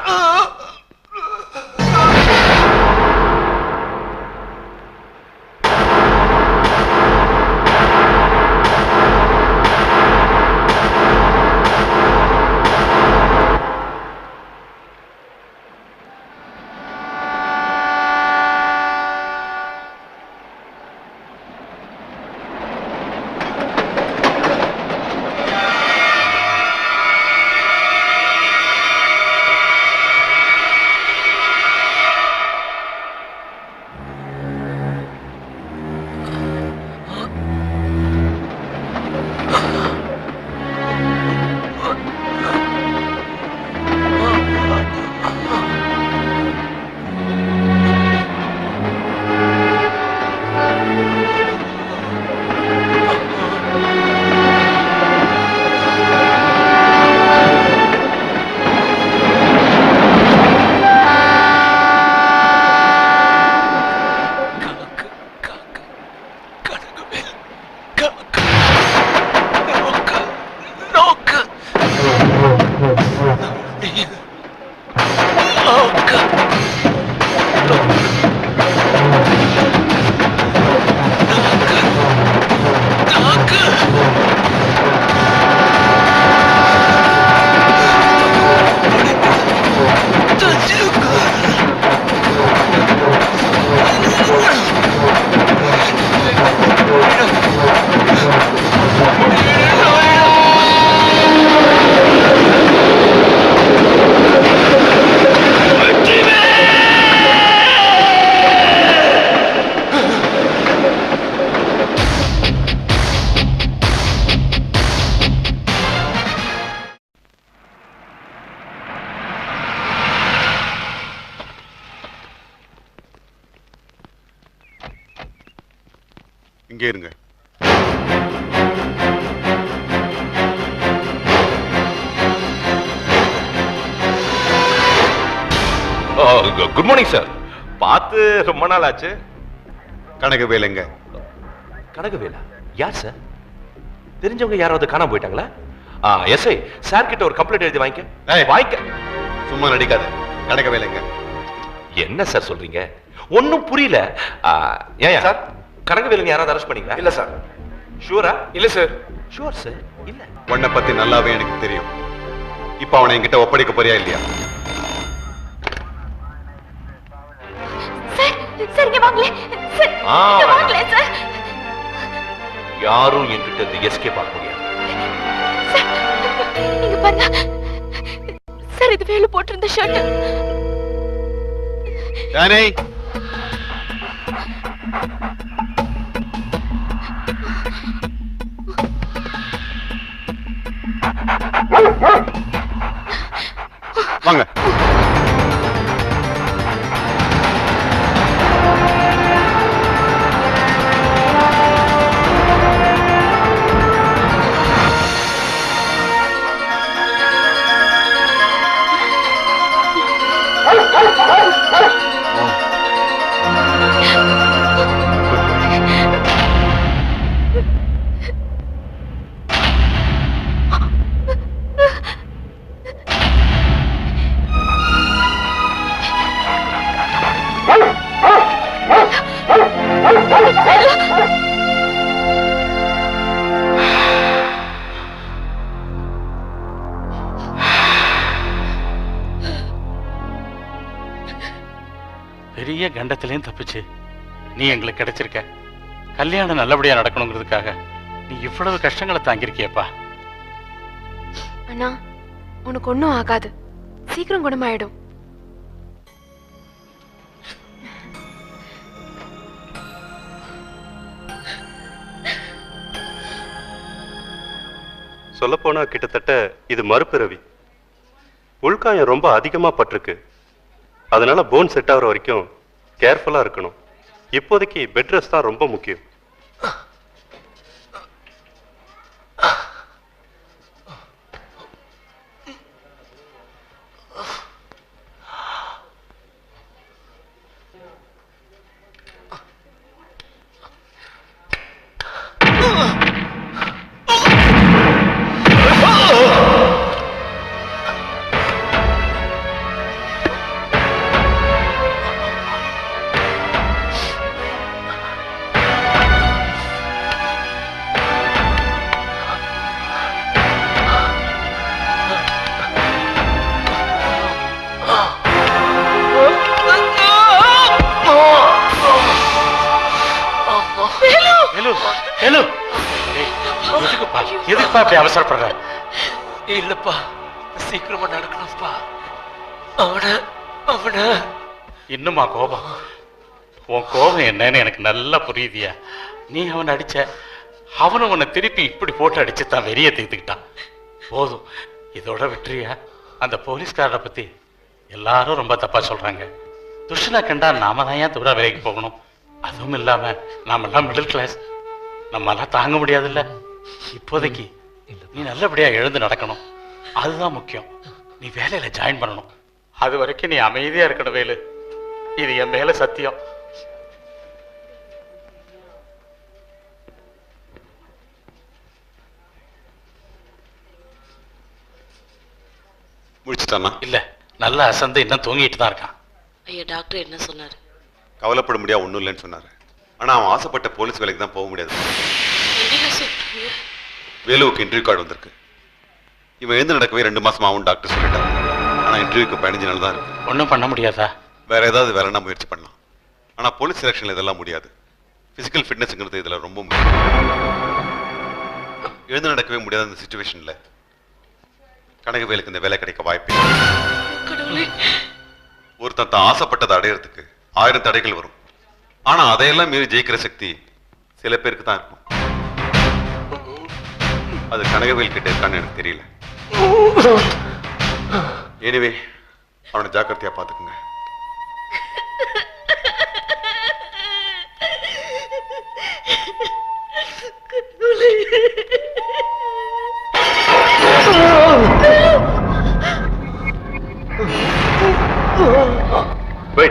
நோக்கு நோக்கு இங்கே இருங்க குட் மார்னிங் சார் பார்த்து ரொம்ப நாள் ஆச்சு கனகவேலுங்க கனகவேலா யார் சார் தெரிஞ்சவங்க யாராவது காணாம போயிட்டாங்களா ஆ எஸ்ஐ சார் கிட்ட ஒரு கம்ப்ளைண்ட் எழுதி வாங்கிக்க வாங்கிக்க சும்மா நடிக்காத கணக்க வேலைங்க என்ன சார் சொல்றீங்க ஒண்ணும் புரியல ஆ, ஏன் சார் கனகவேலுங்க யாராவது அரெஸ்ட் பண்ணீங்களா இல்ல சார் ஷூரா இல்ல சார் ஷூர் சார் இல்ல உன்னை பத்தி நல்லாவே எனக்கு தெரியும் இப்ப அவனை என்கிட்ட ஒப்படைக்க போறியா இல்லையா சார் சார் இங்க வாங்களே சார் ஆ, இங்க வாங்களே சார் யாரும் என்கிட்ட இருந்து எஸ்கேப் ஆக முடியாது நீங்க பாருங்க சார் இது வேலு போட்டிருந்த ஷர்ட் ஜானே வாங்க பெரிய கண்டத்திலையும் தப்பிச்சு நீ எங்களுக்கு கிடைச்சிருக்க கல்யாணம் நல்லபடியா நடக்கணுங்கிறதுக்காக நீ இவ்வளவு கஷ்டங்களை தாங்கியிருக்கியப்பா அண்ணா உனக்கு ஒன்றும் ஆகாது சீக்கிரம் குணமாயிடும் சொல்லப்போனா கிட்டத்தட்ட இது மறுபிறவி உள்காயம் ரொம்ப அதிகமா பட்டிருக்கு அதனால போன் செட் ஆகுற வரைக்கும் கேர்ஃபுல்லா இருக்கணும் இப்போதைக்கு பெட் ரெஸ்ட் தான் ரொம்ப முக்கியம் ஹலோ ஹலோ எதுக்குப்பா எதுக்குப்பா இப்படி அவசரப்படுற இல்லப்பா சீக்கிரமா நடக்கணும்ப்பா அவன அவன இன்னுமா கோபம் உன் கோபம் என்னன்னு எனக்கு நல்லா புரியுதியா நீ அவனை அடிச்ச அவனும் உன்னை திருப்பி இப்படி போட்டு அடிச்சு தான் வெறிய தீர்த்துக்கிட்டான் போதும் இதோட விட்டுறியா அந்த போலீஸ்காரரை பத்தி எல்லாரும் ரொம்ப தப்பா சொல்றாங்க துஷ்டனை கண்டா நாம தான் ஏன் தூர வேலைக்கு போகணும் அதுவும் இல்லாம நாமெல்லாம் மிடில் கிளாஸ் நம்மளாம் தாங்க முடியாதுல்ல இப்போதைக்கு நீ நல்லபடியா எழுந்து நடக்கணும் அதுதான் முக்கியம் நீ வேலையில ஜாயின் பண்ணணும் அது வரைக்கும் நீ அமைதியா இருக்கணும் வேலு இது என் மேல சத்தியம் முடிச்சுட்டானா இல்ல நல்லா அசந்து இன்னும் தூங்கிட்டு தான் இருக்கான் ஐயா டாக்டர் என்ன சொன்னாரு கவலைப்பட முடியாது ஒண்ணும் இல்லைன்னு சொன்னாரு ஆனா அவன் ஆசைப்பட்ட போலீஸ் வேலைக்கு தான் போக முடியாது என்னங்க சொல்றீங்க வேலுவுக்கு இன்டர்வியூ கார்டு வந்திருக்கு இவன் எழுந்து நடக்கவே ரெண்டு மாசம் ஆகும் டாக்டர் சொல்லிட்டாங்க ஆனா இன்டர்வியூக்கு பதினஞ்சு நாள் தான் இருக்கு ஒன்றும் பண்ண முடியாதா வேற ஏதாவது வேலைன்னா முயற்சி பண்ணலாம் ஆனா போலீஸ் செலெக்ஷன்ல இதெல்லாம் முடியாது பிசிக்கல் ஃபிட்னஸ்ங்கிறது இதுல ரொம்ப முக்கியம் எழுந்து நடக்கவே முடியாத இந்த சுச்சுவேஷன்ல கனகவேலுக்கு இந்த வேலை கிடைக்க வாய்ப்பு இல்லை. ஒருத்தன் தான் ஆசைப்பட்டதை அடையறதுக்கு ஆயிரம் தடைகள் வரும் ஆனா அதையெல்லாம் மீறி ஜெயிக்கிற சக்தி சில பேருக்கு தான் இருக்கும் அது கனகவேல் கிட்ட இருக்கான்னு எனக்கு தெரியல எனிவே அவனை ஜாக்கிரதையா பாத்துக்குங்க Wait.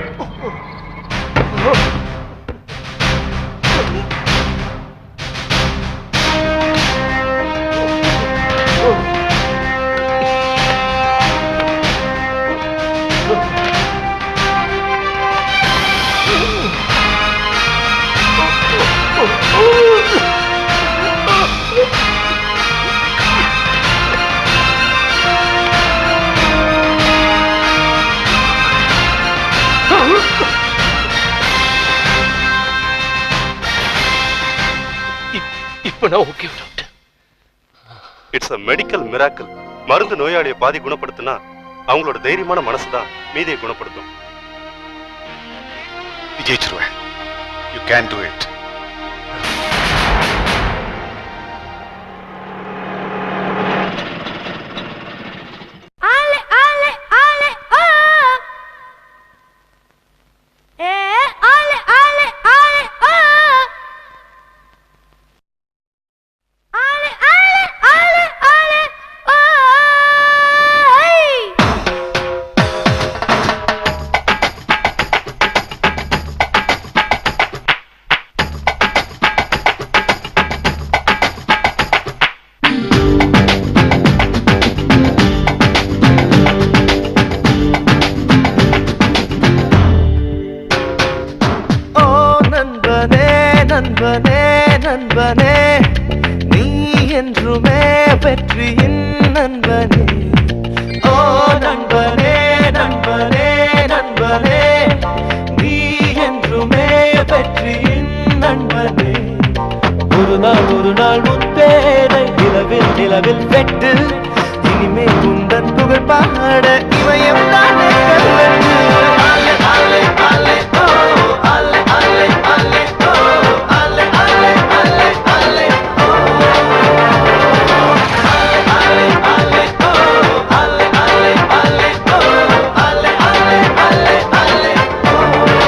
இல்லைன்னா okay doctor it's a medical miracle மருந்து நோயாளியை பாதி குணப்படுத்தினா அவங்களோட தைரியமான மனசு தான் மீதியை குணப்படுத்தும் ஜெயிச்சிருவேன் you can do it Ale, ale, ale, ah. Eh, ale, ale, ale, ah. Ale, ale, ale, ale, ah. Hey. ஓ நண்பனே நண்பனே நண்பனே நீ என்றுமே வெற்றியின் நண்பனே ஓ நண்பனே நண்பனே நண்பனே நீ என்றுமே வெற்றியின் நண்பனே ஒரு நாள் ஒரு நாள் உன் பேரை நிலவில் நிலவில் வெட்டு இனிமே உந்தன் புகழ் பாட இமயம் தானே கல்லெட்டு. ஆலே, ஆலே, ஆலே, ஓ, ஆலே, ஆலே, ஆலே, ஓ, ஆலே, ஆலே, ஆலே, ஆலே, ஓ. ஆலே, ஆலே, ஆலே, ஓ, ஆலே, ஆலே, ஆலே, ஓ, ஆலே, ஆலே, ஆலே, ஆலே, ஓ.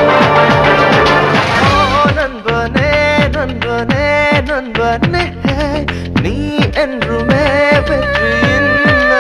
ஓ, நண்பனே நண்பனே நண்பனே நீ என்றுமே வெற்றியின்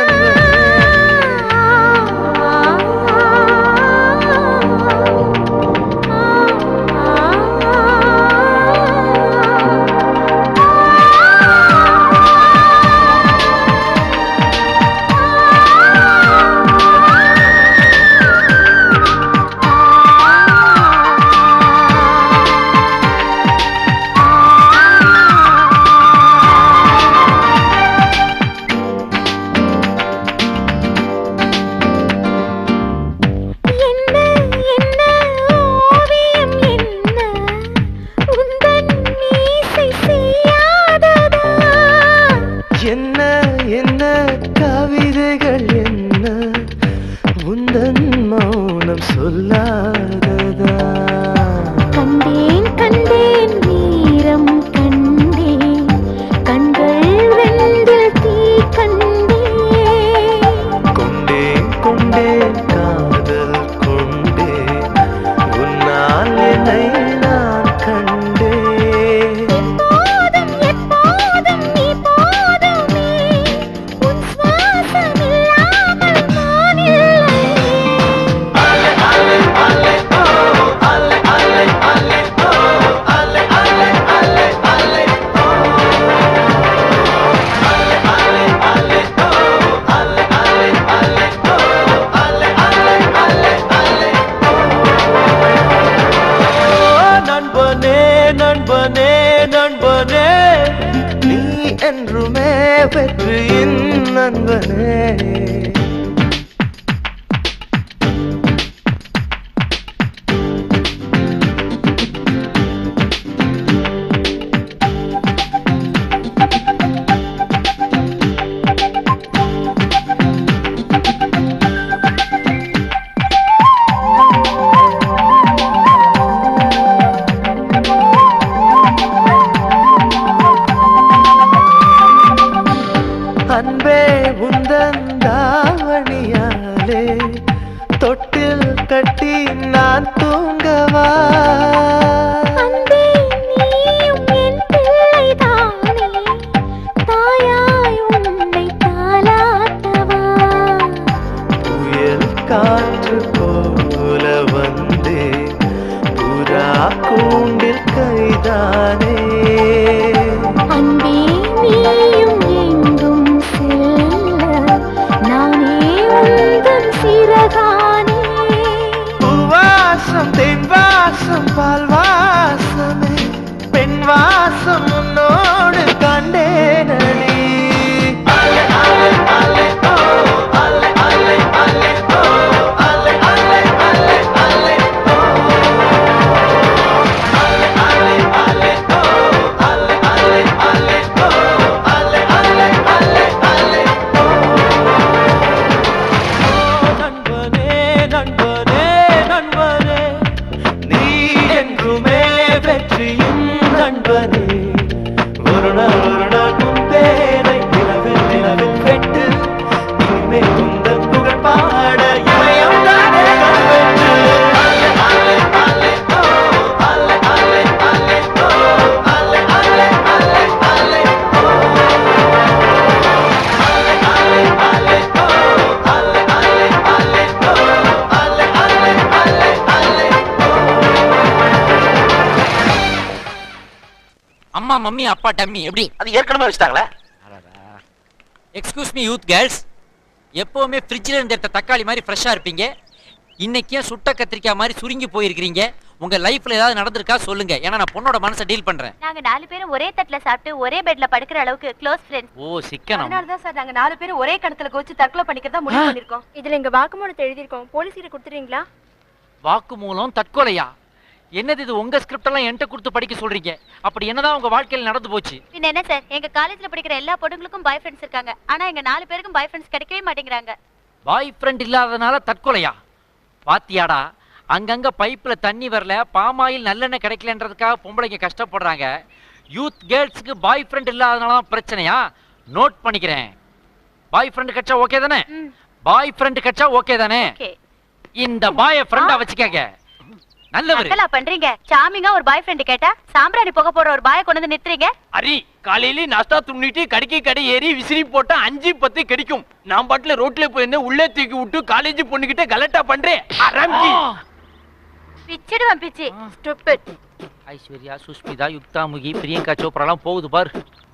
என்ன என்ன ஓவியம் என்ன உந்தன் மீசை செய்யாததா என்ன என்ன கவிதைகள் என்ன உந்தன் மௌனம் சொல்லாததா கண்டேன் கண்டேன் வீரம் கண்டேன் கண்கள் வெந்தில் தீ கண்டேன் கொண்டேன் கொண்டேன் காதல் கொண்டேன் உன்னால் என்னை நான் கண்டேன் போதும் எப்போதும் நீ போதுமே உன் சுவாசம் இல்லாமல் நான் இல்லை ஆலே ஆலே ஆலே ஓ ஆலே ஆலே ஆலே ஓ ஆலே ஆலே ஆலே ஆலே ஓ ஆலே ஆலே ஆலே ஓ ஆலே ஆலே ஆலே ஓ ஆலே ஆலே ஆலே ஆலே ஓ நண்பனே நண்பனே நண்பனே நீ என்றுமே வெற்றியின் நண்பனே அன்பே உந்தன் தாவணியாலே தொட்டில் கட்டி நான் தூங்கவா அன்பே நீயும் என் பிள்ளைதானே தாயாய் உன்னை தாலாட்டவா புயல் காற்று போல வந்தே புறா கூண்டில் கைதானே அன்பே நீயும் எங்கும் செல்ல நானே உந்தன் சிறகானே பூவாசம் தென் வாசம் பால் வாசமே பெண் வாசம் உன்னோடு கண்டேனடி ஆலே ஆலே ஆலே ஓ ஆலே ஆலே ஆலே ஓ ஆலே ஆலே ஆலே ஆலே ஓ ஆலே ஆலே ஆலே ஓ ஆலே ஆலே ஆலே ஓ மம்மி அப்பா டம்மி எப்படி அது ஏற்கனவே வச்சுட்டாங்களே எக்ஸ்கியூஸ் மீ யூத் கேர்ள்ஸ் எப்பவுமே ஃப்ரிட்ஜில் இருந்து எடுத்த தக்காளி மாதிரி ஃப்ரெஷ்ஷாக இருப்பீங்க இன்னைக்கே சுட்ட கத்திரிக்காய் மாதிரி சுருங்கி போயிருக்கிறீங்க உங்க லைஃப்ல ஏதாவது நடந்திருக்கா சொல்லுங்க ஏன்னா நான் பொண்ணோட மனசை டீல் பண்றேன் நாங்க நாலு பேரும் ஒரே தட்டுல சாப்பிட்டு ஒரே பெட்ல படுக்கிற அளவுக்கு க்ளோஸ் ஃப்ரெண்ட்ஸ் ஓ சிக்கனம் அதனாலதான் சார் நாங்க நாலு பேரும் ஒரே கணத்துல கோச்சு தற்கொலை பண்ணிக்கிறதா முடிவு பண்ணிருக்கோம் இதுல எங்க வாக்குமூலத்தை எழுதியிருக்கோம் போலீஸ் கிட்ட கொடுத்துறீங்களா வாக்குமூலம் தற்கொலையா என்னது இது உங்க ஸ்கிரிப்ட் எல்லாம் என்கிட்ட கொடுத்து படிக்க சொல்றீங்க அப்படி என்னதான் உங்க வாழ்க்கையில நடந்து போச்சு பின்ன என்ன சார் எங்க காலேஜ்ல படிக்கிற எல்லா பொண்ணுங்களுக்கும் பாய் ஃப்ரெண்ட்ஸ் இருக்காங்க ஆனா எங்க நாலு பேருக்கும் பாய் ஃப்ரெண்ட்ஸ் கிடைக்கவே மாட்டேங்கிறாங்க பாய் ஃப்ரெண்ட் இல்லாதனால தற்கொலையா பாத்தியாடா அங்கங்க பைப்ல தண்ணி வரல பாமாயில் நல்லெண்ணெய் கிடைக்கலன்றதுக்காக பொம்பளைங்க கஷ்டப்படுறாங்க யூத் கேர்ள்ஸுக்கு பாய் ஃப்ரெண்ட் இல்லாதனால தான் பிரச்சனையா நோட் பண்ணிக்கிறேன் பாய் ஃப்ரெண்ட் கிடைச்சா ஓகே தானே பாய் ஃப்ரெண்ட் கிடைச்சா ஓகே தானே இந்த பாய ஃப்ரெண்டா வச்சுக்கங்க நல்லவரு நக்கலா பண்றீங்க சாமிங்கா ஒரு பாய் ஃப்ரெண்ட் கேட்டா சாம்பிராணி போக போற ஒரு பாய கொண்டு வந்து நிறுத்துறீங்க அரி காலையில நாஸ்டா துண்ணிட்டு கடைக்கு கடை ஏறி விசிறி போட்டா அஞ்சு பத்து கிடைக்கும் நான் பாட்டுல ரோட்ல போயிருந்தேன் உள்ளே தூக்கி விட்டு காலேஜ் பொண்ணுகிட்ட கலட்டா பண்றேன் அராம்கி பிச்சிடுவேன் பிச்சி ஸ்டூபிட் ஐஸ்வர்யா சுஷ்மிதா யுக்தாமுகி பிரியங்கா சோப்ராலாம் போகுது பாரு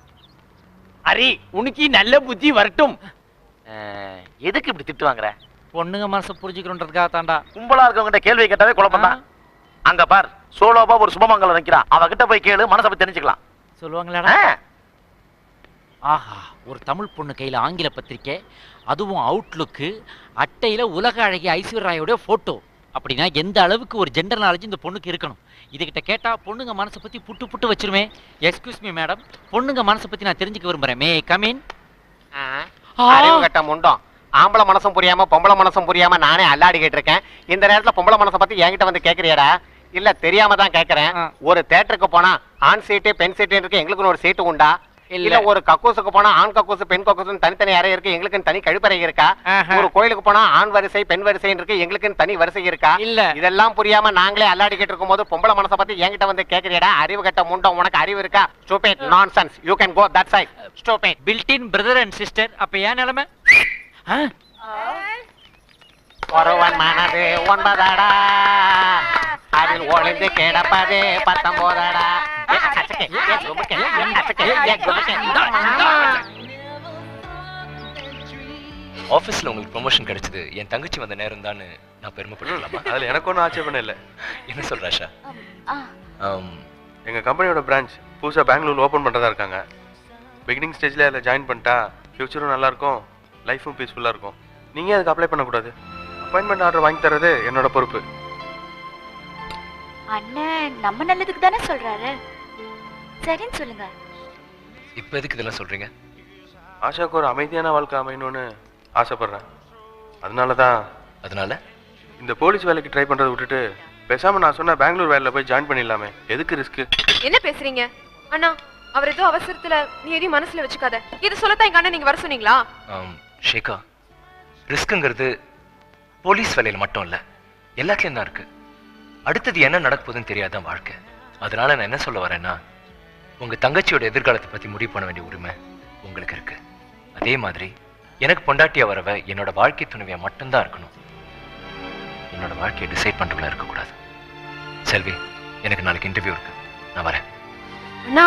அரி உனக்கு நல்ல புத்தி வரட்டும் எதுக்கு இப்படி திட்டு வாங்குற பொண்ணுங்க மனசை புரிஞ்சுக்கணுன்றதுக்காக தாண்டா கும்பலா இருக்கவங்கிட்ட கேள்வி கேட்டாவே குழப்பம் தான் அங்க பார் சோலோபா ஒரு சுபமங்கலம் நிக்கிறான் அவகிட்ட போய் கேளு மனசை பத்தி தெரிஞ்சுக்கலாம் சொல்லுவாங்களாடா ஆஹா ஒரு தமிழ் பொண்ணு கையில ஆங்கில பத்திரிக்கை அதுவும் அவுட்லுக்கு அட்டையில உலக அழகி ஐஸ்வர்யா ராயோட போட்டோ அப்படின்னா எந்த அளவுக்கு ஒரு ஜெண்டர் நாலேஜ் இந்த பொண்ணுக்கு இருக்கணும் இதுகிட்ட கேட்டா பொண்ணுங்க மனசை பத்தி புட்டு புட்டு வச்சிருமே எக்ஸ்கியூஸ் மீ மேடம் பொண்ணுங்க மனசை பத்தி நான் தெரிஞ்சுக்க விரும்புறேன் மே கமின் அறிவு கட்ட முண்டம் ஆம்பளை மனசும் புரியாம பொம்பளை மனசும் புரியாம நானே அல்லாடிக்கிட்டு இருக்கேன் இந்த நேரத்துல பொம்பளை மனசை பத்தி என்கிட்ட வந்து கேக்குறியாடா இல்ல தெரியாம தான் கேக்குறேன் ஒரு தேட்டருக்கு போனா ஆண் சீட்டு பெண் சீட்டு இருக்கு எங்களுக்குன்னு ஒரு சீட்டு உண்டா இல்ல. இல்ல ஒரு கக்கூசுக்கு போனா ஆண் கக்கூசு பெண் கக்கூசுன்னு தனித்தனி அறை இருக்கு எங்களுக்குன்னு தனி கழிப்பறை இருக்கா ஒரு கோயிலுக்கு போனா ஆண் வரிசை பெண் வரிசை இருக்கு எங்களுக்குன்னு தனி வரிசை இருக்கா இல்ல. இதெல்லாம் புரியாம நாங்களே அல்லாடிக்கிட்டு இருக்கும்போது பொம்பளை மனசை பத்தி என்கிட்ட வந்து கேக்குறியாடா அறிவு கட்ட முண்டம் உனக்கு அறிவு இருக்கா stupid nonsense you can go that side stupid building brother and sister அப்ப ஏன் நிலைமை ஒருவன் மனது ஒன்பதடா அதில் ஒளிந்து கிடப்பது பத்தொன்பதடா ஏ, அச்சக்கே, ஏ, குமுக்கே, ஏ, அச்சக்கே, ஏ, குமுக்கே. ஆபீஸ்ல உங்களுக்கு ப்ரொமோஷன் கிடைச்சது என் தங்கச்சி வந்த நேரம் தான் நான் பெருமைப்பட்டுக்கலாமா அதுல எனக்கு ஒன்றும் ஆட்சேபணம் இல்லை என்ன சொல்ற ஆஷா ஆம், எங்க கம்பெனியோட பிரான்ச் புதுசா பெங்களூர்ல ஓபன் பண்றதா இருக்காங்க பிகினிங் ஸ்டேஜ்ல அதில் ஜாயின் பண்ணிட்டா ஃபியூச்சரும் நல்லா இருக்கும் லைஃபும் பீஸ்ஃபுல்லா இருக்கும் நீங்க அதுக்கு அப்ளை பண்ணக்கூடாது அப்பாயின்மெண்ட் ஆர்டர் வாங்கி தரது என்னோட பொறுப்பு அண்ணன் நம்ம நல்லதுக்கு தானே சொல்றாரு சரின்னு சொல்லுங்க இப்ப எதுக்கு இதெல்லாம் சொல்றீங்க ஆஷாக்கு ஒரு அமைதியான வாழ்க்கை அமையணும்னு ஆசைப்படுறேன் அதனால தான் அதனால இந்த போலீஸ் வேலைக்கு ட்ரை பண்றதை விட்டுட்டு பேசாம நான் சொன்ன பெங்களூர் வேலையில போய் ஜாயின் பண்ணிடலாமே எதுக்கு ரிஸ்க் என்ன பேசுறீங்க அண்ணா அவர் ஏதோ அவசரத்துல நீ எதையும் மனசுல வச்சுக்காத இது சொல்லத்தான் எங்க அண்ணன் நீங்க வர சொன்னீங்களா ஆம், ஷேகா ரிஸ்க்குங்கிறது போலீஸ் வேலையில மட்டும் இல்ல எல்லாத்துலயும் தான் இருக்கு அடுத்தது என்ன நடக்க போகுதுன்னு தெரியாதான் வாழ்க்கை அதனால நான் என்ன சொல்ல வரேன்னா உங்க தங்கச்சியோட எதிர்காலத்தை பத்தி முடிவு பண்ண வேண்டிய உரிமை உங்களுக்கு இருக்கு அதே மாதிரி எனக்கு பொண்டாட்டியா வரவ என்னோட வாழ்க்கை துணைவியா மட்டும்தான் இருக்கணும் என்னோட வாழ்க்கையை டிசைட் பண்றவங்களா இருக்கக்கூடாது செல்வி எனக்கு நாளைக்கு இன்டர்வியூ இருக்கு நான் வரேன் அண்ணா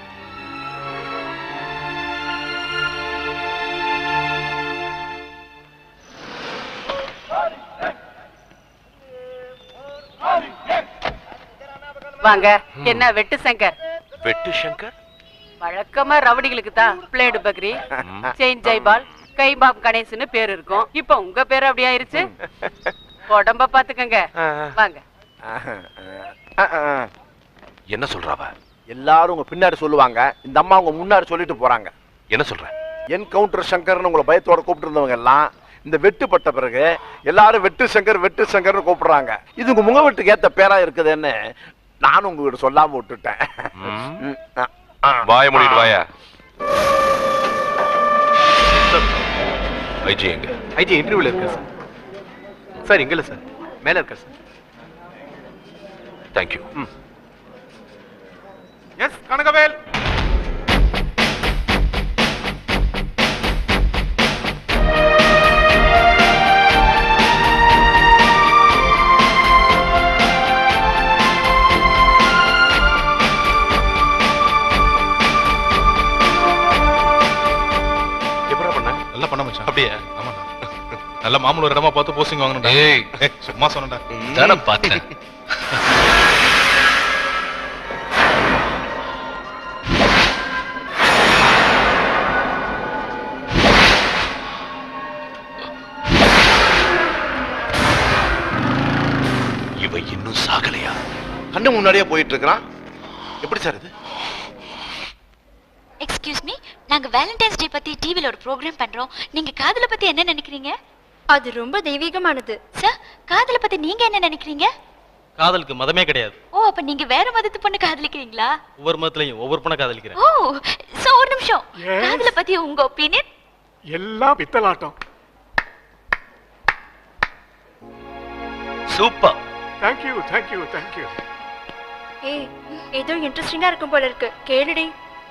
வாங்க என்ன வெட்டு சங்கர் வெட்டு சங்கர் வழக்கமா ரவுடிகளுக்கு தான் பிளேடு பக்ரி செயின் ஜெய்பால் கைபாப் கணேசன்னு பேர் இருக்கும் இப்போ உங்க பேர் அப்படி ஆயிருச்சு உடம்ப பாத்துக்கங்க வாங்க என்ன சொல்றாவ எல்லாரும் உங்க பின்னாடி சொல்லுவாங்க இந்த அம்மா உங்க முன்னாடி சொல்லிட்டு போறாங்க என்ன சொல்ற என்கவுண்டர் சங்கர்னு உங்களை பயத்தோட கூப்பிட்டு இருந்தவங்க எல்லாம் இந்த வெட்டுப்பட்ட பிறகு எல்லாரும் வெட்டு சங்கர் வெட்டு சங்கர்னு கூப்பிடுறாங்க இது உங்க முக வெட்டுக்கு ஏத்த பேரா இருக்குதுன்னு நானும் உங்ககிட்ட சொல்லாம விட்டுட்டேன் ம், ஆ, ஆ. வாய மூடிட்டு வாயா ஐஜி எங்க ஐஜி இன்டர்வியூல இருக்கா சார் சார் இங்க இல்ல சார் மேல இருக்கா சார் தேங்க்யூ எஸ் கனகவேல் நல்ல மாமூல் ஒரு இடமா பார்த்து போஸ்டிங் வாங்கணும்டா ஏய் சும்மா சொன்னடா தானே பார்த்தேன் இவன் இன்னும் சாகலையா கண்ணு முன்னாடியே போயிட்டு இருக்கிறான் எப்படி சார் இது எக்ஸ்கியூஸ் மீ நாங்க வேலண்டைன்ஸ் டே பத்தி டிவில ஒரு ப்ரோக்ராம் பண்றோம் நீங்க காதல பத்தி என்ன நினைக்கிறீங்க அது ரொம்ப தெய்வீகமானது சார் காதல பத்தி நீங்க என்ன நினைக்கிறீங்க காதலுக்கு மதமே கிடையாது ஓ அப்ப நீங்க வேற மதத்து பொண்ணு காதலிக்கிறீங்களா ஒவ்வொரு மதத்துலயும் ஒவ்வொரு பொண்ணை காதலிக்கிறேன் ஓ சோ ஒரு நிமிஷம் காதல பத்தி உங்க ஒப்பீனியன் எல்லாம் பித்தலாட்டம் சூப்பர் தேங்க்யூ தேங்க்யூ தேங்க்யூ ஏய் ஏதோ இன்ட்ரெஸ்டிங்கா இருக்கும் போல இருக்கு கேளுடி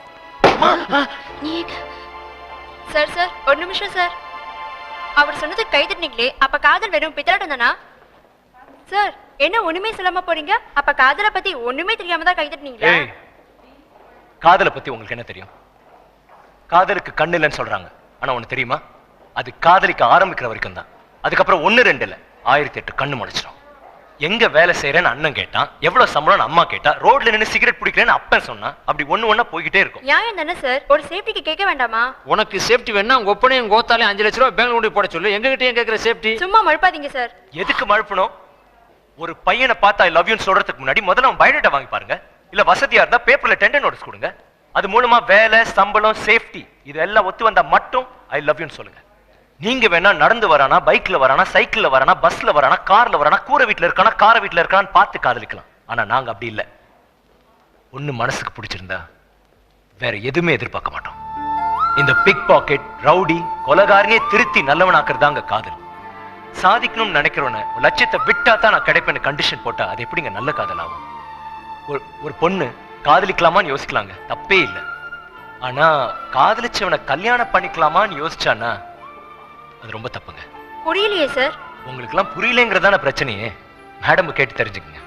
நீ சார் சார் ஒரு நிமிஷம் சார் அவர் சொன்னது கை தட்டினீங்களே அப்ப காதல் வெறும் பித்தலாட்டம் தானா சார் என்ன ஒண்ணுமே சொல்லாம போறீங்க அப்ப காதலை பத்தி ஒண்ணுமே தெரியாம தான் கை தட்டினீங்களா ஏய் காதலை பத்தி உங்களுக்கு என்ன தெரியும் காதலுக்கு கண்ணு இல்லைன்னு சொல்றாங்க ஆனா ஒண்ணு தெரியுமா அது காதலிக்க ஆரம்பிக்கிற வரைக்கும் தான் அதுக்கப்புறம் ஒண்ணு ரெண்டு இல்ல ஆயிரத்தி எட்டு கண்ணு முடிச்சிடும் எங்க வேலை செய்யறேன்னு அண்ணன் கேட்டான் எவ்வளவு சம்பளம்னு அம்மா கேட்டா ரோட்ல நின்னு சிகரெட் பிடிக்கிறேன்னு அப்பன் சொன்னான் அப்படி ஒண்ணு ஒண்ணா போய்கிட்டே இருக்கும் நியாயம் தானே சார் ஒரு சேஃப்டிக்கு கேட்க வேண்டாமா உனக்கு சேஃப்டி வேணா உங்க ஒப்பனையும் கோத்தாலே அஞ்சு லட்ச ரூபாய் பெங்களூர் கொண்டு போட சொல்லு எங்க கிட்டயும் கேட்கிற சேஃப்டி சும்மா மழுப்பாதீங்க சார் எதுக்கு மழுப்பணும் ஒரு பையனை பார்த்து ஐ லவ் யூன்னு சொல்றதுக்கு முன்னாடி முதல்ல அவன் பயோடேட்டா வாங்கி பாருங்க இல்ல வசதியா இருந்தா பேப்பர்ல டெண்டர் நோட்டீஸ் கொடுங்க அது மூலமா வேலை சம்பளம் சேஃப்டி இது எல்லாம் ஒத்து வந்தா மட்டும் ஐ லவ் யூன்னு சொல்லுங்க நீங்க வேணா நடந்து வரானா பைக்ல வரானா சைக்கிள்ல வரானா பஸ்ல வரானா கார்ல வரானா கூரை வீட்ல இருக்கானா கார வீட்ல இருக்கானான்னு பார்த்து காதலிக்கலாம் ஆனா நாங்க அப்படி இல்ல ஒண்ணு மனசுக்கு பிடிச்சிருந்தா வேற எதுவுமே எதிர்பார்க்க மாட்டோம் இந்த பிக் பாக்கெட் ரவுடி கொலகாரனே திருத்தி நல்லவனாக்குறதாங்க காதல் சாதிக்கணும்னு நினைக்கிறவன ஒரு லட்சியத்தை விட்டா தான் நான் கிடைப்பேன்னு கண்டிஷன் போட்டா அது எப்படிங்க நல்ல காதல் ஆகும் ஒரு ஒரு பொண்ணு காதலிக்கலாமான்னு யோசிக்கலாங்க தப்பே இல்லை ஆனா காதலிச்சவனை கல்யாணம் பண்ணிக்கலாமான்னு யோசிச்சானா அது ரொம்ப தப்புங்க புரியலையே சார் உங்களுக்குலாம் புரியலங்கிறதான பிரச்சனையே மேடம் கேட்டு தெரிஞ்சுக்கங்க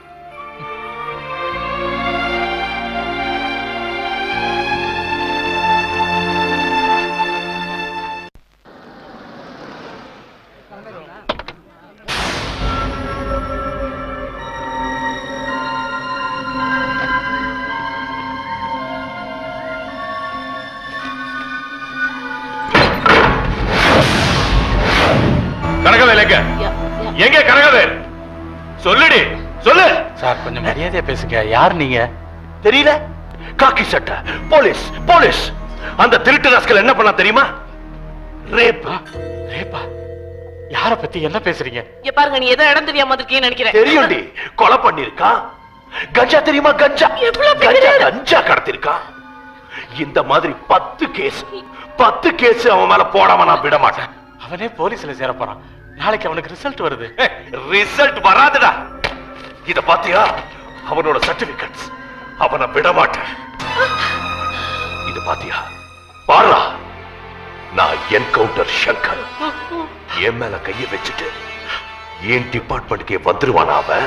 கனகவேல் எங்க எங்க கனகவேல் சொல்லுடி சொல்லு சார் கொஞ்சம் மரியாதையா பேசுங்க யார் நீங்க தெரியல காக்கி சட்டை போலீஸ் போலீஸ் அந்த திருட்டு ராஸ்கல் என்ன பண்ணா தெரியுமா ரேப் ரேப்பா யார பத்தி என்ன பேசுறீங்க இங்க பாருங்க நீ ஏதோ இடம் தெரியாம இருக்கீங்கன்னு நினைக்கிறேன் தெரியும்டி கொலை பண்ணிருக்கான் கஞ்சா தெரியுமா கஞ்சா கஞ்சா கஞ்சா கடத்திருக்கான் இந்த மாதிரி பத்து கேஸ் பத்து கேஸ் அவன் மேல போடாம நான் விட மாட்டேன் அவனே போலீஸ்ல சேர போறான் நாளைக்கு அவனுக்கு ரிசல்ட் வருது ரிசல்ட் வராதுடா இத பாத்தியா அவனோட சர்டிபிகேட்ஸ் அவனை விட மாட்டேன் இது பாத்தியா பாரா நான் என்கவுண்டர் சங்கர் என் மேல கைய வச்சுட்டு என் டிபார்ட்மெண்ட்டுக்கே வந்துருவானா அவன்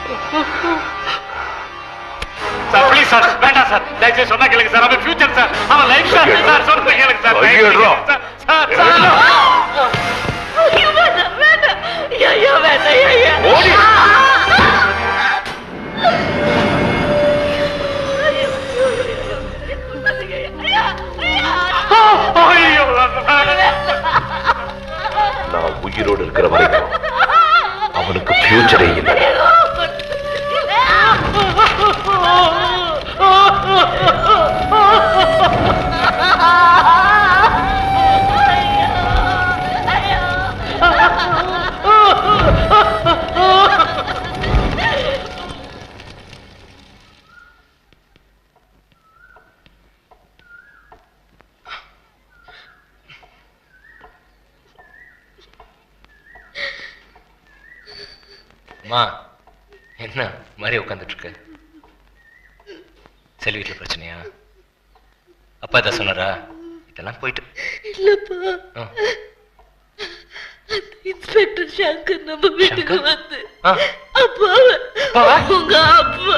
சார் ப்ளீஸ் சார் வேண்டாம் சார் தயவுசெய்து சொன்னா கேளுங்க சார் அவன் ஃபியூச்சர் சார் அவன் லைஃப் சார் சார் சொல்றது கேளுங்க சார் கையேடுறா. சார் சார் ஐயோ வேண்டாம் வேண்டாம் ஐயோ வேண்டாம் ஐயோ ஓடி. ஐயோ நான் உயிரோடு இருக்கிற வரைக்கும் அவனுக்கு ஃபியூச்சரே இல்லை அம்மா என்ன மாதிரி உட்காந்துட்டு இருக்க செல்வி வீட்டுல பிரச்சனையா அப்பா இதை சொன்னாரா இதெல்லாம் போயிட்டு இல்லப்பா ஆ. இன்ஸ்பெக்டர் சங்கர் நம்ம வீட்டுக்கு சங்கர்? வந்து ஆ. அப்பாவை அப்பாவா? உங்க அப்பா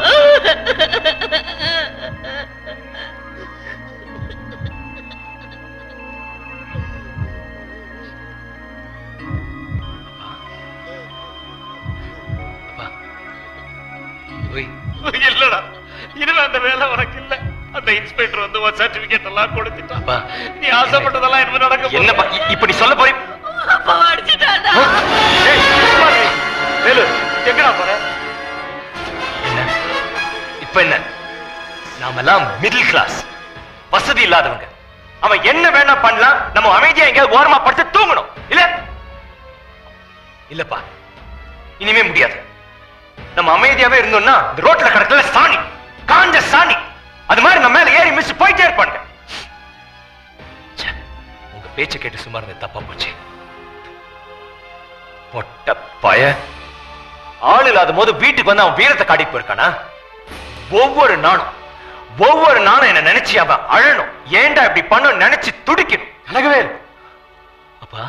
இல்லடா இனிமே அந்த வேலை உனக்கு இல்ல அந்த இன்ஸ்பெக்டர் வந்து உன் சர்டிபிகேட் எல்லாம் கொடுத்துட்டான் நீ ஆசைப்பட்டதெல்லாம் இனிமே நடக்க என்னப்பா இ- இப்ப நீ சொல்ல போய் வேலு எங்கடா போற இப்ப என்ன நாமெல்லாம் மிடில் கிளாஸ் வசதி இல்லாதவங்க அவன் என்ன வேணா பண்ணலாம் நம்ம அமைதியா எங்கேயாவது ஓரமா படுத்து தூங்கணும் இல்ல இல்லப்பா இனிமே முடியாது நம்ம அமைதியாவே இருந்தோம்னா இந்த ரோட்ல கிடக்கல சாணி காஞ்ச சாணி அது மாதிரி நம்ம மேல ஏறி மிஸ் போயிட்டே இருப்பாங்க ச்சே, உங்க பேச்சை கேட்டு சும்மா இருந்த தப்பா போச்சு பொட்ட பய ஆள் இல்லாத போது வீட்டுக்கு வந்து அவன் வீரத்தை காட்டிட்டு போயிருக்கானா ஒவ்வொரு நாளும் ஒவ்வொரு நாளும் என்ன நினைச்சு அவன் அழணும் ஏன்டா இப்படி பண்ண நினைச்சு துடிக்கணும் அழகவே அப்பா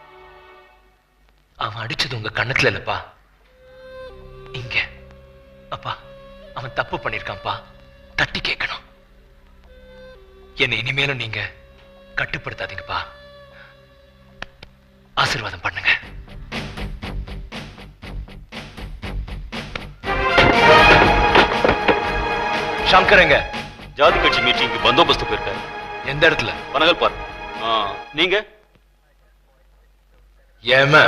அவன் அடிச்சது உங்க கண்ணத்துல இல்லப்பா இங்க அப்பா அவன் தப்பு பண்ணிருக்கான்ப்பா தட்டி கேட்கணும் என்னை இனிமேலும் நீங்க கட்டுப்படுத்தாதீங்கப்பா ஆசீர்வாதம் பண்ணுங்க சங்கரங்க ஜாதி கட்சி மீட்டிங்க்கு பந்தோபஸ்து போயிருக்காரு எந்த இடத்துல பனகல் பார்க் ஆ, நீங்க ஏமா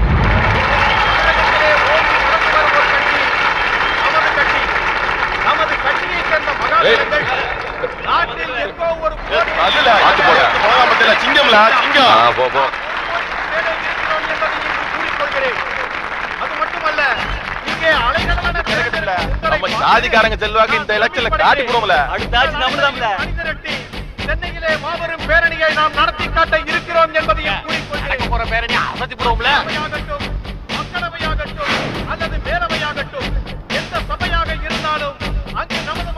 நமது கட்சியை சேர்ந்த மகாஜனங்கள் நாட்டில் எங்கோ ஒரு போர் அதுல ஆத்து போட போக மட்டும் சிங்கம்ல சிங்கம் போ போ கூறிக்கொள்கிறேன் அது மட்டுமல்ல இங்கே அலைகடலான தேர்தலில் நம்ம ஜாதிக்காரங்க செல்வாக்கு இந்த எலெக்ஷன்ல காட்டி போடுவோம்ல அணிதிரட்டி சென்னையிலே மாபெரும் பேரணியை நாம் நடத்தி காட்ட இருக்கிறோம் என்பதையும் கூறிக்கொள்கிறேன் போற பேரணி அசத்தி போடுவோம்ல மக்களவையாகட்டும் அல்லது மேலவையாகட்டும் எந்த சபையாக இருந்தாலும் அங்கு நமது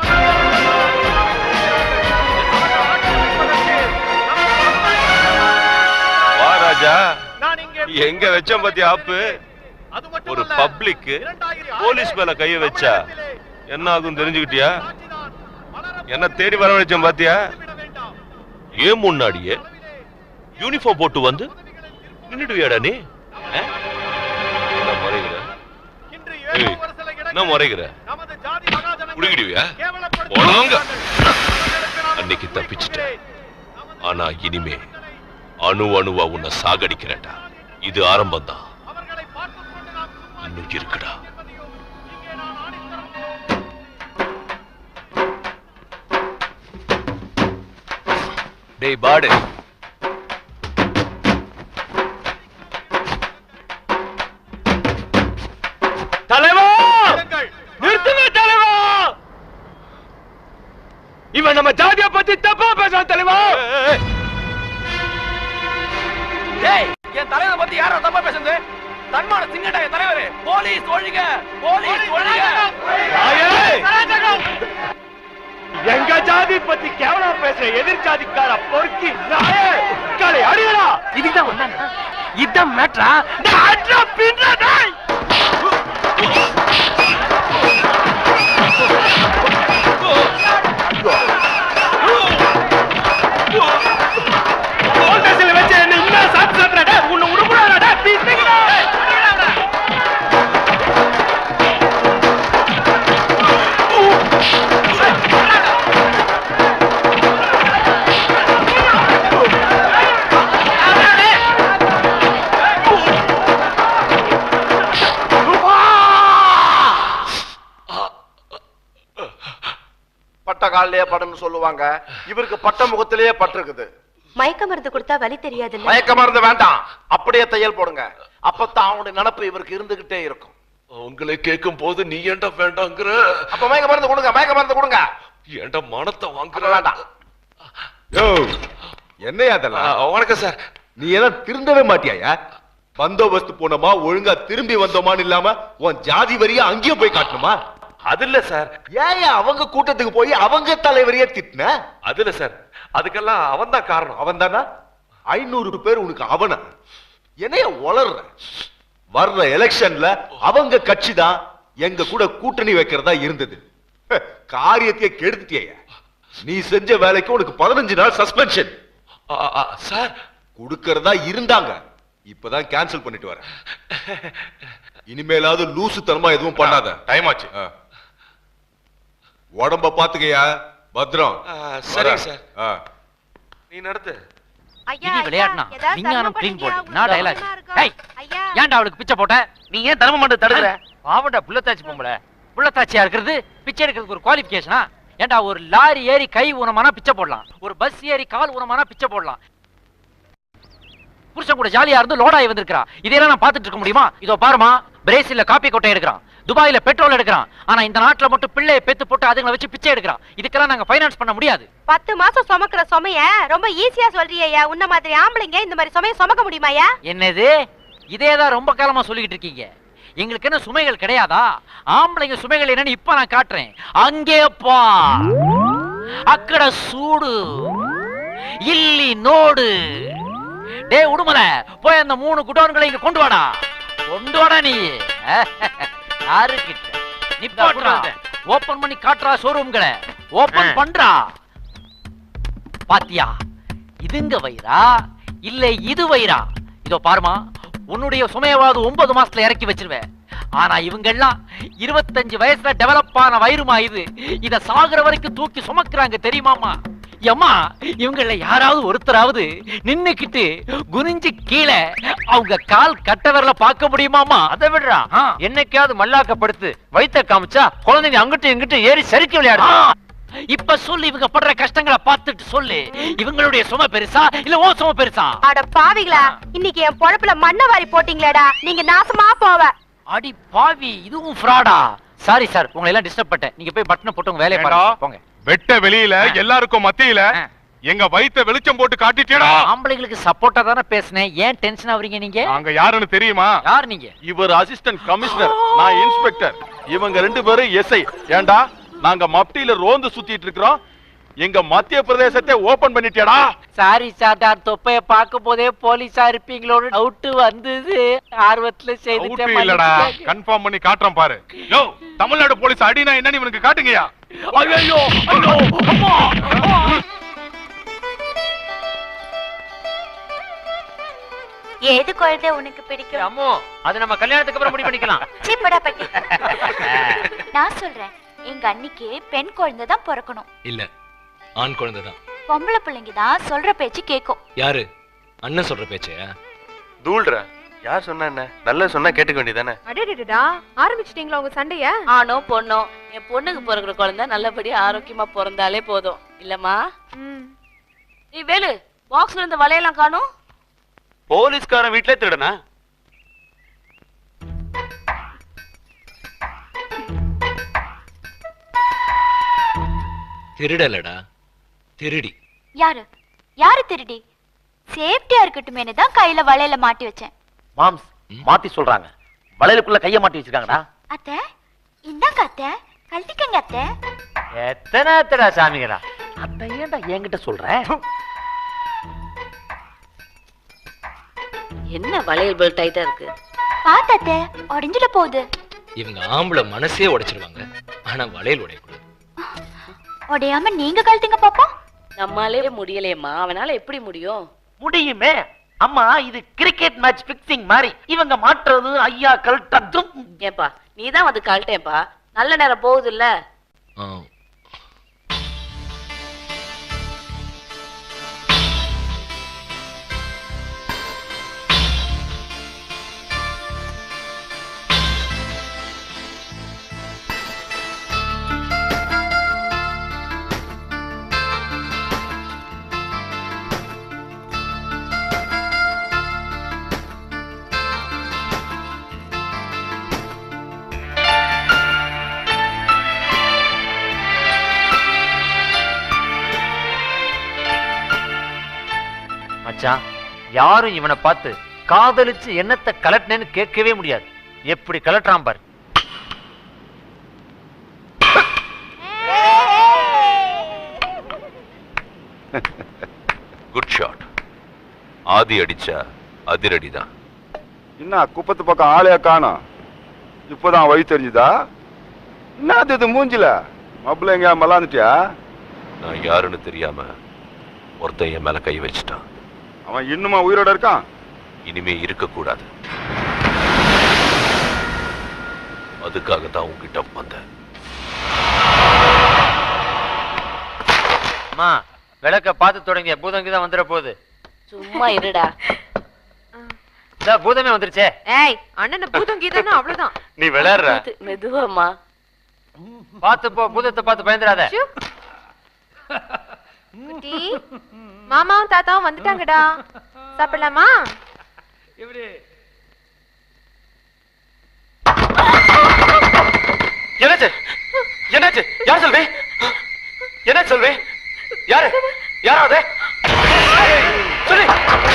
வா ராஜா எங்க வச்சோம் பத்தி ஆப்பு ஒரு பப்ளிக் போலீஸ் மேல கைய வச்சா என்ன ஆகும் தெரிஞ்சுக்கிட்டியா என்ன தேடி வரவழைச்சோம் பாத்தியா ஏன் முன்னாடியே யூனிஃபார்ம் போட்டு வந்து நின்னுடுவியாடா நீ ஆ? என்ன முறைகிற ஏய், என்ன முறைகிற குடிக்கிடுவியா போனாங்க அன்னைக்கு தப்பிச்சிட்ட ஆனா இனிமே அணு அணுவா உன்னை சாகடிக்கிறேன்டா இது ஆரம்பம் தான் இன்னும் இருக்குடா டேய் பாடு தலைவா நிறுத்துங்க தலைவா இவன் நம்ம ஜாதிய பத்தி தப்பா பேசுறான் தலைவா ஏய் என் தலைவரை பத்தி யாரோ தப்பா பேசுறது தன்மான சிங்கடா என் தலைவர் போலீஸ் ஒழிக போலீஸ் ஒழிக எங்க ஜாதி பத்தி கேவலம் பேசுற எதிர் ஜாதிக்கார பொறுக்கி நாயே காலை அடியடா இதுதான் வந்தானா இதான் மேட்ரா அட்ரா பின்றா டேய் போலீஸ்ல வச்சு என்ன இன்னும் சாப்பிட்டு சாப்பிடுறா உன்னை உடுப்புறாடா பின்னுங்கடா பட்ட காலிலேயே படுன்னு சொல்லுவாங்க இவருக்கு பட்ட முகத்திலேயே பட்டிருக்குது மயக்க மருந்து கொடுத்தா வலி தெரியாதுல்ல மயக்க மருந்து வேண்டாம் அப்படியே தையல் போடுங்க அப்பதான் அவனுடைய நினப்பு இவருக்கு இருந்துகிட்டே இருக்கும் உங்களை கேட்கும் போது நீ ஏன்டா வேண்டாங்கிற அப்ப மயக்க மருந்து கொடுங்க மயக்க மருந்து கொடுங்க ஏன்டா மனத்தை வாங்குற வேண்டாம் யோ என்னையா அதெல்லாம் வணக்கம் சார் நீ எல்லாம் திருந்தவே மாட்டியாயா பந்தோபஸ்து போனோமா ஒழுங்கா திரும்பி வந்தோமான்னு இல்லாம உன் ஜாதி வரியா அங்கேயும் போய் காட்டணுமா அது இல்ல சார் ஏன் அவங்க கூட்டத்துக்கு போய் அவங்க தலைவரையே திட்டின அது இல்ல சார் அதுக்கெல்லாம் அவன் தான் காரணம் அவன் தானா ஐநூறு பேர் உனக்கு அவன என்னைய வளர்ற வர்ற எலெக்ஷன்ல அவங்க கட்சி தான் எங்க கூட கூட்டணி வைக்கிறதா இருந்தது ஹ, காரியத்தையே கெடுத்துட்டியா நீ செஞ்ச வேலைக்கு உனக்கு பதினஞ்சு நாள் சஸ்பென்ஷன் சார் கொடுக்கறதா இருந்தாங்க இப்பதான் கேன்சல் பண்ணிட்டு வரேன் இனிமேலாவது லூசுத்தனமா எதுவும் பண்ணாத டைம் ஆச்சு உடம்ப பாத்துக்கயா பத்திரம் சரிங்க வரேன். சார். ஆ. நீ நடத்து இடி விளையாடுனா விஞ்ஞானம் க்ளீன் போட்டு நான் டயலாக் ஏய் ஏன்டா அவளுக்கு பிச்சை போட்ட நீ ஏன் தர்ம மண்டல தடுக்கிற பாவடா புள்ளத்தாச்சி பொம்பளை புள்ளத்தாச்சியா இருக்கிறது பிச்சை எடுக்கிறதுக்கு ஒரு குவாலிஃபிகேஷனா ஏன்டா ஒரு லாரி ஏறி கை ஊனமானா பிச்சை போடலாம் ஒரு பஸ் ஏறி கால் ஊனமானா பிச்சை போடலாம் புருஷன் கூட ஜாலியா இருந்து லோடாய் வந்திருக்கா இதெல்லாம் நான் பார்த்துட்டு இருக்க முடியுமா இதோ பாருமா பிரேசில்ல காப்பி கொட்டை எடுக்கிறான் துபாயில பெட்ரோல் எடுக்கிறான் ஆனா இந்த நாட்டுல மட்டும் பிள்ளையை பெத்து போட்டு அதுங்களை வச்சு பிச்சை எடுக்கிறான் இதுக்கெல்லாம் நாங்க ஃபைனான்ஸ் பண்ண முடியாது பத்து மாசம் சுமக்கிற சுமைய ரொம்ப ஈஸியா சொல்றியா உன்ன மாதிரி ஆம்பளைங்க இந்த மாதிரி சுமைய சுமக்க முடியுமாயா என்னது இதேதான் ரொம்ப காலமா சொல்லிக்கிட்டு இருக்கீங்க எங்களுக்கு என்ன சுமைகள் கிடையாதா ஆம்பளைங்க சுமைகள் என்னன்னு இப்ப நான் காட்டுறேன் அங்கே பா அக்கட சூடு இல்லி நோடு டேய் உடுமல போய் அந்த மூணு குடோன்களை இங்க கொண்டு வாடா கொண்டு வாடா நீ யாருக்கிட்ட நிப்பாட்டுறா ஓபன் பண்ணி காட்டுறா ஷோரூம்களை ஓபன் பண்றா பாத்தியா இதுங்க வயிறா இல்ல இது வயிறா இதோ பாருமா உன்னுடைய சுமையவாது ஒன்பது மாசத்துல இறக்கி வச்சிருவேன் ஆனா இவங்க எல்லாம் இருபத்தஞ்சு வயசுல டெவலப் ஆன வயிறுமா இது இத சாகுற வரைக்கும் தூக்கி சுமக்குறாங்க தெரியுமாமா எம்மா இவங்கள யாராவது ஒருத்தராவது நின்னுக்கிட்டு குனிஞ்சு கீழே அவங்க கால் கட்ட விரல பார்க்க முடியுமாமா அதை விடுறா என்னைக்காவது மல்லாக்கப்படுத்து வயித்த காமிச்சா குழந்தைங்க அங்கிட்டு இங்கிட்டு ஏறி சரிக்கு விளையாடு இப்ப சொல்லு இவங்க படுற கஷ்டங்களை பார்த்துட்டு சொல்லு இவங்களுடைய சுமை பெருசா இல்ல ஓ சுமை பெருசா அட பாவிகளா இன்னைக்கு என் பொழப்புல மண்ணை வாரி போட்டீங்களேடா நீங்க நாசமா போவ அடி பாவி இதுவும் ஃப்ராடா சாரி சார் உங்களை எல்லாம் டிஸ்டர்ப் பண்ணிட்டேன் நீங்க போய் பட்டனை போட்டு உங்க வேலையை பாருங்க போங்க வெட்ட வெளியில எல்லாருக்கும் மத்தியில எங்க வயித்த வெளிச்சம் போட்டு காட்டிட்டேடா ஆம்பளைங்களுக்கு சப்போர்ட்டா தானே பேசுனேன் ஏன் டென்ஷன் ஆவறீங்க நீங்க அங்க யாருன்னு தெரியுமா யார் நீங்க இவர் அசிஸ்டன்ட் கமிஷனர் நான் இன்ஸ்பெக்டர் இவங்க ரெண்டு பேரும் எஸ்ஐ ஏண்டா நாங்க மப்டியில ரோந்து சுத்திட்டு இருக்கிறோம் எங்க மத்திய பிரதேசத்தை ஓபன் பண்ணிட்டியாடா சாரி சார் தொப்பைய பார்க்கும் போதே போலீஸா இருப்பீங்களோட டவுட் வந்தது ஆர்வத்துல அவுட்டு இல்லடா செய்துட்டேன் கன்ஃபார்ம் பண்ணி காட்டுறேன் பாரு யோ தமிழ்நாடு போலீஸ் அடினா என்னன்னு இவனுக்கு காட்டுங்கயா ஐயோ ஐயோ அம்மா ஏது குழந்தை உனக்கு பிடிக்கும் அம்மோ அது நம்ம கல்யாணத்துக்கு அப்புறம் முடிவு பண்ணிக்கலாம் சீப்படா பட்டி நான் சொல்றேன் எங்க அன்னிக்கு பெண் குழந்தை தான் பிறக்கணும் இல்ல ஆண் குழந்தை தான் பொம்பளை பிள்ளைங்க தான் சொல்ற பேச்சு கேட்கும் யாரு அண்ணன் சொல்ற பேச்சையா தூள்றா யார் சொன்னா என்ன நல்லா சொன்னா கேட்டுக்க வேண்டியதானே அடடடா ஆரம்பிச்சிட்டீங்களா உங்க சண்டைய ஆணோ பொண்ணோ என் பொண்ணுக்கு பிறகுற குழந்தை நல்லபடியா ஆரோக்கியமா பிறந்தாலே போதும் இல்லம்மா நீ வேலு பாக்ஸ்ல இருந்த வலையெல்லாம் காணும் போலீஸ்காரன் வீட்லயே திருடனா திருடலடா திருடி யாரு யாரு திருடி சேஃப்டியா இருக்கட்டுமேனு தான் கையில வளையல மாட்டி வச்சேன் மாம்ஸ் மாத்தி சொல்றாங்க வளையலுக்குள்ள கைய மாட்டி வச்சிருக்காங்கடா அத்தை இந்தாங்க அத்தை கழட்டிக்கங்க அத்தை எத்தனை எத்தனை சாமிகளா அத்தை ஏன்டா என்கிட்ட சொல்ற என்ன வளையல் பெல்ட் டைட்டா இருக்கு பாத்து அத்தை உடைஞ்சிட போகுது இவங்க ஆம்பளை மனசே உடைச்சிருவாங்க ஆனா வளையல் உடையக்கூடாது உடையாம நீங்க கழட்டுங்க பாப்போம் நம்மாலே முடியலையேம்மா அவனால எப்படி முடியும் முடியுமே அம்மா இது கிரிக்கெட் மேட்ச் பிக்சிங் மாதிரி இவங்க மாட்டுறது ஐயா கழட்டதும் ஏன்பா நீ தான் வந்து கழட்டேன்ப்பா நல்ல நேரம் போகுது இல்ல ஆ, மச்சான் யாரும் இவனை பார்த்து காதலிச்சு என்னத்தை கலட்டினேன்னு கேட்கவே முடியாது எப்படி கலட்டுறான் பாரு குட் ஷாட் ஆதி அடிச்சா அதிரடி தான் என்ன குப்பத்து பக்கம் ஆளையா காணோம் இப்போதான் வழி தெரிஞ்சுதா என்னது இது மூஞ்சில மப்பிள்ள எங்க மலாந்துட்டியா நான் யாருன்னு தெரியாம ஒருத்தன் என் மேல கை வச்சிட்டான் அவன் இன்னுமா உயிரோட இருக்கான் இனிமே இருக்கக்கூடாது அதுக்காக தான் உங்ககிட்ட வந்தேன் அம்மா விளக்க பார்த்து தொடங்க பூதம் தான் வந்துட போகுது சும்மா இருடா இதா, பூதமே வந்துருச்சே ஏய் அண்ணனை பூதம் கீதம்னா அவ்வளவுதான் நீ விளையாடுற மெதுவாமா பார்த்து போ பூதத்தை பார்த்து பயந்துடாத ஷூ. குட்டி மாமாவும் தாத்தாவும் வந்துட்டாங்கடா சாப்பிடலாமா என்னாச்சு என்னாச்சு யார் செல்வி என்ன செல்வி யாரு யாராவது சொல்லி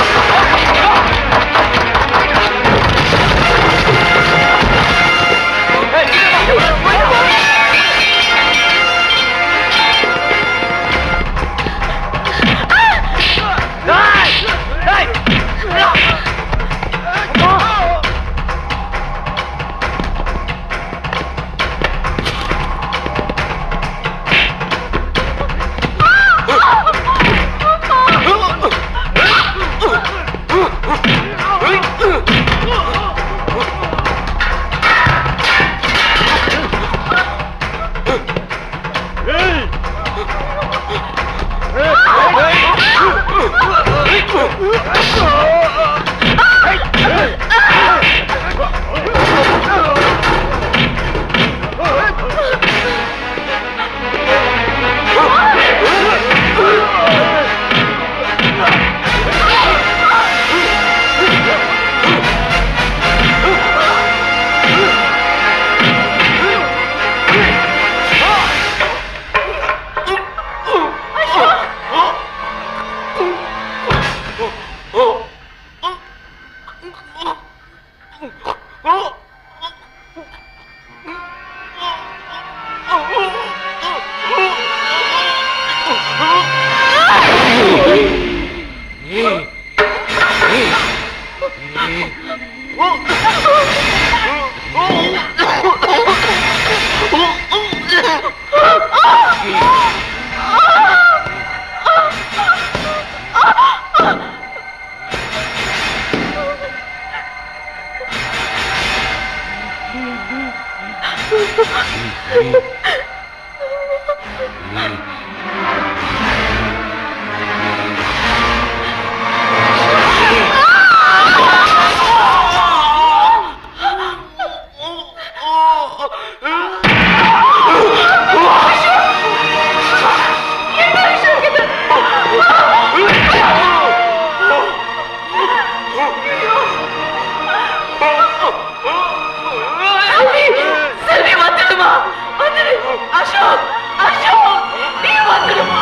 செல்வி வந்துடுமா வந்துடு அசோக் அசோக் நீ வந்துடுமா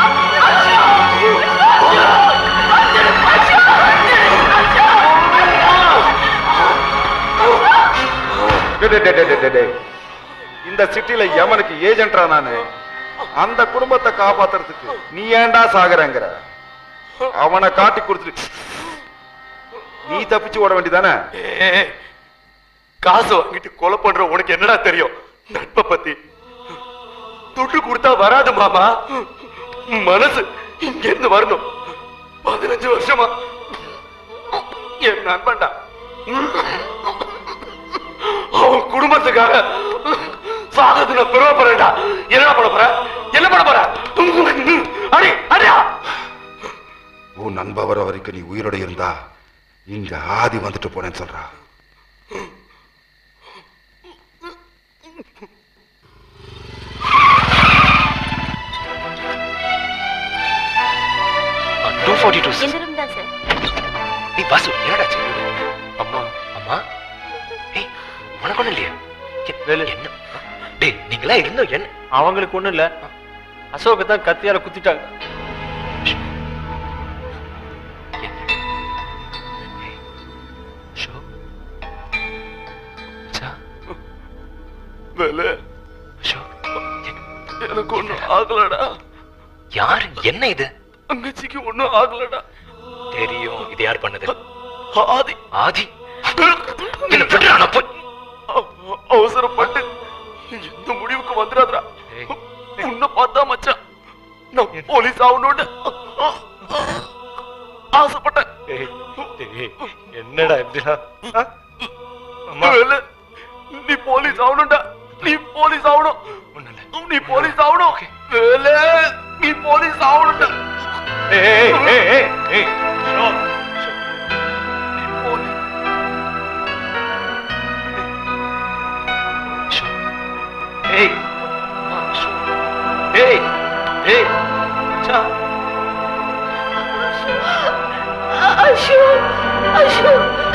அசோக் டேய், டேய், டேய், டேய், டேய், டேய். இந்த சிட்டில யமனுக்கு ஏஜென்ட்ரா நானு அந்த குடும்பத்தை காப்பாத்துறதுக்கு நீ ஏன்டா சாகுறங்கிற அவனை காட்டி கொடுத்துட்டு நீ தப்பிச்சு ஓட வேண்டியதானே ஏய், காசு வாங்கிட்டு கொலை பண்ற உனக்கு என்னடா தெரியும் நட்பை பத்தி துட்டு கொடுத்தா வராது மாமா மனசு இங்க இருந்து வரணும் பதினஞ்சு வருஷமா என் நண்பன்டா அவன் குடும்பத்துக்காக சாகத்து நான் பெருமைப்படுறேன்டா என்ன பண்ண போற என்ன பண்ண போற அடி அடியா உன் நண்ப வர வரைக்கும் நீ உயிரோட இருந்தா இங்க ஆதி வந்துட்டு போனேன்னு சொல்றா டூ ஃபார்ட்டி டூ இந்த ரூம் தான் சார் நீ பாசு என்னடாச்சு அம்மா அம்மா ஏய் உனக்கு ஒண்ணும் இல்லையா எ- என்ன டேய் நீங்களா இருந்தோம் என்ன அவங்களுக்கு ஒண்ணும் இல்ல அசோக்கு தான் கத்தியால குத்திட்டாங்க வேலை எனக்கு ஒண்ணும் ஆகலடா யாரு என்ன இது தங்கச்சிக்கு ஒண்ணும் ஆகலடா தெரியும் இது யார் பண்ணது ஆதி ஆதி என்ன விடுறா, நான் போய் அவ- அவசரப்பட்டு இந்த முடிவுக்கு வந்துடாதடா உன்னை பார்த்தா மச்சான் நான் போலீஸ் ஆகணும்னு ஆசைப்பட்டேன் என்னடா இப்படிலாம் வேலை, நீ போலீஸ் ஆகணும்டா நீ போலீஸ் ஆகணும் நீ போலீஸ் ஆகணும் வேலை நீ போலீஸ் ஆகணும்டா ஏய் ஏய் ஏய் ஏய் ஷோர் ஏய் ஏய் ஏய் அச்சா அஷு அஷு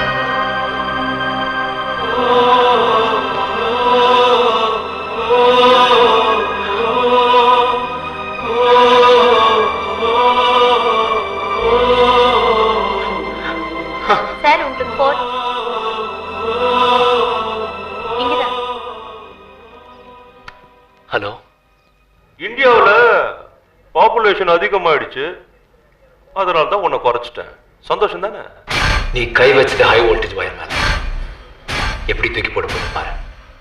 சார் உங்களுக்கு போன் இங்கதான் ஹலோ இந்தியாவுல பாப்புலேஷன் அதிகமாயிடுச்சு அதனால தான் உன்னை குறைச்சிட்டேன் சந்தோஷம் தானே நீ கை வச்சது ஹை வோல்டேஜ் வயர் மேல எப்படி தூக்கி போட போகுது பாரு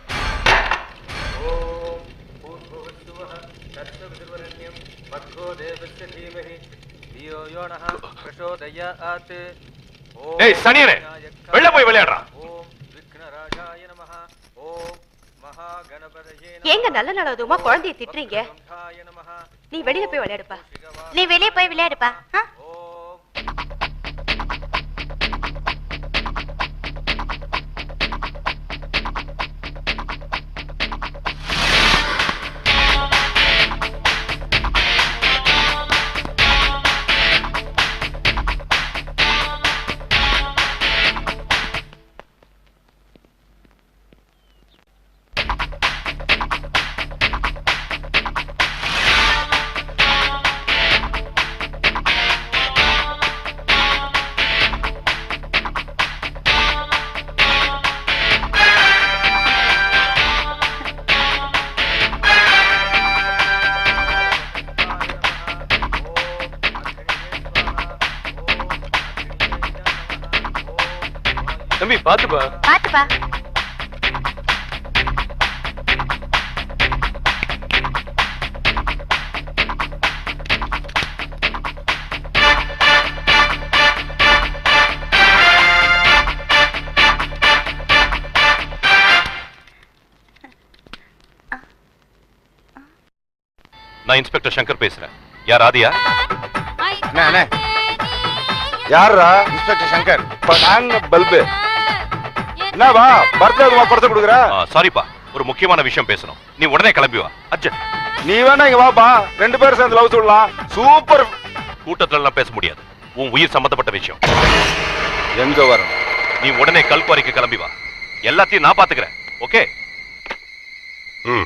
ஏய் சனியனே வெளில போய் விளையாடுறா ஏங்க நல்ல நாள் அதுவுமா குழந்தைய திட்டுறீங்க நீ வெளியில போய் விளையாடுப்பா நீ வெளியே போய் விளையாடுப்பா ஆ? தம்பி பாத்துப்பா பாத்துப்பா நான் இன்ஸ்பெக்டர் சங்கர் பேசுறேன் யார் ஆதியா அண்ணே அண்ணே யாரா இன்ஸ்பெக்டர் சங்கர் நாங்க பல்பு என்னவா பர்த்டே அதுமா படத்தை கொடுக்குற சாரிப்பா ஒரு முக்கியமான விஷயம் பேசணும் நீ உடனே கிளம்பி வா அர்ஜென்ட் நீ வேணா இங்க வாப்பா ரெண்டு பேரும் சேர்ந்து லவ் சொல்லலாம் சூப்பர் கூட்டத்துல எல்லாம் பேச முடியாது உன் உயிர் சம்பந்தப்பட்ட விஷயம் எங்க வரும் நீ உடனே கல்குவாரிக்கு கிளம்பி வா எல்லாத்தையும் நான் பாத்துக்கிறேன் ஓகே ம்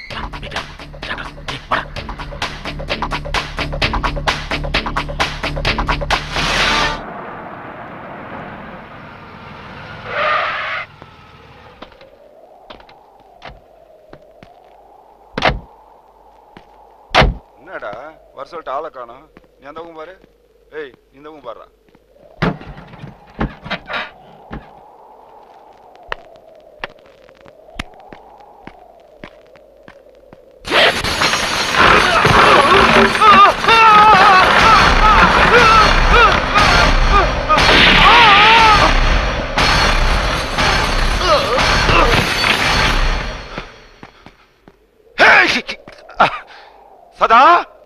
என்னடா வர சொல்லிட்டு ஆளை காணோம் நீ அந்த பக்கம் பாரு ஏய் நீ இந்த பக்கம் பாருடா சதா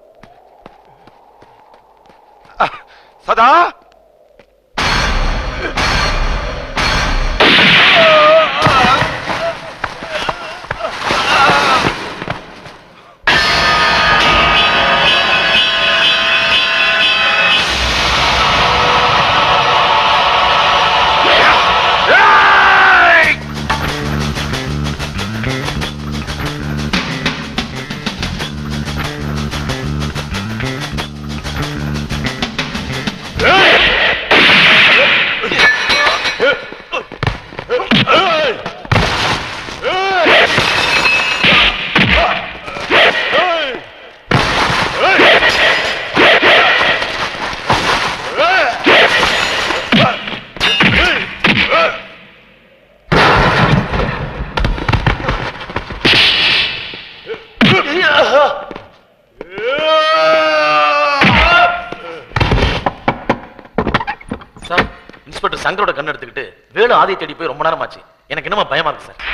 சதா சார் இன்ஸ்பெக்டர் சங்கரோட கண்ணு எடுத்துக்கிட்டு வேலு ஆதியை தேடி போய் ரொம்ப நேரம் ஆச்சு எனக்கு என்னமா பயமா இருக்கு சார்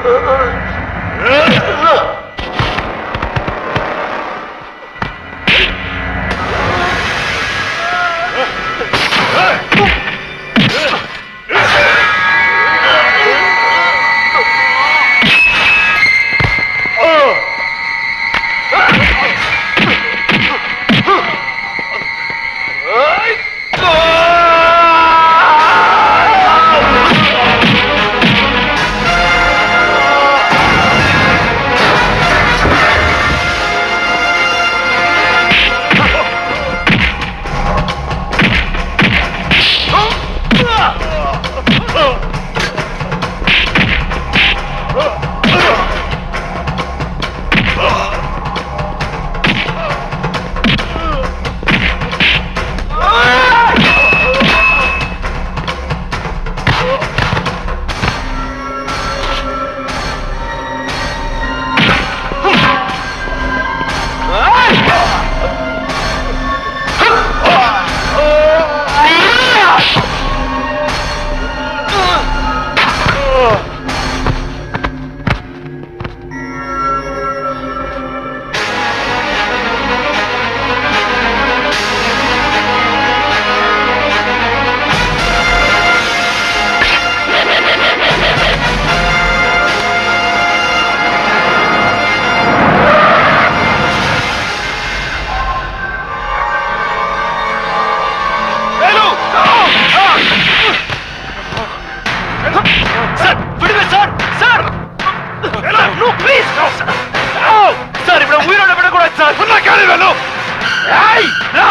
சார் விடுங்க sir sir no please no sir இவனை உயிரோட விடக்கூடாது சார் சொன்னா கேளு வேலு ஏய் நோ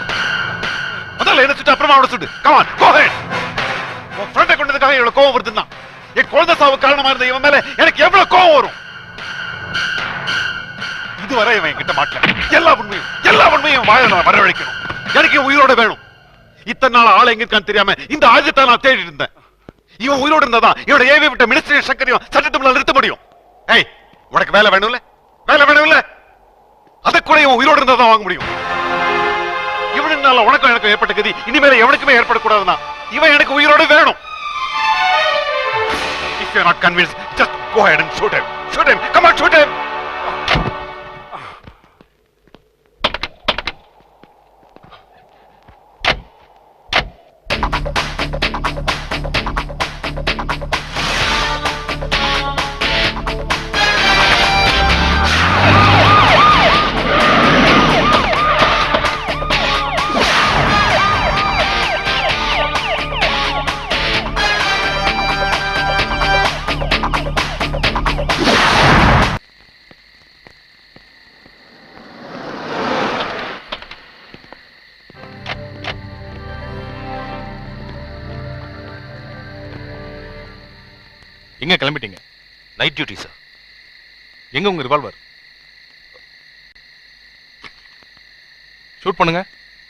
முதல்ல என்ன சுட்டு அப்புறமா அவனை சுட்டு கமான் கோ ஹெட் உன் ஃப்ரெண்டை கொண்டதுக்காக இவ்வளவு கோவம் வருதுன்னா என் குழந்தை சாவு காரணமா இருந்த இவன் மேல எனக்கு எவ்வளவு கோவம் வரும் இதுவரை இவன் என்கிட்ட மாட்டல எல்லா உண்மையும் எல்லா உண்மையும் வாய நான் வரவழைக்கணும் எனக்கு இவன் உயிரோட வேணும் இத்தனை நாள் ஆள் எங்க இருக்கான்னு தெரியாம இந்த ஆயுதத்தை நான் தேடி இருந்தேன் இவன் உயிரோடு இருந்தாதான் இவனோட ஏவி விட்ட மினிஸ்டர் சங்கரையும் சட்டத்துக்குள்ள நிறுத்த முடியும் ஏய் உனக்கு வேலை வேணும்ல வேலை வேணும்ல அதை கூட இவன் உயிரோடு இருந்தா தான் வாங்க முடியும் இவனுனால உனக்கும் எனக்கும் ஏற்பட்ட கதி இனிமேல எவனுக்குமே ஏற்படக்கூடாதுன்னா இவன் எனக்கு உயிரோடு வேணும் If you're not convinced, just go ahead and shoot him. Shoot him. Come on, shoot him. எங்க கிளம்பிட்டீங்க நைட் டியூட்டி சார் எங்க உங்க ரிவால்வர் ஷூட் பண்ணுங்க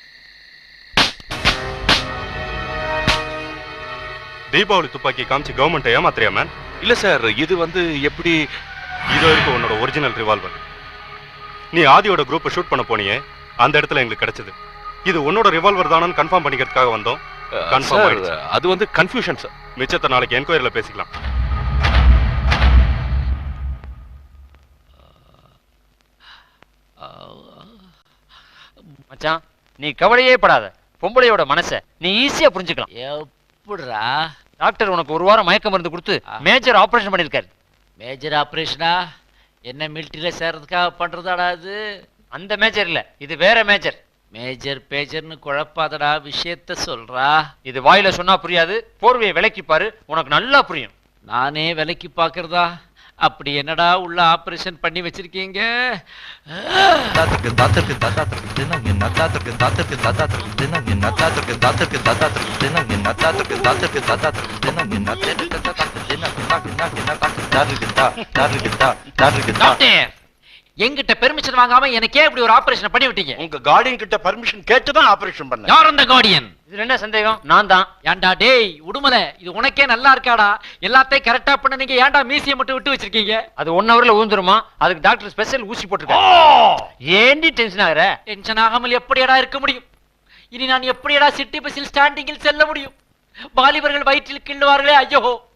தீபாவளி துப்பாக்கி காமிச்சு கவர்மெண்ட் ஏமாத்திரியா மேன் இல்ல சார் இது வந்து எப்படி இதோ இருக்கு உன்னோட ஒரிஜினல் ரிவால்வர் நீ ஆதியோட குரூப்பை ஷூட் பண்ண போனியே அந்த இடத்துல எங்களுக்கு கிடைச்சது இது உன்னோட ரிவால்வர் தானு கன்ஃபார்ம் பண்ணிக்கிறதுக்காக வந்தோம் கன்ஃபார்ம் sir, ஆயிடுச்சு அது வந்து கன்ஃபியூஷன் சார் மிச்சத்தை நாளைக்கு என்கொயரியில் பேசிக்கலாம் மச்சான் நீ கவலையே படாத பொம்பளையோட மனச நீ ஈஸியா புரிஞ்சுக்கலாம் எப்படிரா டாக்டர் உனக்கு ஒரு வாரம் மயக்க மருந்து கொடுத்து மேஜர் ஆபரேஷன் பண்ணிருக்காரு மேஜர் ஆபரேஷனா என்ன மிலிட்டரியில சேர்றதுக்காக பண்றதாடா அது அந்த மேஜர் இல்ல இது வேற மேஜர் மேஜர் பேஜர்னு குழப்பாதடா விஷயத்த சொல்றா இது வாயில சொன்னா புரியாது போர்வையை விலக்கி பாரு உனக்கு நல்லா புரியும் நானே விலைக்கு பாக்குறதா அப்படி என்னடா உள்ள ஆபரேஷன் பண்ணி வச்சிருக்கீங்க டாக்டர் என்கிட்ட பெர்மிஷன் வாங்காம எனக்கே இப்படி ஒரு ஆபரேஷன் பண்ணி விட்டீங்க உங்க கார்டியன் கிட்ட பர்மிஷன் கேட்டு தான் ஆபரேஷன் பண்ண யார் அந்த கார்டியன் இதுல என்ன சந்தேகம் நான் தான் ஏன்டா டேய் உடுமல இது உனக்கே நல்லா இருக்காடா எல்லாத்தையும் கரெக்டா பண்ண நீங்க ஏன்டா மீசியை மட்டும் விட்டு வச்சிருக்கீங்க அது ஒன் ஹவர்ல ஊந்துருமா அதுக்கு டாக்டர் ஸ்பெஷல் ஊசி போட்டுருக்காரு ஏண்டி டென்ஷன் ஆகுற டென்ஷன் ஆகாமல் எப்படியடா இருக்க முடியும் இனி நான் எப்படியடா சிட்டி பஸ்ஸில் ஸ்டாண்டிங்கில் செல்ல முடியும் வாலிபர்கள் வயிற்றில் கிள்ளுவார்களே ஐயோ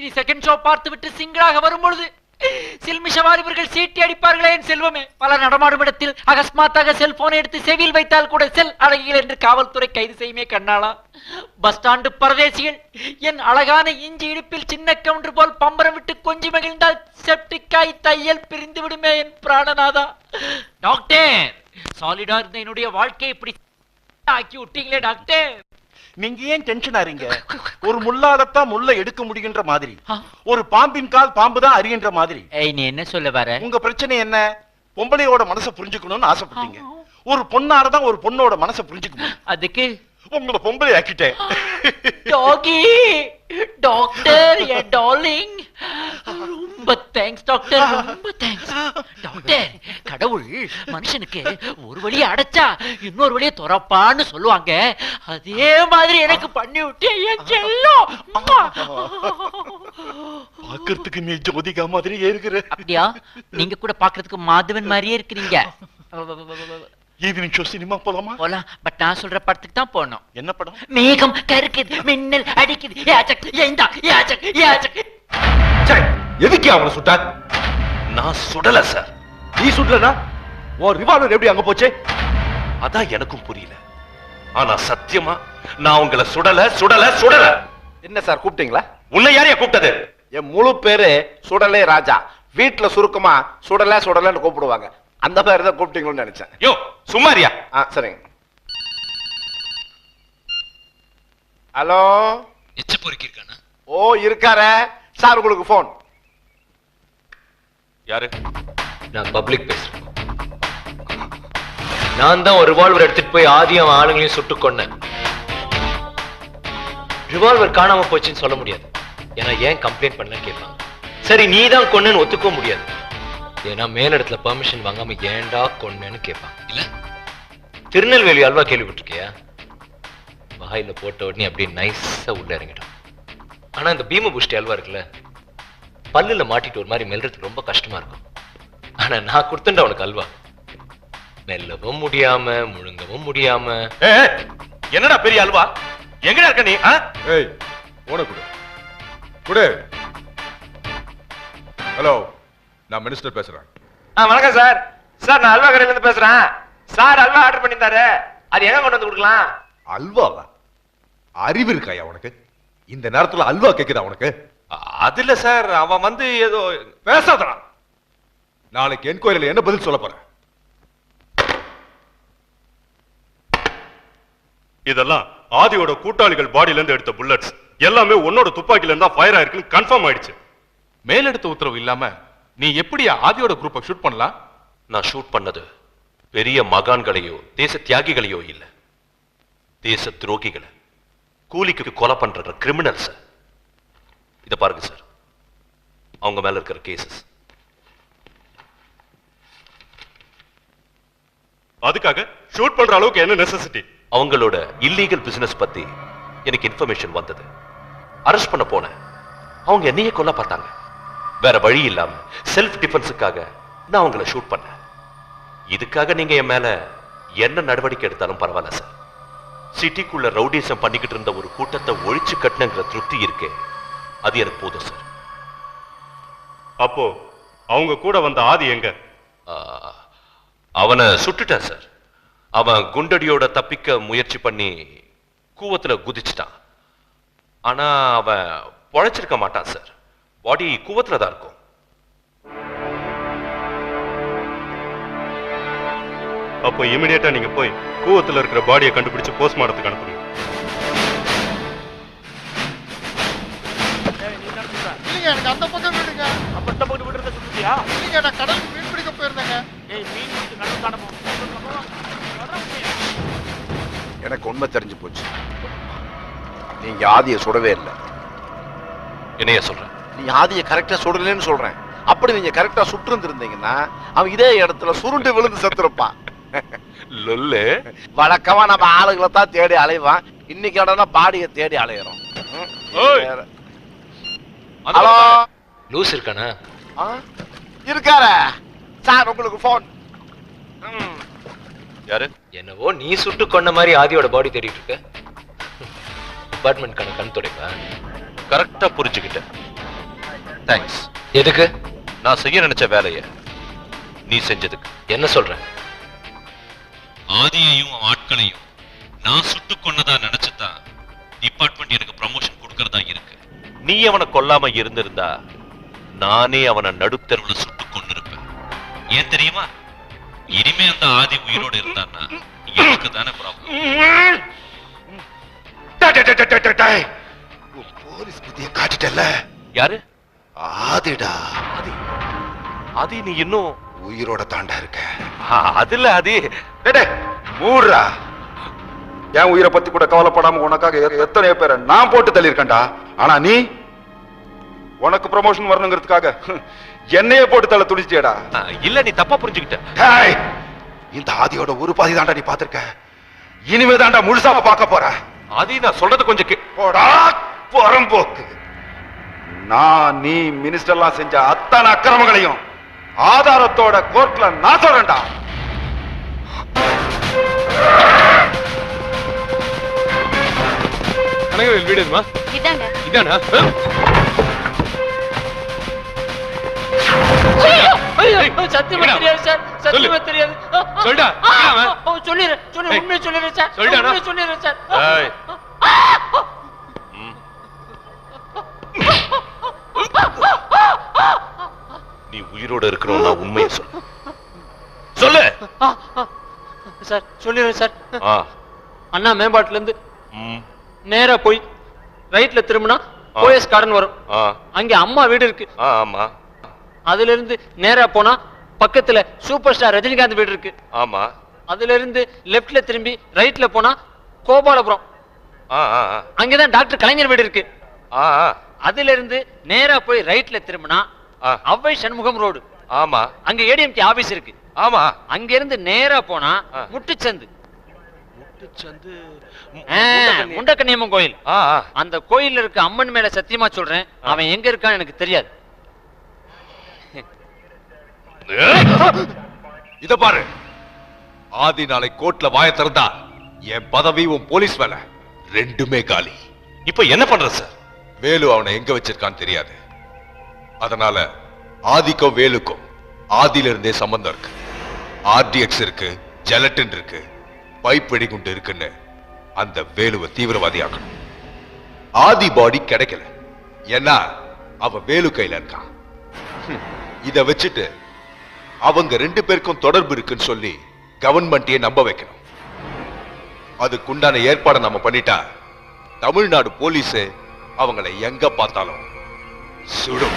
இனி செகண்ட் ஷோ பார்த்து விட்டு சிங்கிளாக வரும்பொழுது சில்மிஷ வாலிபர்கள் சீட்டி அடிப்பார்களே என் செல்வமே பல நடமாடும் இடத்தில் அகஸ்மாத்தாக செல்போனை எடுத்து செவியில் வைத்தால் கூட செல் அழகிகள் என்று காவல்துறை கைது செய்யுமே கண்ணாளா பஸ் ஸ்டாண்டு பரதேசிகள் என் அழகான இஞ்சி இடுப்பில் சின்ன கவுண்டர் போல் பம்பரம் விட்டு கொஞ்சி மகிழ்ந்தால் செப்டிக்காய் தையல் பிரிந்து விடுமே என் பிராணநாதா டாக்டர் சாலிடா இருந்த என்னுடைய வாழ்க்கையை இப்படி ஆக்கி விட்டீங்களே டாக்டர் நீங்க ஏன் டென்ஷன் ஆறீங்க ஒரு முள்ளாலத்தான் முள்ள எடுக்க முடியுன்ற மாதிரி ஒரு பாம்பின் கால் பாம்பு தான் அறிகின்ற மாதிரி ஏய் நீ என்ன சொல்ல வர உங்க பிரச்சனை என்ன பொம்பளையோட மனசை புரிஞ்சுக்கணும்னு ஆசைப்பட்டீங்க ஒரு பொண்ணால தான் ஒரு பொண்ணோட மனசை புரிஞ்சுக்க முடியும் அதுக்கு உங்களை பொம்பளை ஆக்கிட்டேன் டாகி டாக்டர் என் டார்லிங் ரொம்ப தேங்க்ஸ் டாக்டர் ரொம்ப தேங்க்ஸ் டாக்டர் கடவுள் மனுஷனுக்கு ஒரு வழியை அடைச்சா இன்னொரு வழியை துறப்பான்னு சொல்லுவாங்க அதே மாதிரி எனக்கு பண்ணி விட்டு என் செல்லம் அம்மா. பாக்குறதுக்கு நீ ஜோதிகா மாதிரியே இருக்கிற அப்படியா நீங்க கூட பாக்குறதுக்கு மாதவன் மாதிரியே இருக்கிறீங்க ஈவினிங் ஷோ சினிமா போலாமா போலாம் பட் நான் சொல்ற படத்துக்கு தான் போனோம் என்ன படம் மேகம் கருக்குது மின்னல் அடிக்குது யாச்சக் ஏண்டா யாச்சக் யாச்சக் எதுக்கு அவனை சுட்ட நான் சுடல சார் நீ சுடலனா உன் ரிவால்வர் எப்படி அங்க போச்சு அதான் எனக்கும் புரியல ஆனா சத்தியமா நான் உங்களை சுடல சுடல சுடல என்ன சார் கூப்பிட்டீங்களா உன்னை யாரையா கூப்பிட்டது என் முழு பேரு சுடலே ராஜா வீட்டுல சுருக்கமா சுடல சுடலன்னு கூப்பிடுவாங்க அந்த மாதிரி தான் கூப்பிட்டீங்களோன்னு நினைச்சேன் யோ சும்மாரியா ஆ சரிங்க ஹலோ எச்ச பொறுக்கி இருக்கானா ஓ இருக்காரே சார் உங்களுக்கு போன் யாரு நான் பப்ளிக் பேசுறேன் நான் தான் ஒரு ரிவால்வர் எடுத்துட்டு போய் ஆதியும் அவன் ஆளுங்களையும் சுட்டு கொன்னேன் ரிவால்வர் காணாம போச்சுன்னு சொல்ல முடியாது ஏன்னா ஏன் கம்ப்ளைண்ட் பண்ணலன்னு கேட்பாங்க சரி நீ தான் கொன்னேன்னு ஒத்துக்க முடியாது ஏன்னா மேலிடத்துல பெர்மிஷன் வாங்காம ஏன்டா கொன்னேன்னு கேட்பாங்க இல்ல திருநெல்வேலி அல்வா கேள்விப்பட்டிருக்கியா வாயில போட்ட உடனே அப்படியே நைஸா உள்ள இறங்கிடும் ஆனா இந்த பீம புஷ்டி அல்வா இருக்குல்ல பல்லுல மாட்டிட்டு ஒரு மாதிரி மெல்றதுக்கு ரொம்ப கஷ்டமா இருக்கும் ஆனா நான் கொடுத்துட்ட உனக்கு அல்வா மெல்லவும் முடியாம முழுங்கவும் முடியாம என்னடா பெரிய அல்வா எங்கடா இருக்க நீ ஆ? ஏய் போன கொடு கொடு ஹலோ நான் மினிஸ்டர் பேசுறேன் ஆ வணக்கம் சார் சார் நான் அல்வா கடையில இருந்து பேசுறேன் சார் அல்வா ஆர்டர் பண்ணியிருந்தாரு அது எங்க கொண்டு வந்து கொடுக்கலாம் அல்வாவா அறிவு இருக்காயா உனக்கு இந்த நேரத்துல அல்வா கேக்குதா உனக்கு அது இல்ல சார் அவன் வந்து ஏதோ பேசாதடா நாளைக்கு என்கொயரியில என்ன பதில் சொல்ல போறேன் இதெல்லாம் ஆதியோட கூட்டாளிகள் பாடியில இருந்து எடுத்த புல்லட்ஸ் எல்லாமே உன்னோட துப்பாக்கில இருந்தா ஃபயர் ஆயிருக்குன்னு கன்ஃபார்ம் ஆயிடுச்சு மேலெடுத்த உத்தரவு இல்லாம நீ எப்படி ஆதியோட குரூப்பை ஷூட் பண்ணலாம் நான் ஷூட் பண்ணது பெரிய மகான்களையோ தேச தியாகிகளையோ இல்ல தேச துரோகிகளை கூலிக்கு கொலை பண்ற கிரிமினல்ஸ் இத பாருங்க சார் அவங்க மேல இருக்கிற கேசஸ் அதுக்காக ஷூட் பண்ற அளவுக்கு என்ன நெசசிட்டி அவங்களோட இல்லீகல் பிசினஸ் பத்தி எனக்கு இன்ஃபர்மேஷன் வந்தது அரெஸ்ட் பண்ண போனேன் அவங்க என்னையே கொல்ல பார்த்தாங்க வேற வழி இல்லாம செல்ஃப் டிஃபென்ஸுக்காக நான் அவங்கள ஷூட் பண்ணேன் இதுக்காக நீங்க என் மேல என்ன நடவடிக்கை எடுத்தாலும் பரவாயில்ல சார் சிட்டிக்குள்ள ரவுடிசம் பண்ணிக்கிட்டு இருந்த ஒரு கூட்டத்தை ஒழிச்சு கட்டணுங்கிற திருப்தி இருக்கே அது எனக்கு போதும் சார் அப்போ அவங்க கூட வந்த ஆதி எங்க அவனை சுட்டுட்டேன் சார் அவன் குண்டடியோட தப்பிக்க முயற்சி பண்ணி கூவத்துல குதிச்சிட்டான் ஆனா அவன் பொழைச்சிருக்க மாட்டான் சார் பாடி கூவத்துல தான் இருக்கும் அப்போ இமிடியேட்டா நீங்க போய் கூவத்துல இருக்கிற பாடியை கண்டுபிடிச்சு போஸ்ட்மார்ட்டத்துக்கு அனுப்புங்க இல்லைங்க எனக்கு அந்த பக்கம் விடுங்க அப்ப இந்த பக்கம் விட்டு இருந்தா சுட்டுட்டியா இல்லைங்க நான் கடலுக்கு மீன் பிடிக்க போயிருந்தேங்க ஏய் மீன் பிடிச்சு கடல் காணமோ எனக்கு உண்மை தெரிஞ்சு போச்சு நீங்க ஆதியை சுடவே இல்லை என்னைய சொல்றேன் நீ ஆதியை கரெக்டா சுடலன்னு சொல்றேன் அப்படி நீங்க கரெக்டா சுட்டு இருந்திருந்தீங்கன்னா அவன் இதே இடத்துல சுருண்டு விழுந்து செத்துருப்பான் லொல்லு வழக்கமா நம்ம ஆளுகளை தான் தேடி அலைவான் இன்னைக்கு இடம்னா பாடியை தேடி அலையிறோம் ம், நீ வேற. ஹலோ லூஸ் இருக்கானா ஆ? இருக்காரே சார் உங்களுக்கு போன் யாரு என்னவோ நீ சுட்டு கொன்ன மாதிரி ஆதியோட பாடி தேடிட்டு இருக்க டிபார்ட்மெண்ட் கணக்கு கண் துடைப்பா கரெக்டா புரிஞ்சுக்கிட்டேன் தேங்க்ஸ் எதுக்கு நான் செய்ய நினைச்ச வேலையை நீ செஞ்சதுக்கு என்ன சொல்ற ஆதியையும் அவன் ஆட்களையும் நான் சுட்டு கொன்னதா நினைச்சுதான் டிபார்ட்மெண்ட் எனக்கு ப்ரமோஷன் கொடுக்கறதா இருக்கு நீ அவனை கொல்லாம இருந்திருந்தா நானே அவனை நடுத்தெருவுல சுட்டு கொண்டு இருப்பேன் ஏன் தெரியுமா இனிமே அந்த ஆதி உயிரோட இருந்தான்னா எனக்கு தானே ப்ராப்ளம் போலீஸ் புத்திய காட்டிட்டல யாரு ஆதிடா ஆதி நீ இன்னும் உயிரோட தாண்டா இருக்க அதுல ஆதி மூடுறா என் உயிரை பத்தி கூட கவலைப்படாம உனக்காக எ- எத்தனையோ பேரை நான் போட்டு தள்ளியிருக்கேன்டா ஆனா நீ உனக்கு ப்ரமோஷன் வரணுங்கிறதுக்காக என்னையே போட்டு தள்ள துடிச்சியடா இல்ல நீ தப்பா புரிஞ்சுக்கிட்ட டேய், இந்த ஆதியோட ஒரு பாதி தாண்டா நீ பாத்திருக்க இனிமே தாண்டா முழுசாம பார்க்க போற ஆதி நான் சொல்றது கொஞ்சம் கே போடா புறம்போக்கு நான் நீ மினிஸ்டர்லாம் செஞ்ச அத்தனை அக்கிரமங்களையும் ஆதாரத்தோட கோர்ட்ல நான் சொல்றேன்டா கனகவேல் வீடு எதுமா இதாங்க இதானா சத்தியமா தெரியாது சார் சத்தியமா தெரியாது சொல்டா, ஆ, என்ன அவன்? ஓ, சொல்லிடுறேன் சொல்லிடுறேன் ஏய், உண்மையை சொல்லிடுறேன் சார் சொல்லிட்டானா? உண்மையை சொல்லிடுறேன் சார் ஏய். நீ உயிரோட இருக்கிறோம் நான் உண்மையை சொல்லு சொல்லு ஆ, ஆ. சார் சொல்லிடுறேன் சார் ஆ அண்ணா மேம்பாட்டுல இருந்து ம் நேரா போய் ரைட்ல திரும்பினா ஆ. ஓஎஸ் கார்டன் வரும் ஆ அங்க அம்மா வீடு இருக்கு ஆ ஆமா அதுல இருந்து நேரா போனா பக்கத்துல சூப்பர் ஸ்டார் ரஜினிகாந்த் வீடு இருக்கு ஆமா அதுல இருந்து லெஃப்ட்ல திரும்பி ரைட்ல போனா கோபாலபுரம் ஆ ஆ ஆ. அங்கதான் டாக்டர் கலைஞர் வீடு இருக்கு ஆ ஆ அதுல இருந்து நேரா போய் ரைட்ல திரும்பினா ஆ. அவ்வை சண்முகம் ரோடு ஆமா அங்க ஏடிஎம்கே ஆபீஸ் இருக்கு ஆமா அங்க இருந்து நேரா போனா முட்டுச்சந்து முட்டுச்சந்து ஆ, முண்டக்கன்னியம்மன் கோயில் ஆ ஆ அந்த கோயில்ல இருக்க அம்மன் மேல சத்தியமா சொல்றேன் அவன் எங்க இருக்கான்னு எனக்கு தெரியாது இத பாரு ஆதி நாளை கோர்ட்ல வாய திறந்தா என் பதவி உன் போலீஸ் வேலை ரெண்டுமே காலி இப்ப என்ன பண்ற சார் வேலு அவனை எங்க வச்சிருக்கான்னு தெரியாது அதனால ஆதிக்கும் வேலுக்கும் ஆதியில இருந்தே சம்பந்தம் இருக்கு ஆர்டிஎக்ஸ் இருக்கு ஜெலட்டின் இருக்கு பைப் வெடிகுண்டு இருக்குன்னு அந்த வேலுவை தீவிரவாதியாக்கணும் ஆதி பாடி கிடைக்கல ஏன்னா அவ வேலு கையில இருக்கான் ஹம், இத வச்சுட்டு அவங்க ரெண்டு பேருக்கும் தொடர்பு இருக்குன்னு சொல்லி கவர்மெண்ட்டையே நம்ப வைக்கணும் அதுக்குண்டான ஏற்பாடை நம்ம பண்ணிட்டா தமிழ்நாடு போலீஸ் அவங்கள எங்க பார்த்தாலும் சுடும்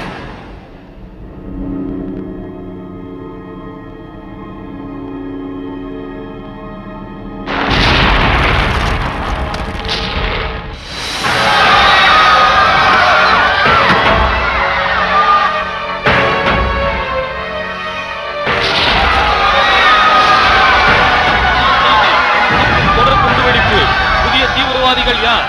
தொடர் குண்டுவெடிப்பு புதிய தீவிரவாதிகள் யார்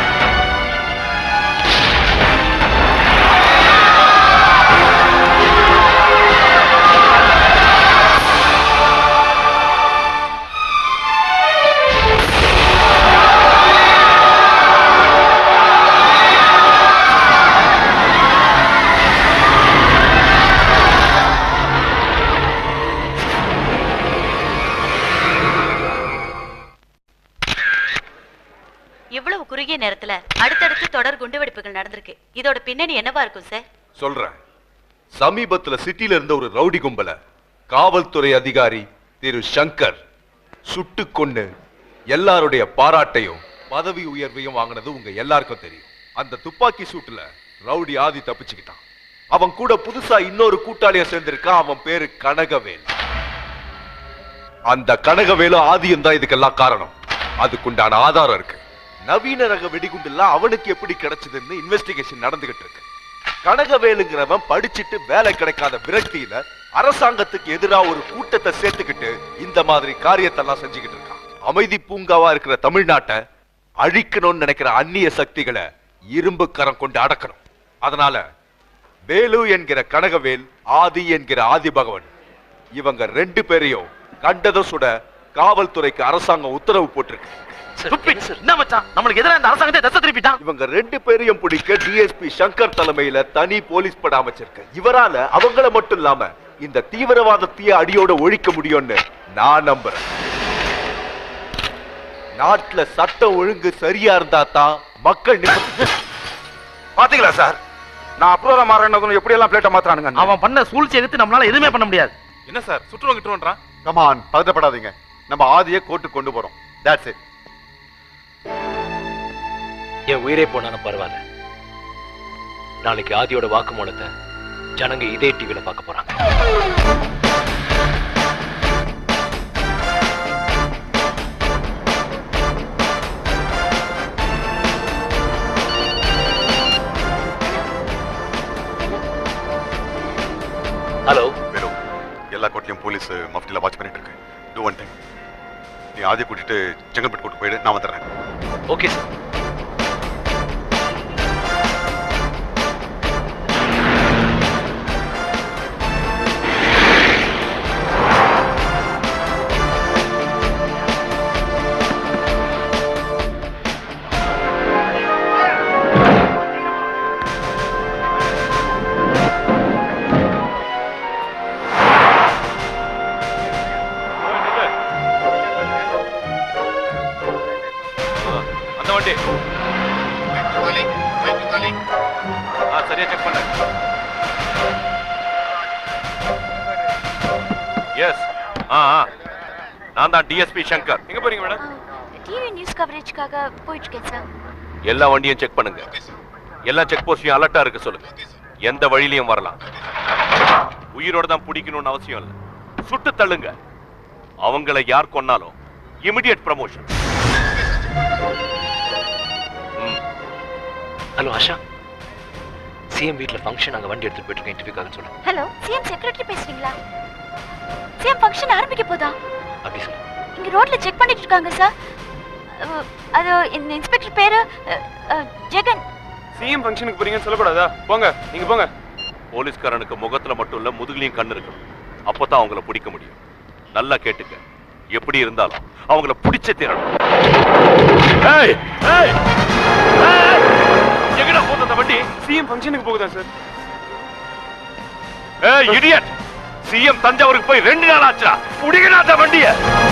இவ்வளவு குறுகிய நேரத்துல அடுத்தடுத்து தொடர் குண்டுவெடிப்புகள் நடந்திருக்கு இதோட பின்னணி என்னவா இருக்கும் சார் சொல்றேன் சமீபத்துல சிட்டில இருந்த ஒரு ரவுடி கும்பல காவல்துறை அதிகாரி திரு சங்கர் சுட்டு கொன்னு எல்லாருடைய பாராட்டையும் பதவி உயர்வையும் வாங்கினது உங்க எல்லாருக்கும் தெரியும் அந்த துப்பாக்கி சூட்டுல ரவுடி ஆதி தப்பிச்சுக்கிட்டான் அவன் கூட புதுசா இன்னொரு கூட்டாளிய சேர்ந்திருக்கான் அவன் பேரு கனகவேல் அந்த கனகவேலு ஆதியும் தான் இதுக்கெல்லாம் காரணம் அதுக்குண்டான ஆதாரம் இருக்கு நவீன ரக வெடிகுண்டுலாம் அவனுக்கு எப்படி கிடைச்சதுன்னு இன்வெஸ்டிகேஷன் நடந்துகிட்டு இருக்கு கனகவேலுங்கிறவன் படிச்சிட்டு வேலை கிடைக்காத விரக்தியில அரசாங்கத்துக்கு எதிரா ஒரு கூட்டத்தை சேர்த்துக்கிட்டு இந்த மாதிரி காரியத்தெல்லாம் செஞ்சுக்கிட்டு இருக்கான் அமைதி பூங்காவா இருக்கிற தமிழ்நாட்டை அழிக்கணும்னு நினைக்கிற அந்நிய சக்திகளை இரும்பு கரம் கொண்டு அடக்கணும் அதனால வேலு என்கிற கனகவேல் ஆதி என்கிற ஆதி பகவன் இவங்க ரெண்டு பேரையும் கண்டதும் சுட காவல்துறைக்கு அரசாங்கம் உத்தரவு போட்டிருக்கு என்ன மச்சான் நம்மளுக்கு எதிராக இந்த அரசாங்கத்தை தசை திருப்பிட்டான் இவங்க ரெண்டு பேரையும் பிடிக்க டிஎஸ்பி சங்கர் தலைமையில தனி போலீஸ் பட அமைச்சிருக்க இவரால அவங்கள மட்டும் இல்லாம இந்த தீவிரவாதத்தையே அடியோட ஒழிக்க முடியும்னு நான் நம்புறேன் நாட்டுல சட்டம் ஒழுங்கு சரியா இருந்தா தான் மக்கள் நிம்மதி- பாத்தீங்களா சார் நான் அப்ரூவரா மாறணும் எப்படி எல்லாம் பிளேட்டை மாத்துறானுங்க அவன் பண்ண சூழ்ச்சி எடுத்து நம்மளால எதுவுமே பண்ண முடியாது என்ன சார் சுற்றுவா கிட்டுவன்றான் கமான் பதட்டப்படாதீங்க நம்ம ஆதியை கோர்ட்டுக்கு கொண்டு போறோம் தட்ஸ் இட் என் உயிரே போனாலும் பரவாயில்ல நாளைக்கு ஆதியோட வாக்குமூலத்தை ஜனங்க இதே டிவில பார்க்க போறாங்க ஹலோ வெறும் எல்லா கோர்ட்லயும் போலீஸ் மஃப்டில வாட்ச் பண்ணிட்டு இருக்கு டூ ஒன் டைம் நீ ஆதியை கூட்டிட்டு செங்கல்பட்டு கூட்டு போயிடு நான் வந்துடுறேன் ஓகே சார் அந்த வண்டி ஆ சரியா செக் பண்ண எஸ் ஆ ஆ நான் தான் டிஎஸ்பி சங்கர் எங்க போறீங்க மேடம் டிவி நியூஸ் கவரேஜ்க்காக போயிட்டு இருக்கேன் சார் எல்லா வண்டியும் செக் பண்ணுங்க எல்லா செக் போஸ்டையும் அலர்ட்டா இருக்க சொல்லுங்க எந்த வழியிலையும் வரலாம் உயிரோட தான் பிடிக்கணும்னு அவசியம் இல்லை சுட்டு தள்ளுங்க அவங்கள யார் கொன்னாலும் immediate promotion hello Asha CM வீட்ல ஃபங்க்ஷன் அங்க வண்டி எடுத்துட்டு போயிட்டு இருக்கேன் இன்டர்வியூக்காக சொல்லு ஹலோ சிஎம் செக்ரட்டரி பேசுறீங்களா சிஎம் ஃபங்க்ஷன் ஆரம்பிக்க போதா அப்படி சொல்லு இங்க ரோட்ல செக் பண்ணிட்டு இருக்காங்க சார் அஹ், அது இந்த இன்ஸ்பெக்டர் பேரு அஹ், அஹ், ஜெகன் சிஎம் ஃபங்க்ஷனுக்கு போறீங்கன்னு சொல்லக்கூடாதா போங்க நீங்க போங்க போலீஸ்காரனுக்கு முகத்துல மட்டும் இல்ல முதுகுலையும் கண்ணு இருக்கணும் அப்பதான் அவங்கள பிடிக்க முடியும் நல்லா கேட்டுக்க எப்படி இருந்தாலும் அவங்கள பிடிச்ச தீரணும் ஏய், ஏய், ஏய், எங்கடா போகுது அந்த வண்டி சிஎம் ஃபங்க்ஷனுக்கு போகுதா சார் ஏய் இடியட் சிஎம் தஞ்சாவூருக்கு போய் ரெண்டு நாள் ஆச்சா புடிக்கடா அந்த வண்டிய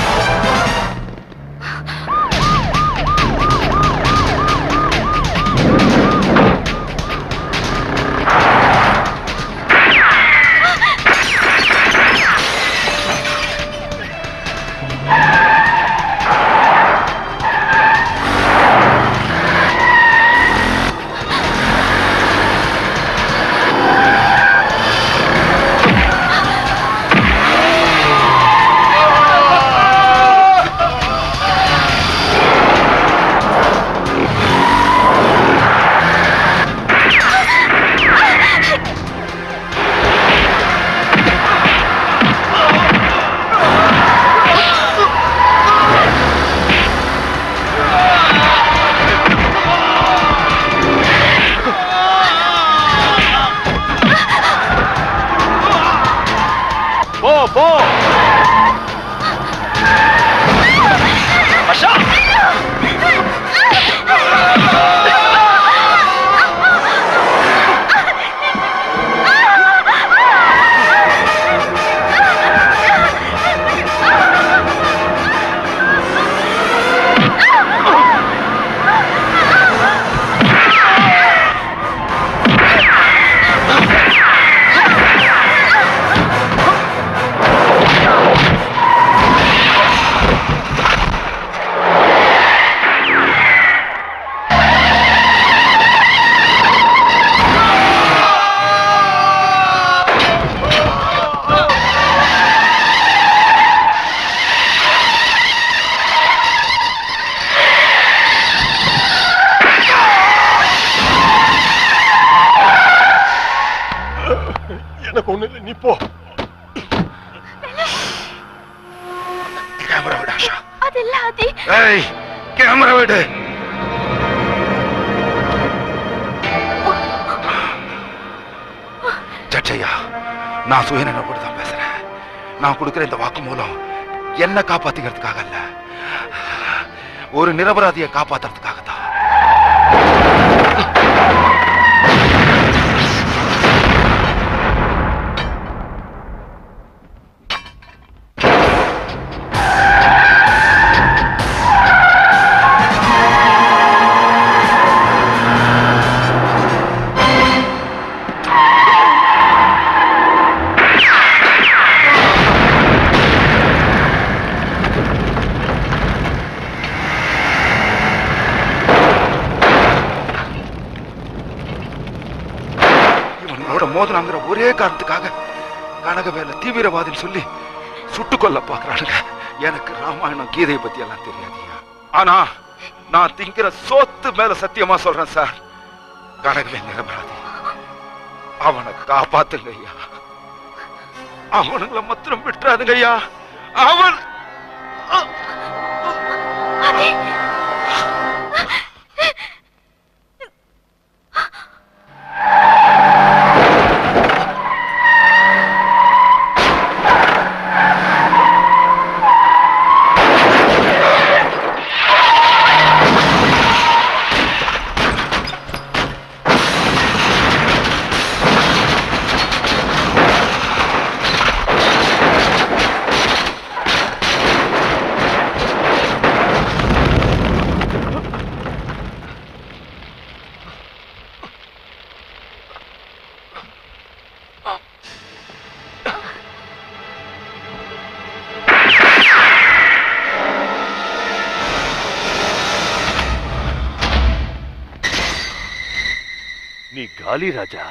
போ போ அஷா எனக்கு ஒண்ணு இல்லை நீ போ கேமரா விடு ஆஷா அதெல்லாம் அது ஏய் கேமரா விடு ஜட்ஜையா நான் சுயநலப்பட்டு தான் பேசுறேன் நான் கொடுக்குற இந்த வாக்குமூலம் என்ன காப்பாத்திக்கிறதுக்காக அல்ல ஒரு நிரபராதியை காப்பாத்துறதுக்காக தான் இவங்களோட மோதனாங்கிற ஒரே காரணத்துக்காக கனகவேல தீவிரவாதின்னு சொல்லி சுட்டு கொல்ல பாக்குறானுங்க எனக்கு ராமாயணம் கீதையை பத்தி எல்லாம் தெரியாதுயா ஆனா நான் திங்கிற சோத்து மேல சத்தியமா சொல்றேன் சார் கனகவே நிரபராதி அவனை காப்பாத்துங்க ஐயா அவனுங்களை மாத்திரம் விட்டுறாதுங்க ஐயா அவன் நீ காலி ராஜா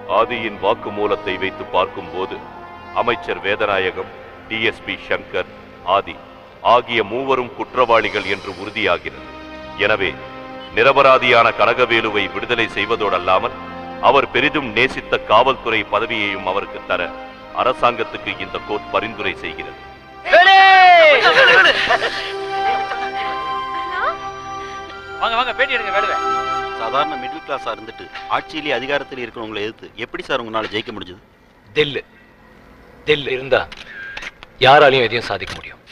ஆதியின் வாக்குமூலத்தை வைத்து பார்க்கும்போது அமைச்சர் வேதநாயகம் டிஎஸ்பி சங்கர் ஆதி ஆகிய மூவரும் குற்றவாளிகள் என்று உறுதியாகிறது எனவே நிரபராதியான கனகவேலுவை விடுதலை செய்வதோடல்லாமல் அவர் பெரிதும் நேசித்த காவல்துறை பதவியையும் அவருக்கு தர அரசாங்கத்துக்கு இந்த கோர்ட் பரிந்துரை செய்கிறது வாங்க வாங்க பேட்டி எடுங்க வேடுவே சாதாரண மிடில் கிளாஸா இருந்துட்டு ஆட்சியிலே அதிகாரத்தில் இருக்கிறவங்களை எதிர்த்து எப்படி சார் உங்களால ஜெயிக்க முடிஞ்சது தில்லு தில்லு இருந்தா யாராலையும் எதையும் சாதிக்க முடியும்